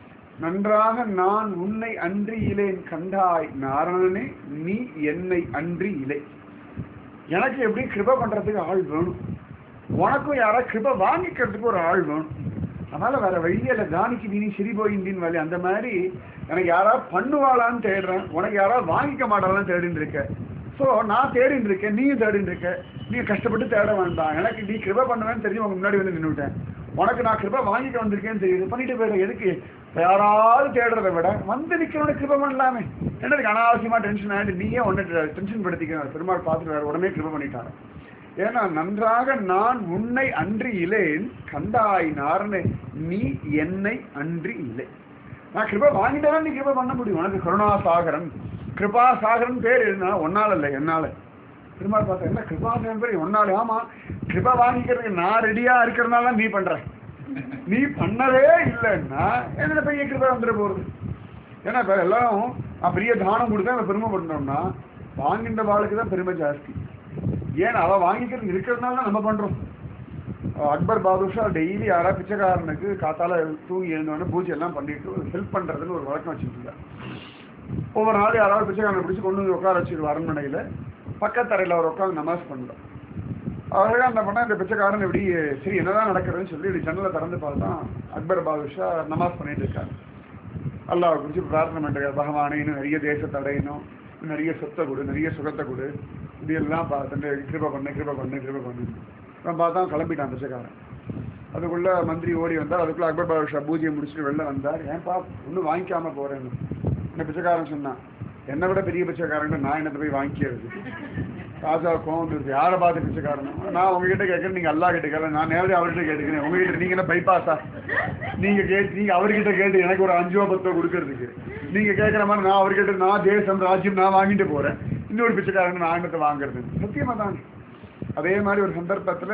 நன்றாக நான் உன்னை அன்றி இலேன் கண்டாய் நாரணனே நீ என்னை அன்றி இலை எனக்கு எப்படி கிருப பண்றதுக்கு ஆள் வேணும் உனக்கும் யாரா கிருப வாங்கிக்கிறதுக்கு ஒரு ஆள் வேணும் அதனால வேற வழியில தானிக்கு நீ சிரி போயின்றின் வழி அந்த மாதிரி எனக்கு யாரா பண்ணுவாளான்னு தேடுறேன் உனக்கு யாரா வாங்கிக்க மாட்டாளான்னு தேடின்னு இருக்க ஸோ நான் தேடின்னு இருக்கேன் நீயும் தேடின்னு இருக்க நீ கஷ்டப்பட்டு தேட வேண்டாம் எனக்கு நீ கிருப பண்ணுவேன்னு தெரிஞ்சு உங்க முன்னாடி வந்து நின்றுட்டேன் உனக்கு நான் கிருப வாங்கிக்க வந்திருக்கேன்னு தெரியுது பண்ணிட்டு போயிட எதுக்கு யாராவது தேடுறதை விட வந்து நிக்கிறவன கிருப பண்ணலாமே என்னதுக்கு அனாவசியமா டென்ஷன் ஆகிட்டு நீயே ஒன்னு டென்ஷன் படுத்திக்கிறார் பெருமாள் பார்த்துட்டு வேற உடனே கிருப பண்ணிட்டாரு ஏன்னா நன்றாக நான் உன்னை அன்றி இலேன் கண்டாய் நாரணே நீ என்னை அன்றி இல்லை நான் கிருப வாங்கிட்டா நீ கிருப பண்ண முடியும் உனக்கு கருணாசாகரன் கிருபா சாகரன் பேர் எழுதினா ஒன்னால இல்லை என்னால பெருமாள் பார்த்தா என்ன கிருபாசாகரன் பேர் ஒன்னால ஆமா கிருபா வாங்கிக்கிறதுக்கு நான் ரெடியா இருக்கிறதுனால நீ பண்ற நீ பண்ணவே இல்லைன்னா என்ன பெரிய கிருபா வந்துட போறது ஏன்னா இப்ப எல்லாரும் நான் பெரிய தானம் கொடுத்தா அவன் பெருமை பண்ணோம்னா வாங்கின்ற வாழ்க்கை தான் பெருமை ஜாஸ்தி ஏன் அவ வாங்கிக்கிறது இருக்கிறதுனால தான் நம்ம பண்றோம் அக்பர் பாதுஷா டெய்லி யாரா பிச்சைக்காரனுக்கு காத்தால தூங்கி எழுந்தோடனே பூஜை எல்லாம் பண்ணிட்டு ஹெல்ப் பண்றதுன்னு ஒரு வழக்கம் வச்சுட்டு ஒவ்வொரு நாள் யாராவது பிச்சைக்காரனை பிடிச்சி கொண்டு வந்து உட்கார வச்சிருவார் அரண்மனையில பக்கத்தரையில் அவர் உட்காந்து நமாஸ் பண்ணுறார் அழகா என்ன பண்ணா இந்த பிச்சைக்காரன் இப்படி சரி என்னதான் நடக்குதுன்னு சொல்லி இப்படி ஜன்னலை திறந்து பார்த்தா அக்பர் பாதுஷா நமாஸ் பண்ணிட்டு இருக்காரு அல்லாஹ் குறிச்சு பிரார்த்தனை பண்ணிட்டு பகவானே இன்னும் நிறைய தேசத்தை அடையணும் இன்னும் நிறைய சொத்தை கொடு நிறைய சுகத்தை கொடு இப்படி எல்லாம் பார்த்துட்டு கிருப பண்ணு கிருப பண்ணு கிருப பண்ணு அப்புறம் பார்த்தா கிளம்பிட்டான் பிச்சைக்காரன் அதுக்குள்ள மந்திரி ஓடி வந்தார் அதுக்குள்ள அக்பர் பாதுஷா பூஜையை முடிச்சுட்டு வெளில வந்தார் ஏன்பா ஒன்றும் வாங்கிக்காம போறேன்னு இந்த பிச்சைக்காரன் சொன்னான் என்னை விட பெரிய பிச்சைக்காரங்க நான் என்னத்தை போய் வாங்கிக்கிறது ராஜா கோவம் வந்துருச்சு யாரை பார்த்து பிச்சைக்காரனும் நான் உங்ககிட்ட கேட்கறேன் நீங்க அல்லா கிட்ட கேட்கல நான் நேரடி அவர்கிட்ட கேட்டுக்கிறேன் உங்ககிட்ட நீங்க என்ன பைபாஸா நீங்க கேட்டு நீங்க அவர்கிட்ட கேட்டு எனக்கு ஒரு அஞ்சோ பத்தோ கொடுக்கறதுக்கு நீங்க கேட்கற மாதிரி நான் அவர்கிட்ட நான் தேசம் ராஜ்யம் நான் வாங்கிட்டு போறேன் இன்னொரு பிச்சைக்காரன் நான் என்னத்தை வாங்குறது சத்தியமா தான் அதே மாதிரி ஒரு சந்தர்ப்பத்துல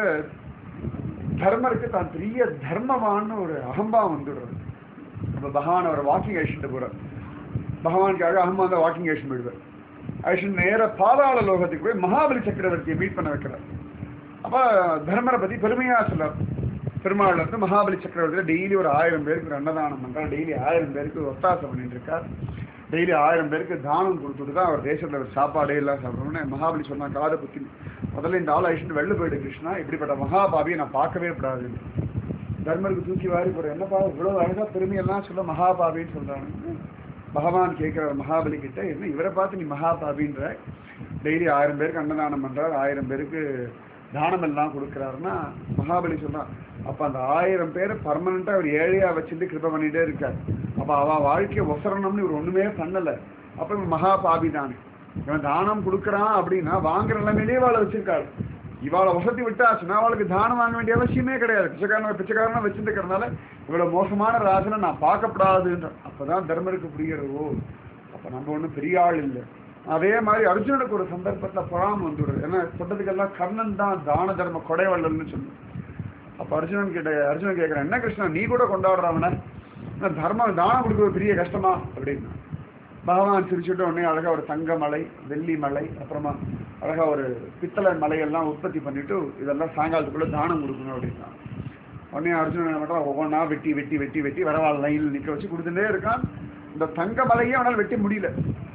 தர்மருக்கு தான் பெரிய தர்மமான ஒரு அகம்பாவம் வந்துடுறது அப்ப பகவான் அவர் வாக்கிங் அழிச்சுட்டு போறார் பகவானுக்காக அகம்பா தான் வாக்கிங் அழிச்சு போயிடுவார் அழிச்சு நேர பாதாள லோகத்துக்கு போய் மகாபலி சக்கரவர்த்தியை மீட் பண்ண வைக்கிறார் அப்ப தர்மரை பத்தி பெருமையா சொல்றார் பெருமாள் வந்து மகாபலி சக்கரவர்த்தியில டெய்லி ஒரு ஆயிரம் பேருக்கு ஒரு அன்னதானம் பண்றார் டெய்லி ஆயிரம் பேருக்கு ஒத்தாசம் பண்ணிட்டு இருக்கார் டெய்லி ஆயிரம் பேருக்கு தானம் கொடுத்துட்டு தான் அவர் தேசத்துல ஒரு சாப்பாடே எல்லாம் சாப்பிடணும்னு மகாபலி சொன்னா காதை புத்தி முதல்ல இந்த ஆள் அழிச்சுட்டு வெளில போயிடு கிருஷ்ணா இப்படிப்பட்ட மகாபாபியை நான் பார்க்கவே கூடாது தர்மருக்கு தூக்கி வாரி போற என்னப்பா இவ்வளவு அழகா பெருமையெல்லாம் சொல்ல மகாபாபின்னு சொல்றாங்க பகவான் கேட்கிறார் மகாபலி கிட்ட என்ன இவரை பார்த்து நீ மகாபாபின்ற டெய்லி ஆயிரம் பேருக்கு அன்னதானம் பண்றார் ஆயிரம் பேருக்கு தானம் எல்லாம் கொடுக்குறாருன்னா மகாபலி சொல்றான் அப்ப அந்த ஆயிரம் பேரை பர்மனண்டா அவர் ஏழையா வச்சுட்டு கிருப பண்ணிட்டே இருக்கார் அப்ப அவ வாழ்க்கையை ஒசரணும்னு இவர் ஒண்ணுமே பண்ணல அப்ப இவன் மகா பாபி தானே இவன் தானம் கொடுக்குறான் அப்படின்னா வாங்குற நிலைமையிலேயே வாழ வச்சிருக்காரு இவாளை வசதி விட்டாச்சுன்னா அவளுக்கு தானம் வாங்க வேண்டிய அவசியமே கிடையாது பிச்சைக்காரன பிச்சைக்காரனா வச்சிருக்கிறதுனால இவ்வளவு மோசமான ராஜனை நான் பார்க்கப்படாதுன்ற அப்பதான் தர்மருக்கு புரிகிறதோ அப்ப நம்ம ஒண்ணும் பெரிய ஆள் இல்லை அதே மாதிரி அர்ஜுனனுக்கு ஒரு சந்தர்ப்பத்துல பொறாம வந்துடுது ஏன்னா சொன்னதுக்கெல்லாம் கர்ணன் தான் தான தர்ம கொடைவள்ளல்னு சொல்லு அப்ப அர்ஜுனன் கிட்ட அர்ஜுனன் கேட்கிறேன் என்ன கிருஷ்ணா நீ கூட கொண்டாடுறவன தர்மம் தானம் கொடுக்கறது பெரிய கஷ்டமா அப்படின்னா பகவான் சிரிச்சுட்டு உடனே அழகா ஒரு தங்க மலை வெள்ளி மலை அப்புறமா அழகா ஒரு பித்தளை மலையெல்லாம் உற்பத்தி பண்ணிட்டு இதெல்லாம் சாயங்காலத்துக்குள்ள தானம் கொடுக்கணும் அப்படின்னா உடனே அர்ஜுனன் என்ன பண்றான் ஒவ்வொன்றா வெட்டி வெட்டி வெட்டி வெட்டி வரவாள் லைனில் நிக்க வச்சு கொடுத்துட்டே இருக்கான் இந்த தங்க மலையே அவனால் வெட்டி முடியல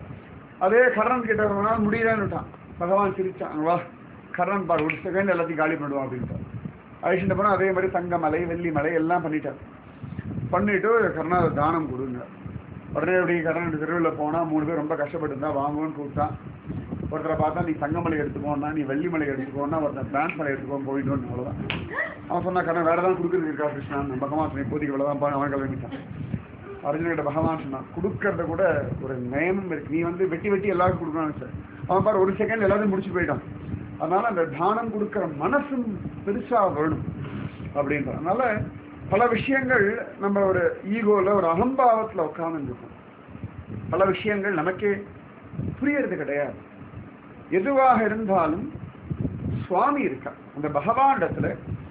அதே கர்ணன் கிட்ட அவனால் முடியலன்னு விட்டான் பகவான் சிரிச்சான் வா கர்ணன் பாரு ஒரு செகண்ட் எல்லாத்தையும் காலி பண்ணுவான் அப்படின்ட்டான் அழிச்சுட்டு போனா அதே மாதிரி தங்க மலை வெள்ளி மலை எல்லாம் பண்ணிட்டார் பண்ணிட்டு கர்ணா தானம் கொடுங்க உடனே அப்படி கர்ணன் தெருவில் போனா மூணு பேர் ரொம்ப கஷ்டப்பட்டு இருந்தா வாங்குவோன்னு கூப்பிட்டான் ஒருத்தரை பார்த்தா நீ தங்கமலை எடுத்துக்கோன்னா நீ வெள்ளிமலை எடுத்துக்கோன்னா ஒருத்தன் பிரான்ஸ் மலை எடுத்துக்கோ போயிட்டோன்னு அவ்வளோதான் அவன் சொன்னா கண்ணா வேற தான் கொடுக்குறது இருக்கா கிருஷ்ணான் பகவான் சொன்ன இப்போதைக்கு இவ்வளோதான் பாரு அவன் கிளம்பிட்டான் அர்ஜுனகிட்ட பகவான் சொன்னான் கொடுக்கறத கூட ஒரு நியமம் இருக்கு நீ வந்து வெட்டி வெட்டி எல்லாருக்கும் கொடுக்கணும்னு சார் அவன் பாரு ஒரு செகண்ட் எல்லாத்தையும் முடிச்சு போயிட்டான் அதனால அந்த தானம் கொடுக்கிற மனசும் பெருசா வேணும் அப்படின்ற அதனால பல விஷயங்கள் நம்ம ஒரு ஈகோல ஒரு அகம்பாவத்துல உட்கார்ந்துருக்கோம் பல விஷயங்கள் நமக்கே புரியறது கிடையாது எதுவாக இருந்தாலும் சுவாமி இருக்கா அந்த பகவானிடத்துல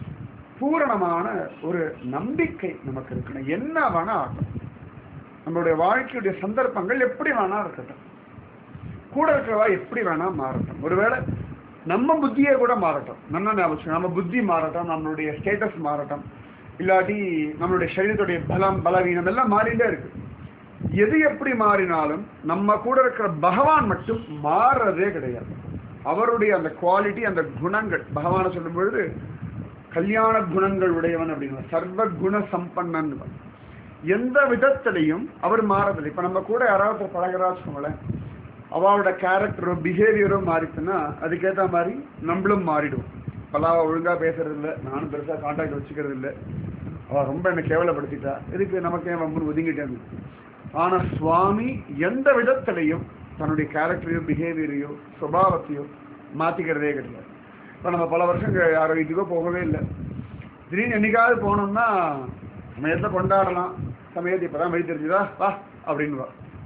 பூரணமான ஒரு நம்பிக்கை நமக்கு இருக்கணும் என்ன வேணா ஆகட்டும் நம்மளுடைய வாழ்க்கையுடைய சந்தர்ப்பங்கள் எப்படி வேணா இருக்கட்டும் கூட இருக்கிறவா எப்படி வேணா மாறட்டும் ஒருவேளை நம்ம புத்தியே கூட மாறட்டும் நல்ல ஞாபகம் நம்ம புத்தி மாறட்டும் நம்மளுடைய ஸ்டேட்டஸ் மாறட்டும் இல்லாட்டி நம்மளுடைய சரீரத்துடைய பலம் பலவீனம் எல்லாம் மாறிட்டே இருக்கு எது எப்படி மாறினாலும் நம்ம கூட இருக்கிற பகவான் மட்டும் மாறுறதே கிடையாது அவருடைய அந்த குவாலிட்டி அந்த குணங்கள் பகவானை சொல்லும் பொழுது கல்யாண குணங்கள் உடையவன் அப்படின்னு சர்வ குண சம்பன்னன் எந்த விதத்திலையும் அவர் மாறதில்லை இப்ப நம்ம கூட யாராவது பழகிறா வச்சுக்கோங்களேன் அவளோட கேரக்டரோ பிஹேவியரோ மாறிச்சுன்னா அதுக்கேற்ற மாதிரி நம்மளும் மாறிடும் பலாவ ஒழுங்கா பேசுறது இல்லை நானும் பெருசா கான்டாக்ட் வச்சுக்கிறது இல்லை அவ ரொம்ப என்னை கேவலப்படுத்திட்டா இதுக்கு நமக்கு ஏன் வம்பு ஒதுங்கிட்டேன் ஆனா சுவாமி எந்த விதத்திலையும் தன்னுடைய கேரக்டரையோ பிஹேவியரையோ சுபாவத்தையோ மாத்திக்கிறதே கிடையாது இப்போ நம்ம பல வருஷம் இங்க யாரோ வீட்டுக்கோ போகவே இல்லை திடீர்னு என்னைக்காவது போனோம்னா சமயத்தை கொண்டாடலாம் சமயத்தை இப்பதான் வழி தெரிஞ்சுதா வா அப்படின்னு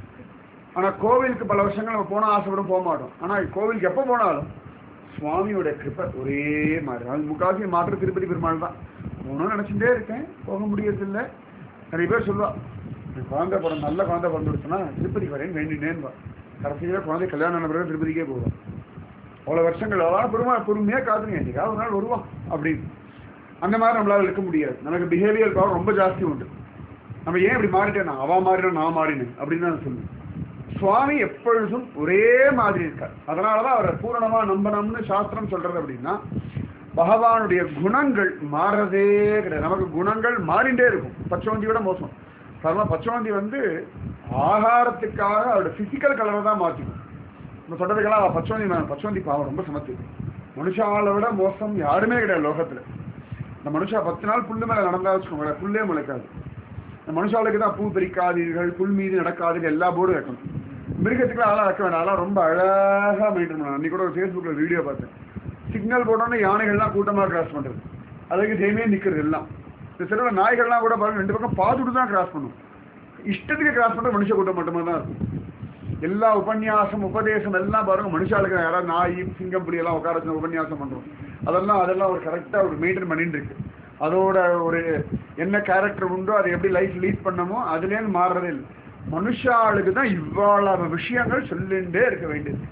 ஆனா கோவிலுக்கு பல வருஷங்கள் நம்ம போனா ஆசைப்படும் போக மாட்டோம் ஆனா கோவிலுக்கு எப்போ போனாலும் சுவாமியோட கிருப்பை ஒரே மாதிரி அது முக்காசி மாற்று திருப்பதி பெருமாள் தான் போகணும்னு நினைச்சுட்டே இருக்கேன் போக முடியறது இல்லை நிறைய பேர் சொல்லுவா என் குழந்தை பிறந்த நல்ல குழந்தை பிறந்துடுச்சுன்னா திருப்பதிக்கு வரேன்னு வேண்டினேன்னு கடைசியாக குழந்தை கல்யாணம் ஆன பிறகு திருப்பதிக்கே போவோம் அவ்வளோ வருஷங்கள் அவ்வளோ பெருமா பொறுமையாக காத்துங்க என்னைக்காவது ஒரு நாள் வருவான் அப்படின்னு அந்த மாதிரி நம்மளால இருக்க முடியாது நமக்கு பிஹேவியர் பவர் ரொம்ப ஜாஸ்தி உண்டு நம்ம ஏன் இப்படி மாறிட்டேன் அவ மாறினேன் நான் மாறினேன் அப்படின்னு தான் சொல்லுவேன் சுவாமி எப்பொழுதும் ஒரே மாதிரி இருக்கார் அதனாலதான் அவரை பூரணமா நம்பணும்னு சாஸ்திரம் சொல்றது அப்படின்னா பகவானுடைய குணங்கள் மாறதே கிடையாது நமக்கு குணங்கள் மாறிண்டே இருக்கும் பச்சவந்தி விட மோசம் காரணம் பச்சவந்தி வந்து ஆகாரத்துக்காக அவரோட பிசிக்கல் கலரை தான் மாற்றிக்கும் நம்ம சொல்றதுக்கெல்லாம் அவ பச்சவந்தி நான் பச்சவந்தி பாவம் ரொம்ப சமத்து மனுஷாவை விட மோசம் யாருமே கிடையாது லோகத்துல இந்த மனுஷா பத்து நாள் புல்லு மேல நடந்தா வச்சுக்கோங்களேன் புல்லே முளைக்காது இந்த மனுஷாளுக்கு தான் பூ பறிக்காதீர்கள் புல் மீது நடக்காதீர்கள் எல்லா போர்டும் வைக்கணும் மிருகத்துக்குலாம் அதெல்லாம் வைக்க வேண்டாம் அதெல்லாம் ரொம்ப அழகா மெயின்டைன் பண்ணணும் அன்னைக்கு கூட ஒரு ஃபேஸ்புக்கில் வீடியோ பார்த்தேன் சிக்னல் போட்டோன்னே யானைகள்லாம் கூட்டமாக கிராஸ் பண்ணுறது அதுக்கு ஜெயமே நிற்கிறது எல்லாம் இந்த சில நாய்கள்லாம் கூட பாருங்க ரெண்டு பக்கம் பார்த்துட்டு தான் கிராஸ் பண்ணும் இஷ்டத்துக்கு கிராஸ் பண்ணுற மனுஷ கூட்டம் மட்டுமே தான் இருக்கும் எல்லா உபன்யாசம் உபதேசம் எல்லாம் பாருங்க மனுஷாளுக்கு யாராவது நாய் சிங்கம் புலி எல்லாம் உட்கார வச்சு உபன்யாசம் பண்றோம் அதெல்லாம் அதெல்லாம் ஒரு கரெக்டா ஒரு மெயின்டைன் பண்ணிட்டு இருக்கு அதோட ஒரு என்ன கேரக்டர் உண்டோ அதை எப்படி லைஃப் லீட் பண்ணமோ அதுலேருந்து மாறுறதே இல்லை மனுஷாளுக்கு தான் இவ்வளவு விஷயங்கள் சொல்லிண்டே இருக்க வேண்டியது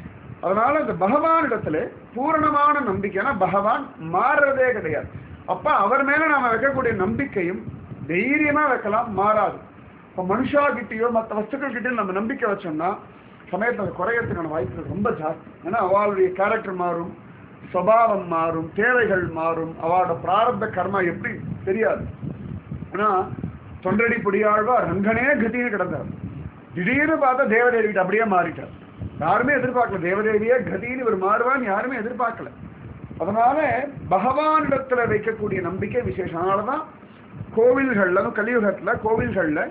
அதனால இந்த பகவானிடத்துல பூரணமான நம்பிக்கைனா பகவான் மாறுறதே கிடையாது அப்ப அவர் மேல நாம வைக்கக்கூடிய நம்பிக்கையும் தைரியமா வைக்கலாம் மாறாது இப்ப மனுஷா கிட்டயோ மற்ற வஸ்துக்கள் கிட்டயோ நம்ம நம்பிக்கை வச்சோம்னா சமயத்தில் அது குறையறதுக்கான வாய்ப்புகள் ரொம்ப ஜாஸ்தி ஏன்னா அவளுடைய கேரக்டர் மாறும் சுபாவம் மாறும் தேவைகள் மாறும் அவளோட பிராரப்த கர்மா எப்படி தெரியாது ஏன்னா தொண்டடி பொடியாழ்வார் ரங்கனே கதின்னு கிடந்தார் திடீர்னு பார்த்தா தேவதேவி கிட்ட அப்படியே மாறிட்டார் யாருமே எதிர்பார்க்கல தேவதேவியே கதின்னு இவர் மாறுவான்னு யாருமே எதிர்பார்க்கல அதனால பகவானிடத்துல வைக்கக்கூடிய நம்பிக்கை விசேஷம் அதனாலதான் கோவில்கள்ல அதுவும் கலியுகத்துல கோவில்கள்ல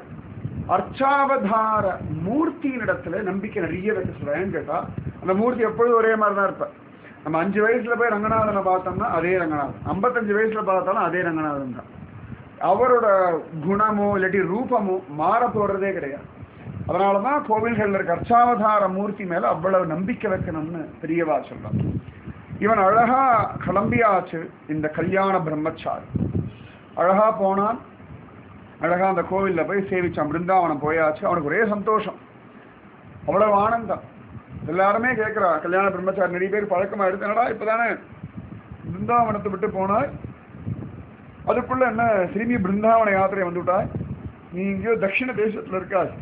அர்ச்சாவதார மூர்த்தியினிடத்துல நம்பிக்கை நிறைய வைக்க சொல்றேன் கேட்டா அந்த மூர்த்தி எப்பொழுதும் ஒரே மாதிரி தான் இருப்பேன் நம்ம அஞ்சு வயசுல போய் ரங்கநாதனை பார்த்தோம்னா அதே ரங்கநாதன் ஐம்பத்தஞ்சு வயசுல பார்த்தாலும் அதே ரங்கநாதன் தான் அவரோட குணமோ இல்லாட்டி ரூபமோ மாற போறதே கிடையாது அதனாலதான் கோவில்கள்ல இருக்க அர்ச்சாவதார மூர்த்தி மேல அவ்வளவு நம்பிக்கை வைக்கணும்னு பெரியவா சொல்றான் இவன் அழகா கிளம்பியாச்சு இந்த கல்யாண பிரம்மச்சாரி அழகா போனான் அழகா அந்த கோவில்ல போய் சேவிச்சான் பிருந்தாவனம் போயாச்சு அவனுக்கு ஒரே சந்தோஷம் அவ்வளவு ஆனந்தம் எல்லாருமே கேட்கிறா கல்யாண பிரம்மச்சாரி நிறைய பேர் பழக்கமா எடுத்தனடா இப்பதானே பிருந்தாவனத்தை விட்டு போனாய் அதுக்குள்ள என்ன திரும்பி பிருந்தாவன யாத்திரை வந்துவிட்டாய் நீ இங்கேயோ தட்சிண தேசத்துல இருக்காய்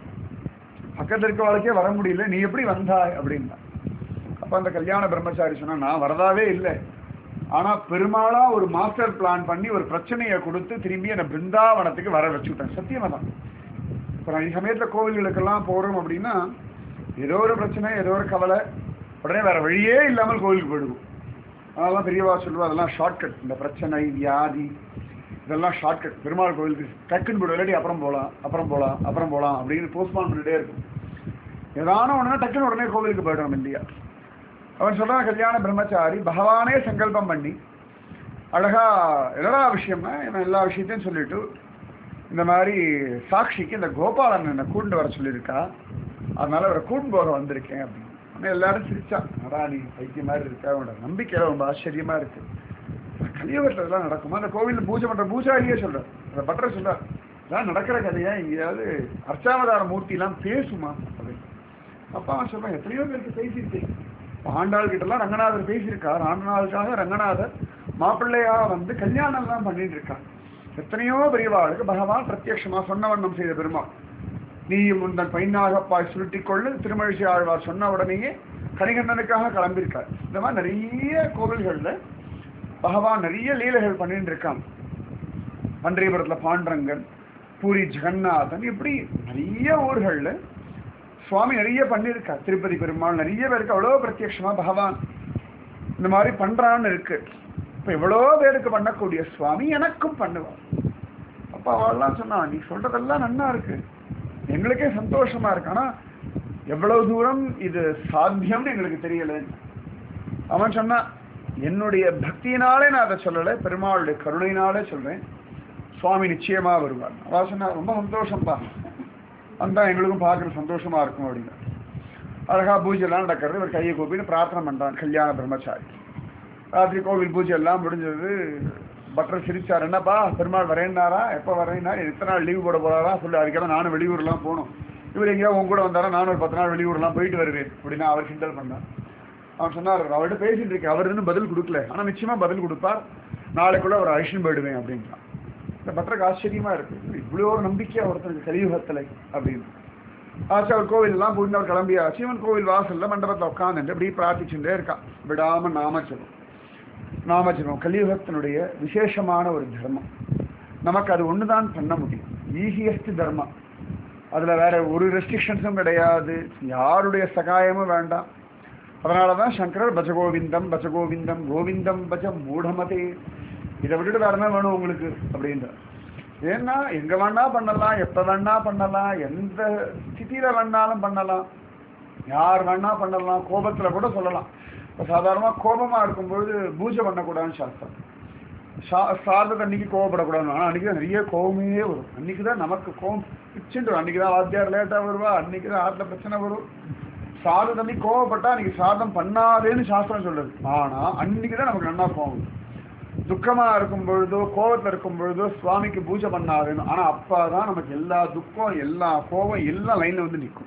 பக்கத்துல இருக்க வாழ்க்கையே வர முடியல நீ எப்படி வந்தாய் அப்படின்னா அப்ப அந்த கல்யாண பிரம்மச்சாரி சொன்னா நான் வரதாவே இல்லை ஆனா பெருமாளா ஒரு மாஸ்டர் பிளான் பண்ணி ஒரு பிரச்சனையை கொடுத்து திரும்பி என்னை பிருந்தாவனத்துக்கு வர வச்சுவிட்டேன் சத்தியமா தான் இப்போ நான் சமயத்துல கோவில்களுக்கெல்லாம் போறோம் அப்படின்னா ஏதோ ஒரு பிரச்சனை ஏதோ ஒரு கவலை உடனே வேற வழியே இல்லாமல் கோவிலுக்கு போயிடுவோம் அதெல்லாம் பெரியவா சொல்லுவா அதெல்லாம் ஷார்ட்கட் இந்த பிரச்சனை வியாதி இதெல்லாம் ஷார்ட்கட் பெருமாள் கோவிலுக்கு டக்குன்னு போய்டும் இல்லாட்டி அப்புறம் போகலாம் அப்புறம் போகலாம் அப்புறம் போகலாம் அப்படின்னு போஸ்ட்பான் பண்ணிட்டே இருக்கும் ஏதான உடனே டக்குன்னு உடனே கோவிலுக்கு போயிடணும் இல்லையா அவன் சொல்றான் கல்யாண பிரம்மச்சாரி பகவானே சங்கல்பம் பண்ணி அழகா என்னடா விஷயம்னா இவன் எல்லா விஷயத்தையும் சொல்லிட்டு இந்த மாதிரி சாட்சிக்கு இந்த கோபாலன் என்னை கூண்டு வர சொல்லியிருக்கா அதனால அவரை கூண்டு போக வந்திருக்கேன் அப்படின்னு உடனே எல்லாரும் சிரிச்சா அடா நீ பைத்திய மாதிரி இருக்கா உன்னோட நம்பிக்கை ரொம்ப ஆச்சரியமா இருக்கு கலியுகத்தில் இதெல்லாம் நடக்குமா அந்த கோவிலில் பூஜை பண்ற பூஜாரியே சொல்றார் அந்த பட்டரை சொல்றார் இதெல்லாம் நடக்கிற கதையா எங்கேயாவது அர்ச்சாவதார மூர்த்திலாம் பேசுமா அப்படின்னு அப்ப அவன் சொல்றான் எத்தனையோ பேருக்கு பேசியிருக்கேன் ஆண்டாள் கிட்டலாம் ரங்கநாதர் பேசியிருக்கார் ஆண்டாளுக்காக ரங்கநாதர் மாப்பிள்ளையா வந்து கல்யாணம் எல்லாம் பண்ணிட்டு இருக்கார் எத்தனையோ பெரியவாளுக்கு பகவான் பிரத்யட்சமா சொன்ன வண்ணம் செய்த பெருமாள் நீயும் உந்தன் பைனாகப்பாய் சுருட்டிக் கொள்ளு திருமழிசை ஆழ்வார் சொன்ன உடனேயே கணிகண்டனுக்காக கிளம்பியிருக்கார் இந்த மாதிரி நிறைய கோவில்கள்ல பகவான் நிறைய லீலைகள் பண்ணிட்டு இருக்கான் பன்றியபுரத்துல பாண்டரங்கன் பூரி ஜெகநாதன் இப்படி நிறைய ஊர்கள்ல சுவாமி நிறைய பண்ணியிருக்கார் திருப்பதி பெருமாள் நிறைய பேருக்கு அவ்வளோ பிரத்யட்சமா பகவான் இந்த மாதிரி பண்றான்னு இருக்கு இப்ப எவ்வளோ பேருக்கு பண்ணக்கூடிய சுவாமி எனக்கும் பண்ணுவார் அப்ப அவள்லாம் சொன்னா நீ சொல்றதெல்லாம் நன்னா இருக்கு எங்களுக்கே சந்தோஷமா இருக்கு ஆனா எவ்வளவு தூரம் இது சாத்தியம்னு எங்களுக்கு தெரியல அவன் சொன்னா என்னுடைய பக்தியினாலே நான் அதை சொல்லலை பெருமாளுடைய கருணையினாலே சொல்றேன் சுவாமி நிச்சயமா வருவார் அவ சொன்னா ரொம்ப சந்தோஷம்ப்பா வந்தா எங்களுக்கும் பார்க்குற சந்தோஷமா இருக்கும் அப்படின்னு அழகா பூஜை எல்லாம் நடக்கிறது இவர் கையை கூப்பின்னு பிரார்த்தனை பண்றான் கல்யாண பிரம்மச்சாரி ராத்திரி கோவில் பூஜை எல்லாம் முடிஞ்சது பட்டர் சிரிச்சார் என்னப்பா பெருமாள் வரேன்னாரா எப்போ வரேன்னா எத்தனை நாள் லீவு போட போறாரா சொல்லி அதுக்கெல்லாம் நானும் வெளியூர்லாம் போகணும் இவர் எங்கேயாவது உங்க கூட வந்தாரா நானும் ஒரு பத்து நாள் வெளியூர்லாம் போயிட்டு வருவேன் அப்படின்னு அவர் கிண்டல் பண்ணார் அவன் சொன்னார் அவர்கிட்ட பேசிட்டு இருக்கேன் அவர் இன்னும் பதில் கொடுக்கல ஆனா நிச்சயமா பதில் கொடுப்பார் நாளைக்குள்ள அவர் அழிச்சுன்னு போயிடுவேன் அப்படின்றான் இந்த பட்டருக்கு ஆச்சரியமா இருக்கு இவ்வளோ ஒரு நம்பிக்கையா ஒருத்தருக்கு கலியுகத்துல அப்படின்னு ஆச்சு அவர் கோவில் எல்லாம் போயிட்டு அவர் கிளம்பியாச்சு இவன் கோவில் வாசல்ல மண்டபத்தில் உட்காந்துட்டு அப்படியே பிரார்த்திச்சுட்டே இருக்கான் விடாம நாமச்சலம் நாமஜபம் கலியுகத்தினுடைய விசேஷமான ஒரு தர்மம் நமக்கு அது ஒண்ணுதான் பண்ண முடியும் ஈஸியஸ்ட் தர்மம் அதுல வேற ஒரு ரெஸ்ட்ரிக்ஷன்ஸும் கிடையாது யாருடைய சகாயமும் வேண்டாம் அதனாலதான் சங்கரர் பஜகோவிந்தம் பஜகோவிந்தம் கோவிந்தம் பஜ மூடமதே இதை விட்டுட்டு வேற என்ன வேணும் உங்களுக்கு அப்படின்றார் ஏன்னா எங்க வேணா பண்ணலாம் எப்ப வேணா பண்ணலாம் எந்த ஸ்திதியில வேணாலும் பண்ணலாம் யார் வேணா பண்ணலாம் கோபத்துல கூட சொல்லலாம் இப்போ சாதாரணமாக கோபமாக இருக்கும்பொழுது பூஜை பண்ணக்கூடாதுன்னு சாஸ்திரம் சா சாதத்தை அன்னைக்கு கோவப்படக்கூடாது ஆனால் அன்றைக்கி தான் நிறைய கோபமே வரும் அன்றைக்கி தான் நமக்கு கோபம் பிச்சுட்டு அன்றைக்கி தான் வாத்தியார் லேட்டாக வருவா அன்றைக்கி தான் ஆட்டில் பிரச்சனை வரும் சாதம் அன்னைக்கு கோவப்பட்டா அன்றைக்கி சாதம் பண்ணாதேன்னு சாஸ்திரம் சொல்லுது ஆனால் அன்றைக்கி தான் நமக்கு நல்லா கோவம் வரும். துக்கமா இருக்கும் பொழுதோ கோவத்துல இருக்கும் பொழுதோ சுவாமிக்கு பூஜை பண்ணாதுன்னு ஆனா அப்பதான் நமக்கு எல்லா துக்கம் எல்லா கோவம் எல்லாம் லைன்ல வந்து நிற்கும்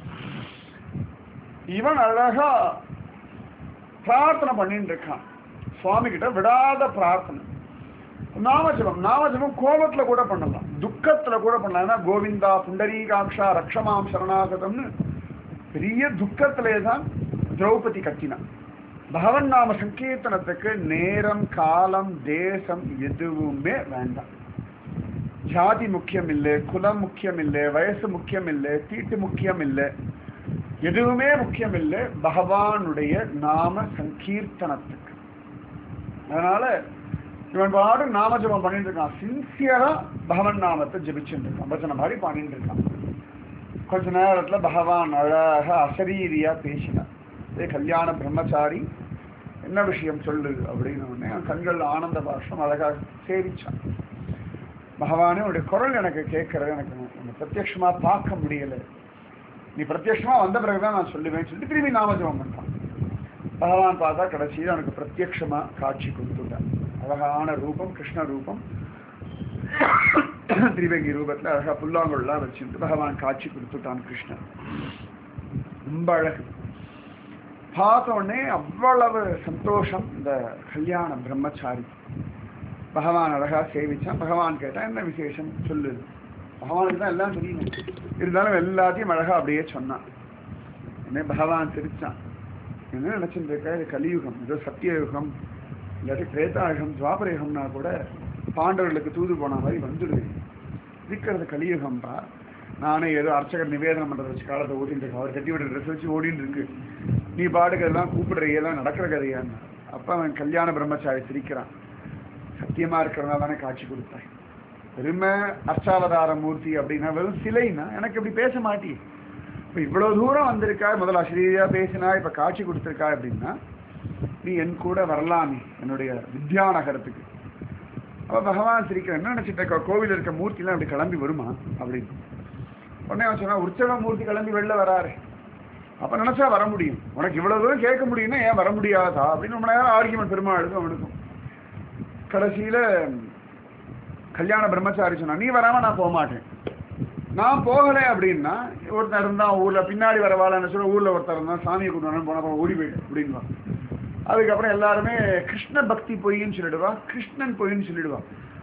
இவன் அழகா பிரார்த்தனை பண்ணிட்டு இருக்கான் சுவாமி கிட்ட விடாத பிரார்த்தனை நாமஜபம் நாமஜபம் கோபத்துல கூட பண்ணலாம் துக்கத்துல கூட பண்ணலாம் ஏன்னா கோவிந்தா புண்டரீகாட்சா ரக்ஷமாம் சரணாகதம்னு பெரிய துக்கத்திலே தான் திரௌபதி கத்தினான் பகவன் நாம சங்கீர்த்தனத்துக்கு நேரம் காலம் தேசம் எதுவுமே வேண்டாம் ஜாதி முக்கியம் இல்லை குலம் முக்கியம் இல்லை வயசு முக்கியம் இல்லை தீட்டு முக்கியம் இல்லை எதுவுமே முக்கியம் இல்லை பகவானுடைய நாம சங்கீர்த்தனத்துக்கு அதனால இவன் பாடு நாம ஜபம் பண்ணிட்டு இருக்கான் சின்சியரா பகவன் நாமத்தை ஜபிச்சுட்டு இருக்கான் பஜனை மாதிரி பண்ணிட்டு இருக்கான் கொஞ்ச நேரத்துல பகவான் அழகா அசரீரியா பேசினார் இதே கல்யாண பிரம்மச்சாரி என்ன விஷயம் சொல்லு அப்படின்னு உடனே அவன் கண்கள் ஆனந்த பாஷம் அழகாக சேவிச்சான் பகவானே உன்னுடைய குரல் எனக்கு கேட்கறது எனக்கு உன்னை பிரத்யட்சமா பார்க்க முடியல நீ பிரத்யட்சமா வந்த பிறகுதான் நான் சொல்லுவேன் சொல்லிட்டு திரும்பி நாமஜபம் பண்றான் பகவான் பார்த்தா கடைசியில் அவனுக்கு பிரத்யட்சமா காட்சி கொடுத்துட்டான் அழகான ரூபம் கிருஷ்ண ரூபம் திரிவேகி ரூபத்துல அழகா புல்லாங்குழலாம் வச்சுட்டு பகவான் காட்சி கொடுத்துட்டான் கிருஷ்ணன் ரொம்ப அழகு பார்த்த உடனே அவ்வளவு சந்தோஷம் இந்த கல்யாண பிரம்மச்சாரி பகவான் அழகா சேவிச்சான் பகவான் கேட்டா என்ன விசேஷம் சொல்லு பகவானுக்கு தான் எல்லாம் தெரியும் இருந்தாலும் எல்லாத்தையும் அழகா அப்படியே சொன்னான் உடனே பகவான் சிரிச்சான் என்ன நினைச்சுட்டு இருக்க இது கலியுகம் இது சத்தியயுகம் இல்லாட்டி திரேதாயுகம் துவாபரயுகம்னா கூட பாண்டவர்களுக்கு தூது போன மாதிரி வந்துடுது இருக்கிறது கலியுகம்பா நானே ஏதோ அர்ச்சகர் நிவேதனம் பண்றத வச்சு காலத்தை ஓட்டிட்டு இருக்கேன் அவர் கட்டி விடுற ட்ரெஸ் வச்சு ஓடிட்டு இருக்கு நீ பாட்டுக்கு எல்லாம் கூப்பிடுறையெல்லாம் நடக்கிற கதையான்னு அப்ப அவன் கல்யாண பிரம்மச்சாரி சிரிக்கிறான் சத்தியமா இருக்கிறதா தானே காட்சி கொடுத்தாய் வெறுமை அர்ச்சாவதார மூர்த்தி அப்படின்னா வெறும் சிலைன்னா எனக்கு இப்படி பேச மாட்டி இப்போ இவ்வளவு தூரம் வந்திருக்கா முதல்ல அஸ்ரீரியா பேசினா இப்ப காட்சி கொடுத்திருக்கா அப்படின்னா நீ என் கூட வரலாமே என்னுடைய வித்யாநகரத்துக்கு அப்ப பகவான் சிரிக்கிற என்ன நினைச்சிட்டு இருக்க கோவில் இருக்க மூர்த்திலாம் அப்படி கிளம்பி வருமா அப்படின்னு உடனே அவன் சொன்னா உற்சவ மூர்த்தி கிளம்பி வெளில வராரு அப்ப நினைச்சா வர முடியும் உனக்கு இவ்வளவு தூரம் கேட்க முடியும்னா ஏன் வர முடியாதா அப்படின்னு ரொம்ப நேரம் ஆர்கியூமெண்ட் பெருமாளுக்கும் அவனுக்கும் கடைசியில கல்யாண பிரம்மச்சாரி சொன்னா நீ வராம நான் போக மாட்டேன் நான் போகலை அப்படின்னா ஒருத்தர் இருந்தான் ஊர்ல பின்னாடி வரவாளன்னு சொல்ல ஊர்ல ஒருத்தர் இருந்தான் சாமியை கொண்டு வரணும் போன அப்புறம் ஓடி போயிட்டு அப்படின்வா அதுக்கப்புறம் எல்லாருமே கிருஷ்ண பக்தி பொய்ன்னு சொல்லிடுவா கிருஷ்ணன் பொய்ன்னு சொல்லிடுவா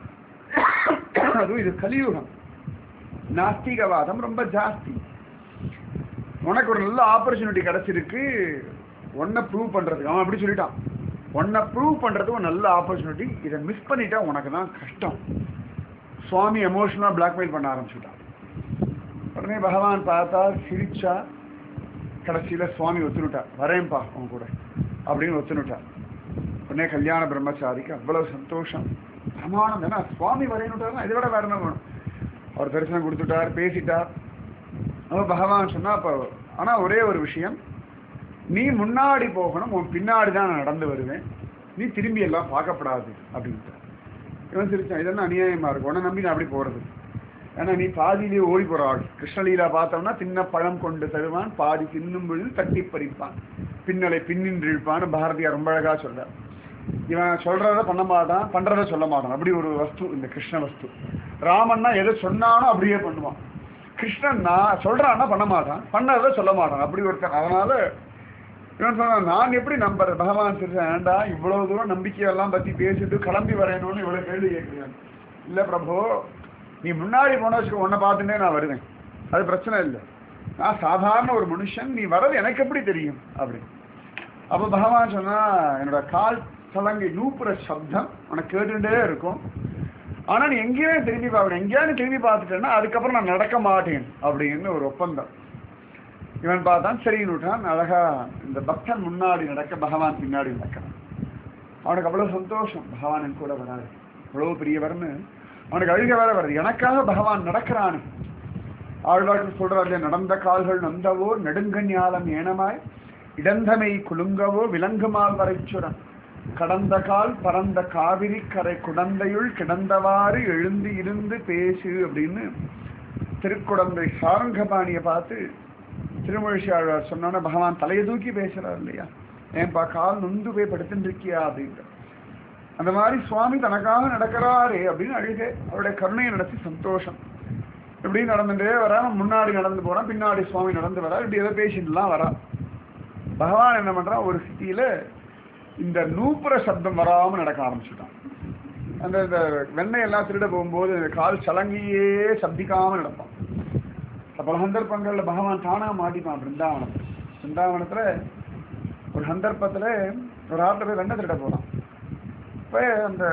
அதுவும் இது கலியுகம் நாஸ்திகவாதம் ரொம்ப ஜாஸ்தி உனக்கு ஒரு நல்ல ஆப்பர்ச்சுனிட்டி கிடைச்சிருக்கு ஒன்னை ப்ரூவ் பண்றதுக்கு அவன் அப்படி சொல்லிட்டான் ஒன்னை ப்ரூவ் பண்றதுக்கு ஒரு நல்ல ஆப்பர்ச்சுனிட்டி இதை மிஸ் பண்ணிட்டா உனக்கு தான் கஷ்டம் சுவாமி எமோஷனலாக பிளாக்மெயில் பண்ண ஆரம்பிச்சுட்டான் உடனே பகவான் பார்த்தா சிரிச்சா கடைசியில சுவாமி ஒத்துனுட்டா வரேன்பா உன் கூட அப்படின்னு ஒத்துனுட்டா உடனே கல்யாண பிரம்மச்சாரிக்கு அவ்வளவு சந்தோஷம் பிரமாணம் ஏன்னா சுவாமி வரையணுட்டாருன்னா இதை விட வேற என்ன வேணும் அவர் தரிசனம் கொடுத்துட்டார் பேசிட்டார் அப்ப பகவான் சொன்னா அப்போ ஆனா ஒரே ஒரு விஷயம் நீ முன்னாடி போகணும் உன் பின்னாடி தான் நான் நடந்து வருவேன் நீ திரும்பி எல்லாம் பார்க்கப்படாது அப்படின்ட்டு இவன் சிரிச்சான் இதெல்லாம் அநியாயமா இருக்கும் உன்னை நம்பி நான் அப்படி போறது ஏன்னா நீ பாதியிலேயே ஓடி போற ஆள் கிருஷ்ணலீலா பார்த்தோம்னா தின்ன பழம் கொண்டு தருவான் பாதி தின்னும் பொழுது தட்டி பறிப்பான் பின்னலை பின்னின்று இழுப்பான்னு பாரதியார் ரொம்ப அழகா சொல்றார் இவன் சொல்றத பண்ண மாட்டான் பண்றத சொல்ல மாட்டான் அப்படி ஒரு வஸ்து இந்த கிருஷ்ண வஸ்து ராமன்னா எதை சொன்னானோ அப்படியே பண்ணுவான் கிருஷ்ணன் நான் சொல்றான்னா பண்ண மாட்டான் பண்ணதை சொல்ல மாட்டான் அப்படி ஒருத்தன் அதனால இவன் சொன்னான் நான் எப்படி நம்புறது பகவான் சிரிச்சா ஏண்டா இவ்வளவு தூரம் நம்பிக்கையெல்லாம் பத்தி பேசிட்டு கிளம்பி வரையணும்னு இவ்வளவு கேள்வி கேட்கிறேன் இல்ல பிரபு நீ முன்னாடி போன வச்சுக்க உன்னை பார்த்துட்டே நான் வருவேன் அது பிரச்சனை இல்லை நான் சாதாரண ஒரு மனுஷன் நீ வர்றது எனக்கு எப்படி தெரியும் அப்படி அப்ப பகவான் சொன்னா என்னோட கால் சலங்கை நூப்புற சப்தம் உனக்கு கேட்டுட்டே இருக்கும் ஆனா நீ எங்கேயுமே திரும்பி பார்க்கணும் எங்கேயாவது திரும்பி பார்த்துட்டேன்னா அதுக்கப்புறம் நான் நடக்க மாட்டேன் அப்படின்னு ஒரு ஒப்பந்தம் இவன் பார்த்தான் சரின்னு விட்டான் அழகா இந்த பக்தன் முன்னாடி நடக்க பகவான் பின்னாடி நடக்கிறான் அவனுக்கு அவ்வளவு சந்தோஷம் பகவான் என் கூட வராது அவ்வளவு பெரியவர்னு அவனுக்கு அழுக வேற வருது எனக்காக பகவான் நடக்கிறானு ஆழ்வார்கள் சொல்றாரு நடந்த கால்கள் நந்தவோ நெடுங்கஞாலம் ஏனமாய் இடந்தமை குலுங்கவோ விலங்குமால் வரைச்சுரன் கடந்த கால் பரந்த காவிரி கரை குடந்தையுள் கிடந்தவாறு எழுந்து இருந்து பேசு அப்படின்னு திருக்குடந்தை சாரங்கபாணியை பார்த்து திருமழிசி ஆழ்வார் சொன்னோன்னா பகவான் தலையை தூக்கி பேசுறார் இல்லையா ஏன்பா கால் நொந்து போய் படுத்துட்டு இருக்கியா அப்படின்ட்டு அந்த மாதிரி சுவாமி தனக்காக நடக்கிறாரே அப்படின்னு அழுகை அவருடைய கருணையை நடத்தி சந்தோஷம் இப்படி நடந்துட்டே வரா முன்னாடி நடந்து போறான் பின்னாடி சுவாமி நடந்து வரா இப்படி எதை பேசிட்டுலாம் வரா பகவான் என்ன பண்றான் ஒரு சிட்டியில இந்த நூப்புற சப்தம் வராம நடக்க ஆரம்பிச்சுட்டான் அந்த இந்த வெண்ணெய் எல்லாம் திருட போகும்போது இந்த கால் சலங்கியே சப்திக்காம நடப்பான் பல சந்தர்ப்பங்கள்ல பகவான் தானா மாட்டிப்பான் பிருந்தாவனத்துல பிருந்தாவனத்துல ஒரு சந்தர்ப்பத்துல ஒரு ஆத்துல போய் வெண்ணெய் திருட போறான் இப்ப அந்த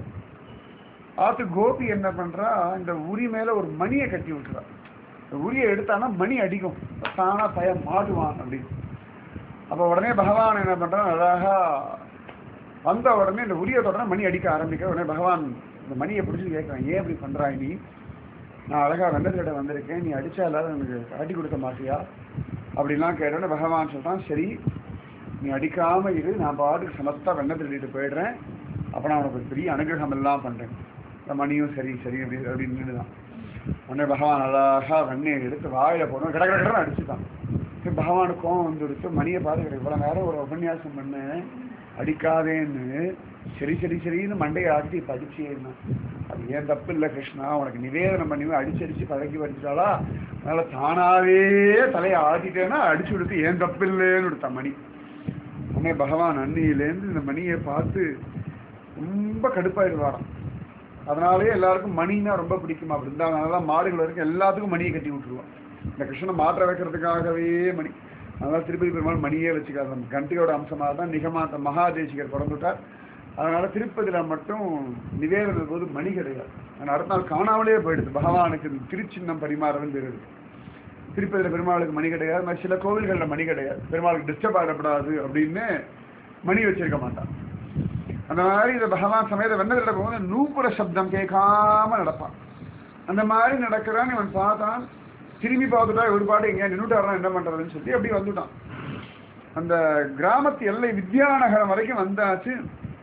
ஆத்து கோபி என்ன பண்றா இந்த உரி மேல ஒரு மணியை கட்டி விட்டுறா இந்த உரியை எடுத்தானா மணி அடிக்கும் தானா பயம் மாட்டுவான் அப்படின்னு அப்ப உடனே பகவான் என்ன பண்றான் அழகா வந்த உடனே இந்த உரிய தொடர மணி அடிக்க ஆரம்பிக்க உடனே பகவான் இந்த மணியை பிடிச்சி கேட்கறான் ஏன் இப்படி பண்றாய் நீ நான் அழகா வெள்ளத்திட்ட வந்திருக்கேன் நீ அடிச்சா எல்லாரும் எனக்கு காட்டி கொடுக்க மாட்டியா அப்படிலாம் கேட்டோன்னே பகவான் சொல்றான் சரி நீ அடிக்காம இரு நான் பாட்டுக்கு சமஸ்தா வெண்ணை திருடிட்டு போயிடுறேன் அப்ப நான் உனக்கு ஒரு பெரிய அனுகிரகம் எல்லாம் பண்றேன் இந்த மணியும் சரி சரி அப்படி அப்படின்னு தான் உடனே பகவான் அழகா வெண்ணெயை எடுத்து வாயில போனோம் கட கட கடன்னு அடிச்சுட்டான் சரி பகவானுக்கு கோவம் வந்துடுச்சு மணியை பார்த்து இவ்வளவு நேரம் ஒரு உபன்யாசம் பண்ணேன் அடிக்காதேன்னு சரி சரி சரின்னு மண்டையை ஆட்டி படிச்சேன்னா அது ஏன் தப்பு இல்லை கிருஷ்ணா உனக்கு நிவேதனம் பண்ணி அடிச்சு அடிச்சு பழகி வச்சுட்டாளா அதனால தானாவே தலையை ஆட்டிட்டேன்னா அடிச்சு விடுத்து ஏன் தப்பு இல்லைன்னு விடுத்தான் மணி உடனே பகவான் அன்னியிலேருந்து இந்த மணியை பார்த்து ரொம்ப கடுப்பாயிடுவாராம் அதனாலேயே எல்லாருக்கும் மணின்னா ரொம்ப பிடிக்குமா பிருந்தாவனால மாடுகள் வரைக்கும் எல்லாத்துக்கும் மணியை கட்டி விட்டுருவான் இந்த கிருஷ்ணனை மாற்ற வைக்கிறதுக்காகவே மணி அதனால திருப்பதி பெருமாள் மணியே வச்சுக்காது நம்ம கண்டியோட அம்சமாக தான் நிகமாத்த மகாதேசிகர் பிறந்துட்டார் அதனால திருப்பதியில மட்டும் நிவேதன போது மணி கிடையாது ஆனால் அடுத்த நாள் காணாமலே போயிடுது பகவானுக்கு திருச்சின்னம் பரிமாறன்னு பேர் இருக்கு திருப்பதியில பெருமாளுக்கு மணி கிடையாது மற்ற சில கோவில்களில் மணி கிடையாது பெருமாளுக்கு டிஸ்டர்ப் ஆகிடப்படாது அப்படின்னு மணி வச்சிருக்க மாட்டான் அந்த மாதிரி இந்த பகவான் சமயத்தை வெண்ணதில் போகும்போது நூப்புற சப்தம் கேட்காம நடப்பான் அந்த மாதிரி நடக்கிறான்னு இவன் பார்த்தான் திரும்பி பார்த்துட்டா ஒரு பாட்டு எங்கேயா நின்றுட்டாருனா என்ன பண்றதுன்னு சொல்லி அப்படி வந்துட்டான் அந்த கிராமத்து எல்லை வித்யாநகரம் வரைக்கும் வந்தாச்சு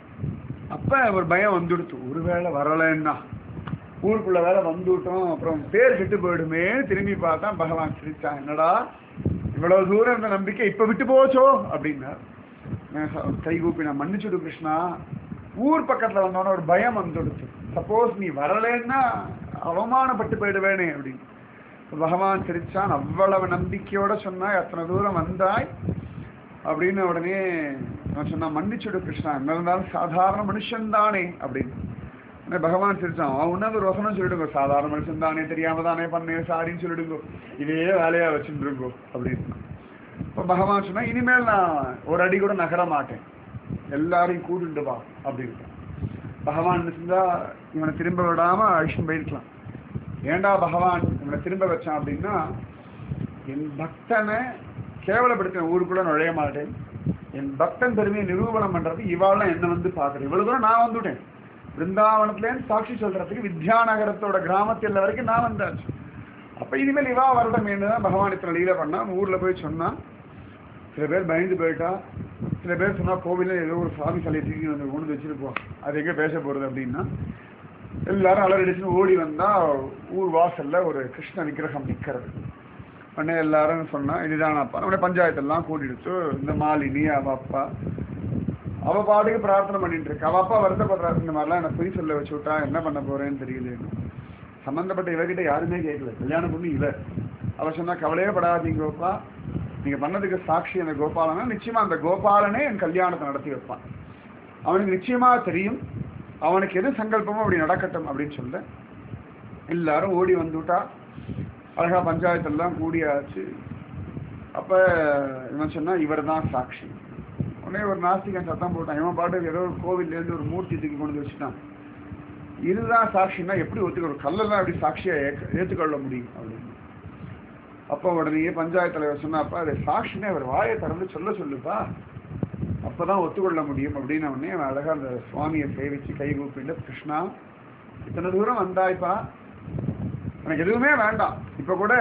அப்ப ஒரு பயம் வந்துடுத்து ஒருவேளை வரலைன்னா ஊருக்குள்ள வேலை வந்துவிட்டோம் அப்புறம் பேர் கெட்டு போயிடுமே திரும்பி பார்த்தா பகவான் சிரிச்சான் என்னடா இவ்வளவு தூரம் இருந்த நம்பிக்கை இப்ப விட்டு போச்சோ அப்படின்னா நான் ச- கை கூப்பி நான் மன்னிச்சுடு கிருஷ்ணா ஊர் பக்கத்துல வந்தோன்னே ஒரு பயம் வந்துடுச்சு சப்போஸ் நீ வரலைன்னா அவமானப்பட்டு போயிடுவேனே அப்படின்னு பகவான் சிரிச்சான் அவ்வளவு நம்பிக்கையோட சொன்னா எத்தனை தூரம் வந்தாய் அப்படின்னு உடனே நான் சொன்னா மன்னிச்சுடு கிருஷ்ணா என்ன இருந்தாலும் சாதாரண மனுஷன் தானே அப்படின்னு உடனே பகவான் சிரிச்சான் அவன் உன்னது ஒரு வசனம் சொல்லிடுங்க சாதாரண மனுஷன் தானே தெரியாம தானே பண்ணேன் சாரின்னு சொல்லிடுங்க இதே வேலையா வச்சுருங்கோ அப்படின்னு இப்போ பகவான் சொன்னா இனிமேல் நான் ஒரு அடி கூட நகர மாட்டேன் எல்லாரையும் கூட்டிட்டு வா அப்படின்னு பகவான் செஞ்சா இவனை திரும்ப விடாம அழிச்சுட்டு போயிருக்கலாம் ஏன்டா பகவான் இவனை திரும்ப வச்சான் அப்படின்னா என் பக்தனை கேவலப்படுத்தின ஊருக்குள்ள நுழைய மாட்டேன் என் பக்தன் பெருமையை நிரூபணம் பண்றது இவாளெல்லாம் என்ன வந்து பாக்குறேன் இவ்வளவு தூரம் நான் வந்துட்டேன் பிருந்தாவனத்துலேருந்து சாட்சி சொல்றதுக்கு வித்யாநகரத்தோட கிராமத்தில் வரைக்கும் நான் வந்தாச்சு அப்ப இனிமேல் இவா வரட்டும் தான் பகவான் இத்தனை லீல பண்ணான் ஊர்ல போய் சொன்னான் சில பேர் பயந்து போயிட்டா சில பேர் சொன்னா கோவில்ல ஏதோ ஒரு சாமி சிலையை தூக்கி வந்து கொண்டு வந்து வச்சிருப்போம் அது எங்க பேச போறது அப்படின்னா எல்லாரும் அலறடிச்சுன்னு ஓடி வந்தா ஊர் வாசல்ல ஒரு கிருஷ்ண விக்கிரகம் நிக்கிறது உடனே எல்லாரும் சொன்னா இதுதான் அப்பா நம்முடைய பஞ்சாயத்தெல்லாம் கூட்டிடுச்சு இந்த மாலினி அவ அப்பா அவ பாட்டுக்கு பிரார்த்தனை பண்ணிட்டு இருக்கு அவ அப்பா வருத்தப்படுறாரு இந்த மாதிரிலாம் எனக்கு பொய் சொல்ல வச்சு விட்டா என்ன பண்ண போறேன்னு தெரியல சம்பந்தப்பட்ட இவகிட்ட யாருமே கேட்கல கல்யாணம் பண்ணி இவ அவ சொன்னா கவலையே படாதீங்கப்பா நீங்க பண்ணதுக்கு சாட்சி அந்த கோபாலனா நிச்சயமா அந்த கோபாலனே என் கல்யாணத்தை நடத்தி வைப்பான் அவனுக்கு நிச்சயமா தெரியும் அவனுக்கு எது சங்கல்பமோ அப்படி நடக்கட்டும் அப்படின்னு சொல்ல எல்லாரும் ஓடி வந்துட்டா அழகா பஞ்சாயத்தெல்லாம் கூடியாச்சு அப்ப இவன் சொன்னா இவர் தான் சாட்சி உடனே ஒரு நாஸ்திகன் சத்தம் போட்டான் இவன் பாட்டுக்கு ஏதோ ஒரு கோவில்ல இருந்து ஒரு மூர்த்தி தூக்கி கொண்டு வந்து வச்சுட்டான் இதுதான் சாட்சின்னா எப்படி ஒத்துக்க ஒரு கல்லெல்லாம் எப்படி சாட்சியா ஏற்க- ஏத்துக்கொள்ள முடியும் அப்படின்னு அப்போ உடனே பஞ்சாயத்து தலைவர் சொன்னாப்பா அது சாட்சினே அவர் வாயை திறந்து சொல்ல சொல்லுப்பா அப்பதான் ஒத்துக்கொள்ள முடியும் அப்படின்னு உடனே அவன் அழகா அந்த சுவாமியை சேவிச்சு கை கூப்பிட்டு கிருஷ்ணா இத்தனை தூரம் வந்தாய்ப்பா எனக்கு எதுவுமே வேண்டாம் இப்ப கூட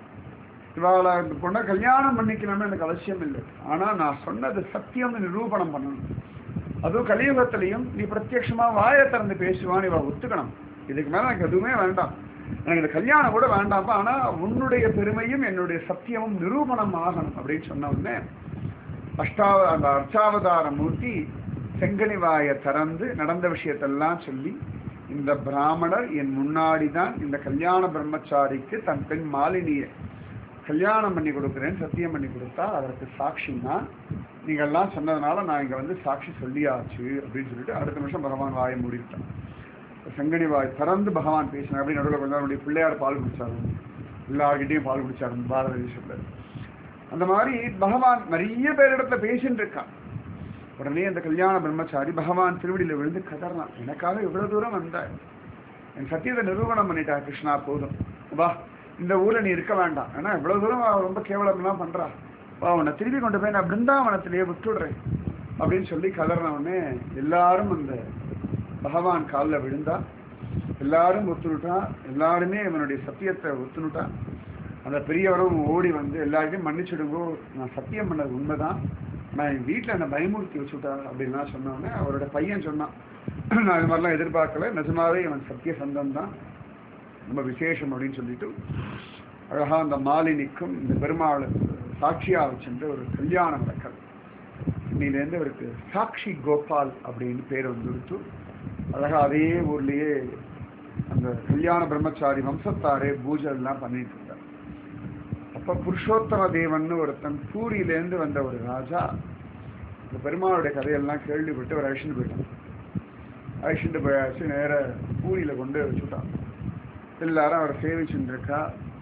இவாள இந்த பொண்ணை கல்யாணம் பண்ணிக்கணும்னு எனக்கு அவசியம் இல்லை ஆனா நான் சொன்னது சத்தியம்னு நிரூபணம் பண்ணணும் அதுவும் கலியுகத்திலையும் நீ பிரத்யட்சமா வாயை திறந்து பேசுவான்னு இவ ஒத்துக்கணும் இதுக்கு மேல எனக்கு எதுவுமே வேண்டாம் எனக்கு இந்த கல்யாணம் கூட வேண்டாம்ப்பா ஆனா உன்னுடைய பெருமையும் என்னுடைய சத்தியமும் நிரூபணம் ஆகணும் அப்படின்னு சொன்ன உடனே அஷ்டாவ அந்த அர்ச்சாவதார மூர்த்தி செங்கனி வாயை திறந்து நடந்த விஷயத்தெல்லாம் சொல்லி இந்த பிராமணர் என் முன்னாடி தான் இந்த கல்யாண பிரம்மச்சாரிக்கு தன் பெண் மாலினியை கல்யாணம் பண்ணி கொடுக்குறேன்னு சத்தியம் பண்ணி கொடுத்தா அதற்கு சாட்சின்னா நீங்கள்லாம் சொன்னதுனால நான் இங்க வந்து சாட்சி சொல்லியாச்சு அப்படின்னு சொல்லிட்டு அடுத்த நிமிஷம் பகவான் வாயை மூடிட்டான் செங்கனி வாய் திறந்து பகவான் பேசினார் அப்படி நடுவில் கொஞ்ச நாள் பிள்ளையார் பால் குடிச்சாரு எல்லார்கிட்டையும் பால் குடிச்சாரு பாரத தேசத்துல அந்த மாதிரி பகவான் நிறைய பேரிடத்துல பேசிட்டு இருக்கான் உடனே அந்த கல்யாண பிரம்மச்சாரி பகவான் திருவடியில விழுந்து கதறான் எனக்காக இவ்வளவு தூரம் வந்தாய் என் சத்தியத்தை நிரூபணம் பண்ணிட்டா கிருஷ்ணா போதும் வா இந்த ஊர்ல நீ இருக்க வேண்டாம் ஏன்னா இவ்வளவு தூரம் அவ ரொம்ப கேவலம்லாம் பண்றா வா உன்னை திருப்பி கொண்டு போய் நான் பிருந்தாவனத்திலேயே விட்டுடுறேன் அப்படின்னு சொல்லி கதறின உடனே எல்லாரும் அந்த பகவான் காலில் விழுந்தா எல்லாரும் ஒத்துனுட்டா எல்லாருமே இவனுடைய சத்தியத்தை ஒத்துனுட்டா அந்த பெரியவரும் ஓடி வந்து எல்லாருக்கும் மன்னிச்சிடுங்கோ நான் சத்தியம் பண்ணது உண்மைதான் நான் என் வீட்டில் என்னை பயமுறுத்தி வச்சுட்டா அப்படின்லாம் சொன்னோன்னே அவரோட பையன் சொன்னான் நான் இது மாதிரிலாம் எதிர்பார்க்கல நிஜமாவே இவன் சத்தியசந்தம் தான் ரொம்ப விசேஷம் அப்படின்னு சொல்லிட்டு அழகா அந்த மாலினிக்கும் இந்த பெருமாள் சாட்சியா வச்சுட்டு ஒரு கல்யாணம் நடக்கிறது இன்னிலேருந்து அவருக்கு சாக்ஷி கோபால் அப்படின்னு பேர் வந்துடுத்து அழகா அதே ஊர்லயே அந்த கல்யாண பிரம்மச்சாரி வம்சத்தாரே பூஜை எல்லாம் பண்ணிட்டு இருந்தார் அப்ப புருஷோத்தம தேவன் ஒருத்தன் பூரியிலேருந்து வந்த ஒரு ராஜா இந்த பெருமாளுடைய கதையெல்லாம் கேள்விப்பட்டு ஒரு அழிச்சுட்டு போயிட்டான் அழிச்சுட்டு போயாச்சு நேர பூரியில கொண்டு வச்சுட்டான் எல்லாரும் அவரை சேவிச்சுட்டு இருக்கா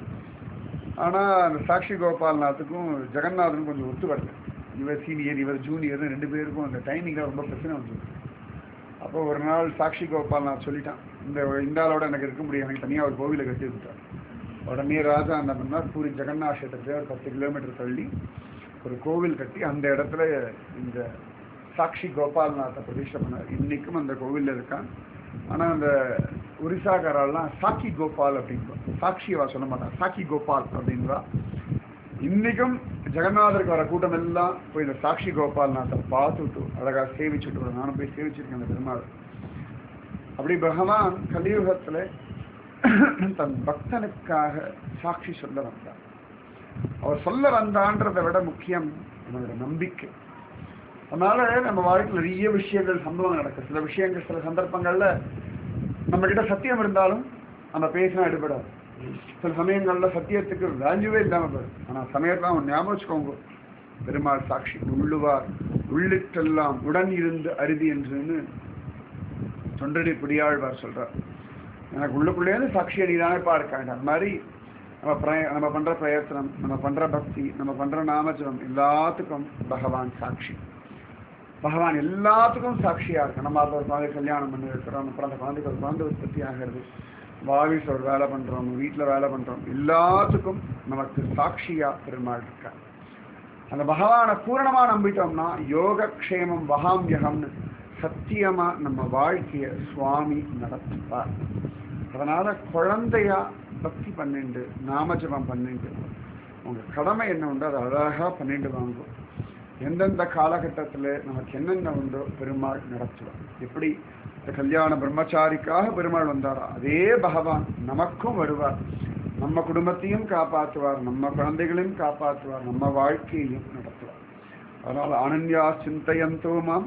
ஆனா அந்த சாக்ஷி கோபால்நாத்துக்கும் ஜெகநாதனுக்கும் கொஞ்சம் ஒத்து வரல இவர் சீனியர் இவர் ஜூனியர் ரெண்டு பேருக்கும் அந்த டைமிங்ல ரொம்ப பிரச்சனை வந்து அப்போ ஒரு நாள் சாக்ஷி கோபால்நாத் சொல்லிட்டான் இந்த இந்த ஆளோட எனக்கு இருக்க முடியும் எனக்கு தனியாக ஒரு கோவிலை கட்டி விட்டார் உடனே ராஜா என்ன பண்ணார் பூரி ஜெகநாத் கஷேத்திரத்தை ஒரு பத்து கிலோமீட்டர் தள்ளி ஒரு கோவில் கட்டி அந்த இடத்துல இந்த சாக்ஷி கோபால்நாத்தை பிரதிஷ்டை பண்ணார் இன்னைக்கும் அந்த கோவில்ல இருக்கான் ஆனா அந்த ஒரிசாக்காரெல்லாம் சாக்கி கோபால் அப்படின்பா சாட்சியவா சொல்ல மாட்டான் சாக்கி கோபால் அப்படின்பா இன்னைக்கும் ஜெகநாதருக்கு வர கூட்டம் எல்லாம் போய் இந்த சாட்சி கோபால்நாத்தை பார்த்துட்டு அழகா சேவிச்சுட்டு வரும். நானும் போய் சேவிச்சிருக்கேன் அந்த பெருமாள் அப்படி பகவான் கலியுகத்துல தன் பக்தனுக்காக சாட்சி சொல்ல வந்தார் அவர் சொல்ல வந்தான்றதை விட முக்கியம் நம்மளோட நம்பிக்கை அதனால நம்ம வாழ்க்கையில் நிறைய விஷயங்கள் சம்பவம் நடக்கும் சில விஷயங்கள் சில சந்தர்ப்பங்கள்ல நம்ம கிட்ட சத்தியம் இருந்தாலும் நம்ம பேசினா எடுபடாது சில சமயங்கள்ல சத்தியத்துக்கு வேல்யூவே இல்லாம போயிடும் ஆனா சமயத்துல அவன் ஞாபகம் வச்சுக்கோங்க பெருமாள் சாட்சி உள்ளுவார் உள்ளிட்டெல்லாம் உடன் இருந்து அருதி என்றுன்னு தொண்டடி பிடியாழ்வார் சொல்றார் எனக்கு உள்ளுக்குள்ளேருந்து சாட்சியை நீதானே பார்க்க அந்த மாதிரி நம்ம பிரய நம்ம பண்ற பிரயத்தனம் நம்ம பண்ற பக்தி நம்ம பண்ற நாமஜபம் எல்லாத்துக்கும் பகவான் சாட்சி பகவான் எல்லாத்துக்கும் சாட்சியா இருக்கு நம்ம அதில் ஒரு குழந்தை கல்யாணம் பண்ணி வைக்கிறோம் அப்புறம் அந்த குழந்தைக்கு ஒரு குழந்தை உற்பத்தி ஆகிறது வாவிஸ் ஒரு வேலை பண்றோம் வீட்டில் வேலை பண்றோம் எல்லாத்துக்கும் நமக்கு சாட்சியா பெருமாள் இருக்கார் அந்த பகவானை பூரணமா நம்பிட்டோம்னா யோகக்ஷேமம் வகாமியகம்னு சத்தியமா நம்ம வாழ்க்கைய சுவாமி நடத்துவார் அதனால குழந்தையா பக்தி பண்ணிண்டு நாமஜபம் பண்ணிண்டு உங்க கடமை என்ன உண்டோ அதை அழகா பண்ணிட்டு வாங்கும் எந்தெந்த காலகட்டத்தில் நமக்கு என்னென்ன உண்டோ பெருமாள் நடத்துவார் எப்படி இந்த கல்யாண பிரம்மச்சாரிக்காக பெருமாள் வந்தாரா அதே பகவான் நமக்கும் வருவார் நம்ம குடும்பத்தையும் காப்பாற்றுவார் நம்ம குழந்தைகளையும் காப்பாற்றுவார் நம்ம வாழ்க்கையையும் நடத்துவார் அதனால் அனன்யா சிந்தையந்தோ மாம்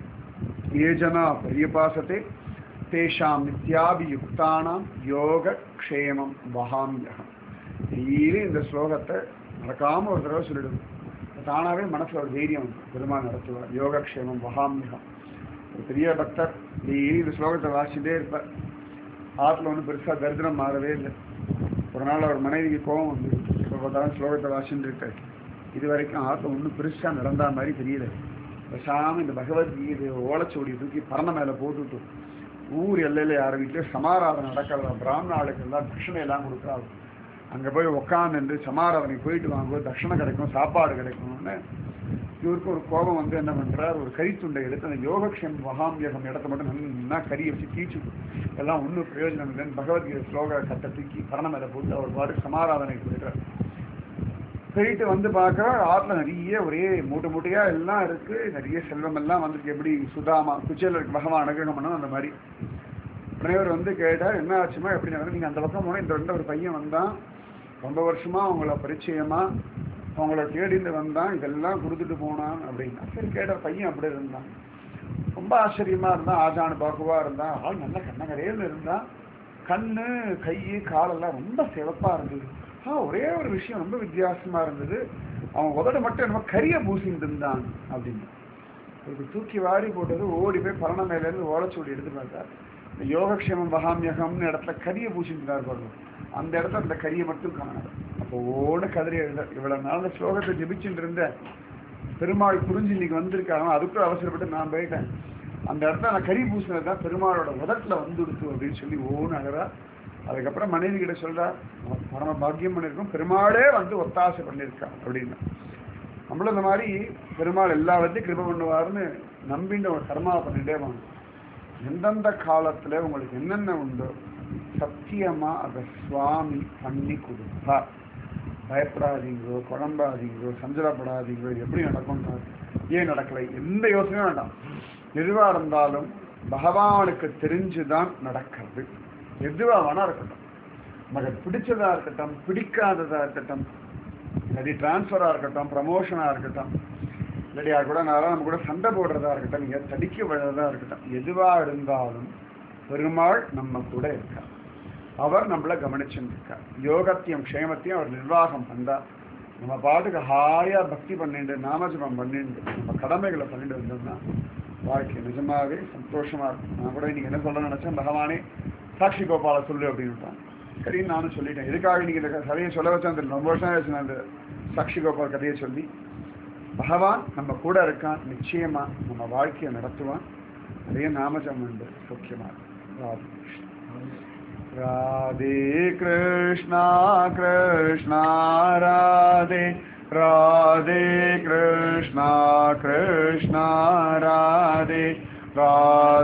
ये जना पर्यपासते तेषां நித்யாபியுக்தானாம் யோக க்ஷேமம் வகாமியகம் டெய்லி இந்த ஸ்லோகத்தை மறக்காம ஒரு தடவை சொல்லிடுது தானாவே மனசுல ஒரு தைரியம் வந்து பெருமாள் நடத்துவார் யோகக்ஷேமம் வகாமியகம் ஒரு பெரிய பக்தர் டெய்லி இந்த ஸ்லோகத்தை வாசிட்டே இருப்பார் ஆற்றுல ஒன்றும் பெருசா தரித்திரம் மாறவே இல்லை ஒரு நாள் அவர் மனைவிக்கு கோபம் வந்து இப்போ பார்த்தாலும் ஸ்லோகத்தை வாசிட்டு இருக்காரு இது வரைக்கும் ஆற்றுல ஒன்றும் பெருசா நடந்தா மாதிரி தெரியல பேசாம இந்த பகவத்கீதை ஓலைச்சுவடியை தூக்கி பரண மேல போட்டுட்டு ஊர் எல்லையில யார் வீட்லயும் சமாராதனை நடக்கிறதா பிராமண ஆளுக்கு எல்லாம் தட்சிணை எல்லாம் கொடுக்குறாங்க அங்க போய் உட்காந்துட்டு சமாராதனை போயிட்டு வாங்க தட்சிணை கிடைக்கும் சாப்பாடு கிடைக்கும்னு இவருக்கு ஒரு கோபம் வந்து என்ன பண்றார் ஒரு கரித்துண்டை எடுத்து அந்த யோகக்ஷம் மகாமியகம் இடத்த மட்டும் நல்லா கறி வச்சு தீச்சு எல்லாம் ஒன்றும் பிரயோஜனம் இல்லைன்னு பகவத்கீதை ஸ்லோக கட்டை தூக்கி பரண மேல போட்டு அவர் பாட்டு சமாராதனைக்கு போயிடுறார் போயிட்டு வந்து பார்க்குற ஆற்றுல நிறைய ஒரே மூட்டை மூட்டையா எல்லாம் இருக்கு நிறைய செல்வம் எல்லாம் வந்துருக்கு எப்படி சுதாமா குச்சேலருக்கு பகவான் அனுகிரகம் பண்ணணும் அந்த மாதிரி டிரைவர் வந்து கேட்டார் என்ன ஆச்சுமா எப்படி நடந்து நீங்க அந்த பக்கம் போனால் இந்த ரெண்டு ஒரு பையன் வந்தான் ரொம்ப வருஷமா அவங்கள பரிச்சயமா அவங்கள தேடிந்து வந்தான் இதெல்லாம் கொடுத்துட்டு போனான் அப்படின்னா சரி கேட்ட பையன் அப்படி இருந்தான் ரொம்ப ஆச்சரியமா இருந்தான் ஆஜானு பாக்குவா இருந்தான் ஆள் நல்ல கண்ணகரையில் இருந்தான் கண்ணு கை காலெல்லாம் ரொம்ப சிவப்பா இருந்தது ஆ ஒரே ஒரு விஷயம் ரொம்ப வித்தியாசமா இருந்தது அவன் உதட மட்டும் என்னமோ கரிய பூசிட்டு இருந்தான் அப்படின்னு இதுக்கு தூக்கி வாரி போட்டது ஓடி போய் பரண மேல இருந்து ஓலைச்சூடி எடுத்து பார்த்தார் இந்த யோகக்ஷேமம் மகாமியகம்னு இடத்துல கரிய பூசிட்டு பாருங்க அந்த இடத்துல அந்த கரியை மட்டும் காணாது அப்போ ஓட கதறி எழுத இவ்வளவு நாள் இந்த ஸ்லோகத்தை ஜெபிச்சுட்டு இருந்த பெருமாள் புரிஞ்சு இன்னைக்கு வந்திருக்காங்க அதுக்கும் அவசரப்பட்டு நான் போயிட்டேன் அந்த இடத்துல நான் கறி பூசினது தான் பெருமாளோட உதட்டில் வந்துடுத்து அப்படின்னு சொல்லி ஓன்னு அழறா அதுக்கப்புறம் மனைவி கிட்ட சொல்றா "நமக்கு பரம பாக்கியம் பண்ணியிருக்கோம் பெருமாளே வந்து ஒத்தாசை பண்ணியிருக்கான் அப்படின்னு நம்மளும் இந்த மாதிரி பெருமாள் எல்லாத்தையும் கிருப பண்ணுவாருன்னு நம்பின்ற ஒரு கர்மாவை பண்ணிட்டே வாங்க எந்தெந்த காலத்துல உங்களுக்கு என்னென்ன உண்டோ சத்தியமா அதை சுவாமி பண்ணி கொடுப்பார் பயப்படாதீங்கோ குழம்பாதீங்கோ சஞ்சலப்படாதீங்கோ எப்படி நடக்கும் ஏன் நடக்கலை எந்த யோசனையும் வேண்டாம் எதுவா இருந்தாலும் பகவானுக்கு தெரிஞ்சுதான் நடக்கிறது எதுவா வேணா இருக்கட்டும் நமக்கு பிடிச்சதா இருக்கட்டும் பிடிக்காததா இருக்கட்டும் இல்லாட்டி டிரான்ஸ்ஃபரா இருக்கட்டும் ப்ரமோஷனா இருக்கட்டும் இல்லாட்டி யார் கூட நான் நம்ம கூட சண்டை போடுறதா இருக்கட்டும் இங்க தடிக்க விடுறதா இருக்கட்டும் எதுவா இருந்தாலும் பெருமாள் நம்ம கூட இருக்கார் அவர் நம்மளை கவனிச்சுட்டு இருக்கார் யோகத்தையும் க்ஷேமத்தையும் அவர் நிர்வாகம் பண்றா நம்ம பாட்டுக்கு ஹாயா பக்தி பண்ணிட்டு நாமஜபம் பண்ணிட்டு நம்ம கடமைகளை பண்ணிட்டு வந்தோம்னா வாழ்க்கை நிஜமாவே சந்தோஷமா இருக்கும் நான் கூட இன்னைக்கு என்ன சொல்ல நினைச்சேன் பகவானே சாட்சி கோபால சொல்லு அப்படின்னுட்டான் சரின்னு நானும் சொல்லிட்டேன் எதுக்காக நீங்க இந்த கதையை சொல்ல வச்சேன் தெரியல ரொம்ப வருஷம் ஆயிடுச்சு நான் அந்த சாட்சி கோபால் கதையை சொல்லி பகவான் நம்ம கூட இருக்கான் நிச்சயமா நம்ம வாழ்க்கையை நடத்துவான் நிறைய நாமஜம் உண்டு சௌக்கியமா ராதே கிருஷ்ணா கிருஷ்ணா ராதே ராதே கிருஷ்ணா கிருஷ்ணா ராதே ராதே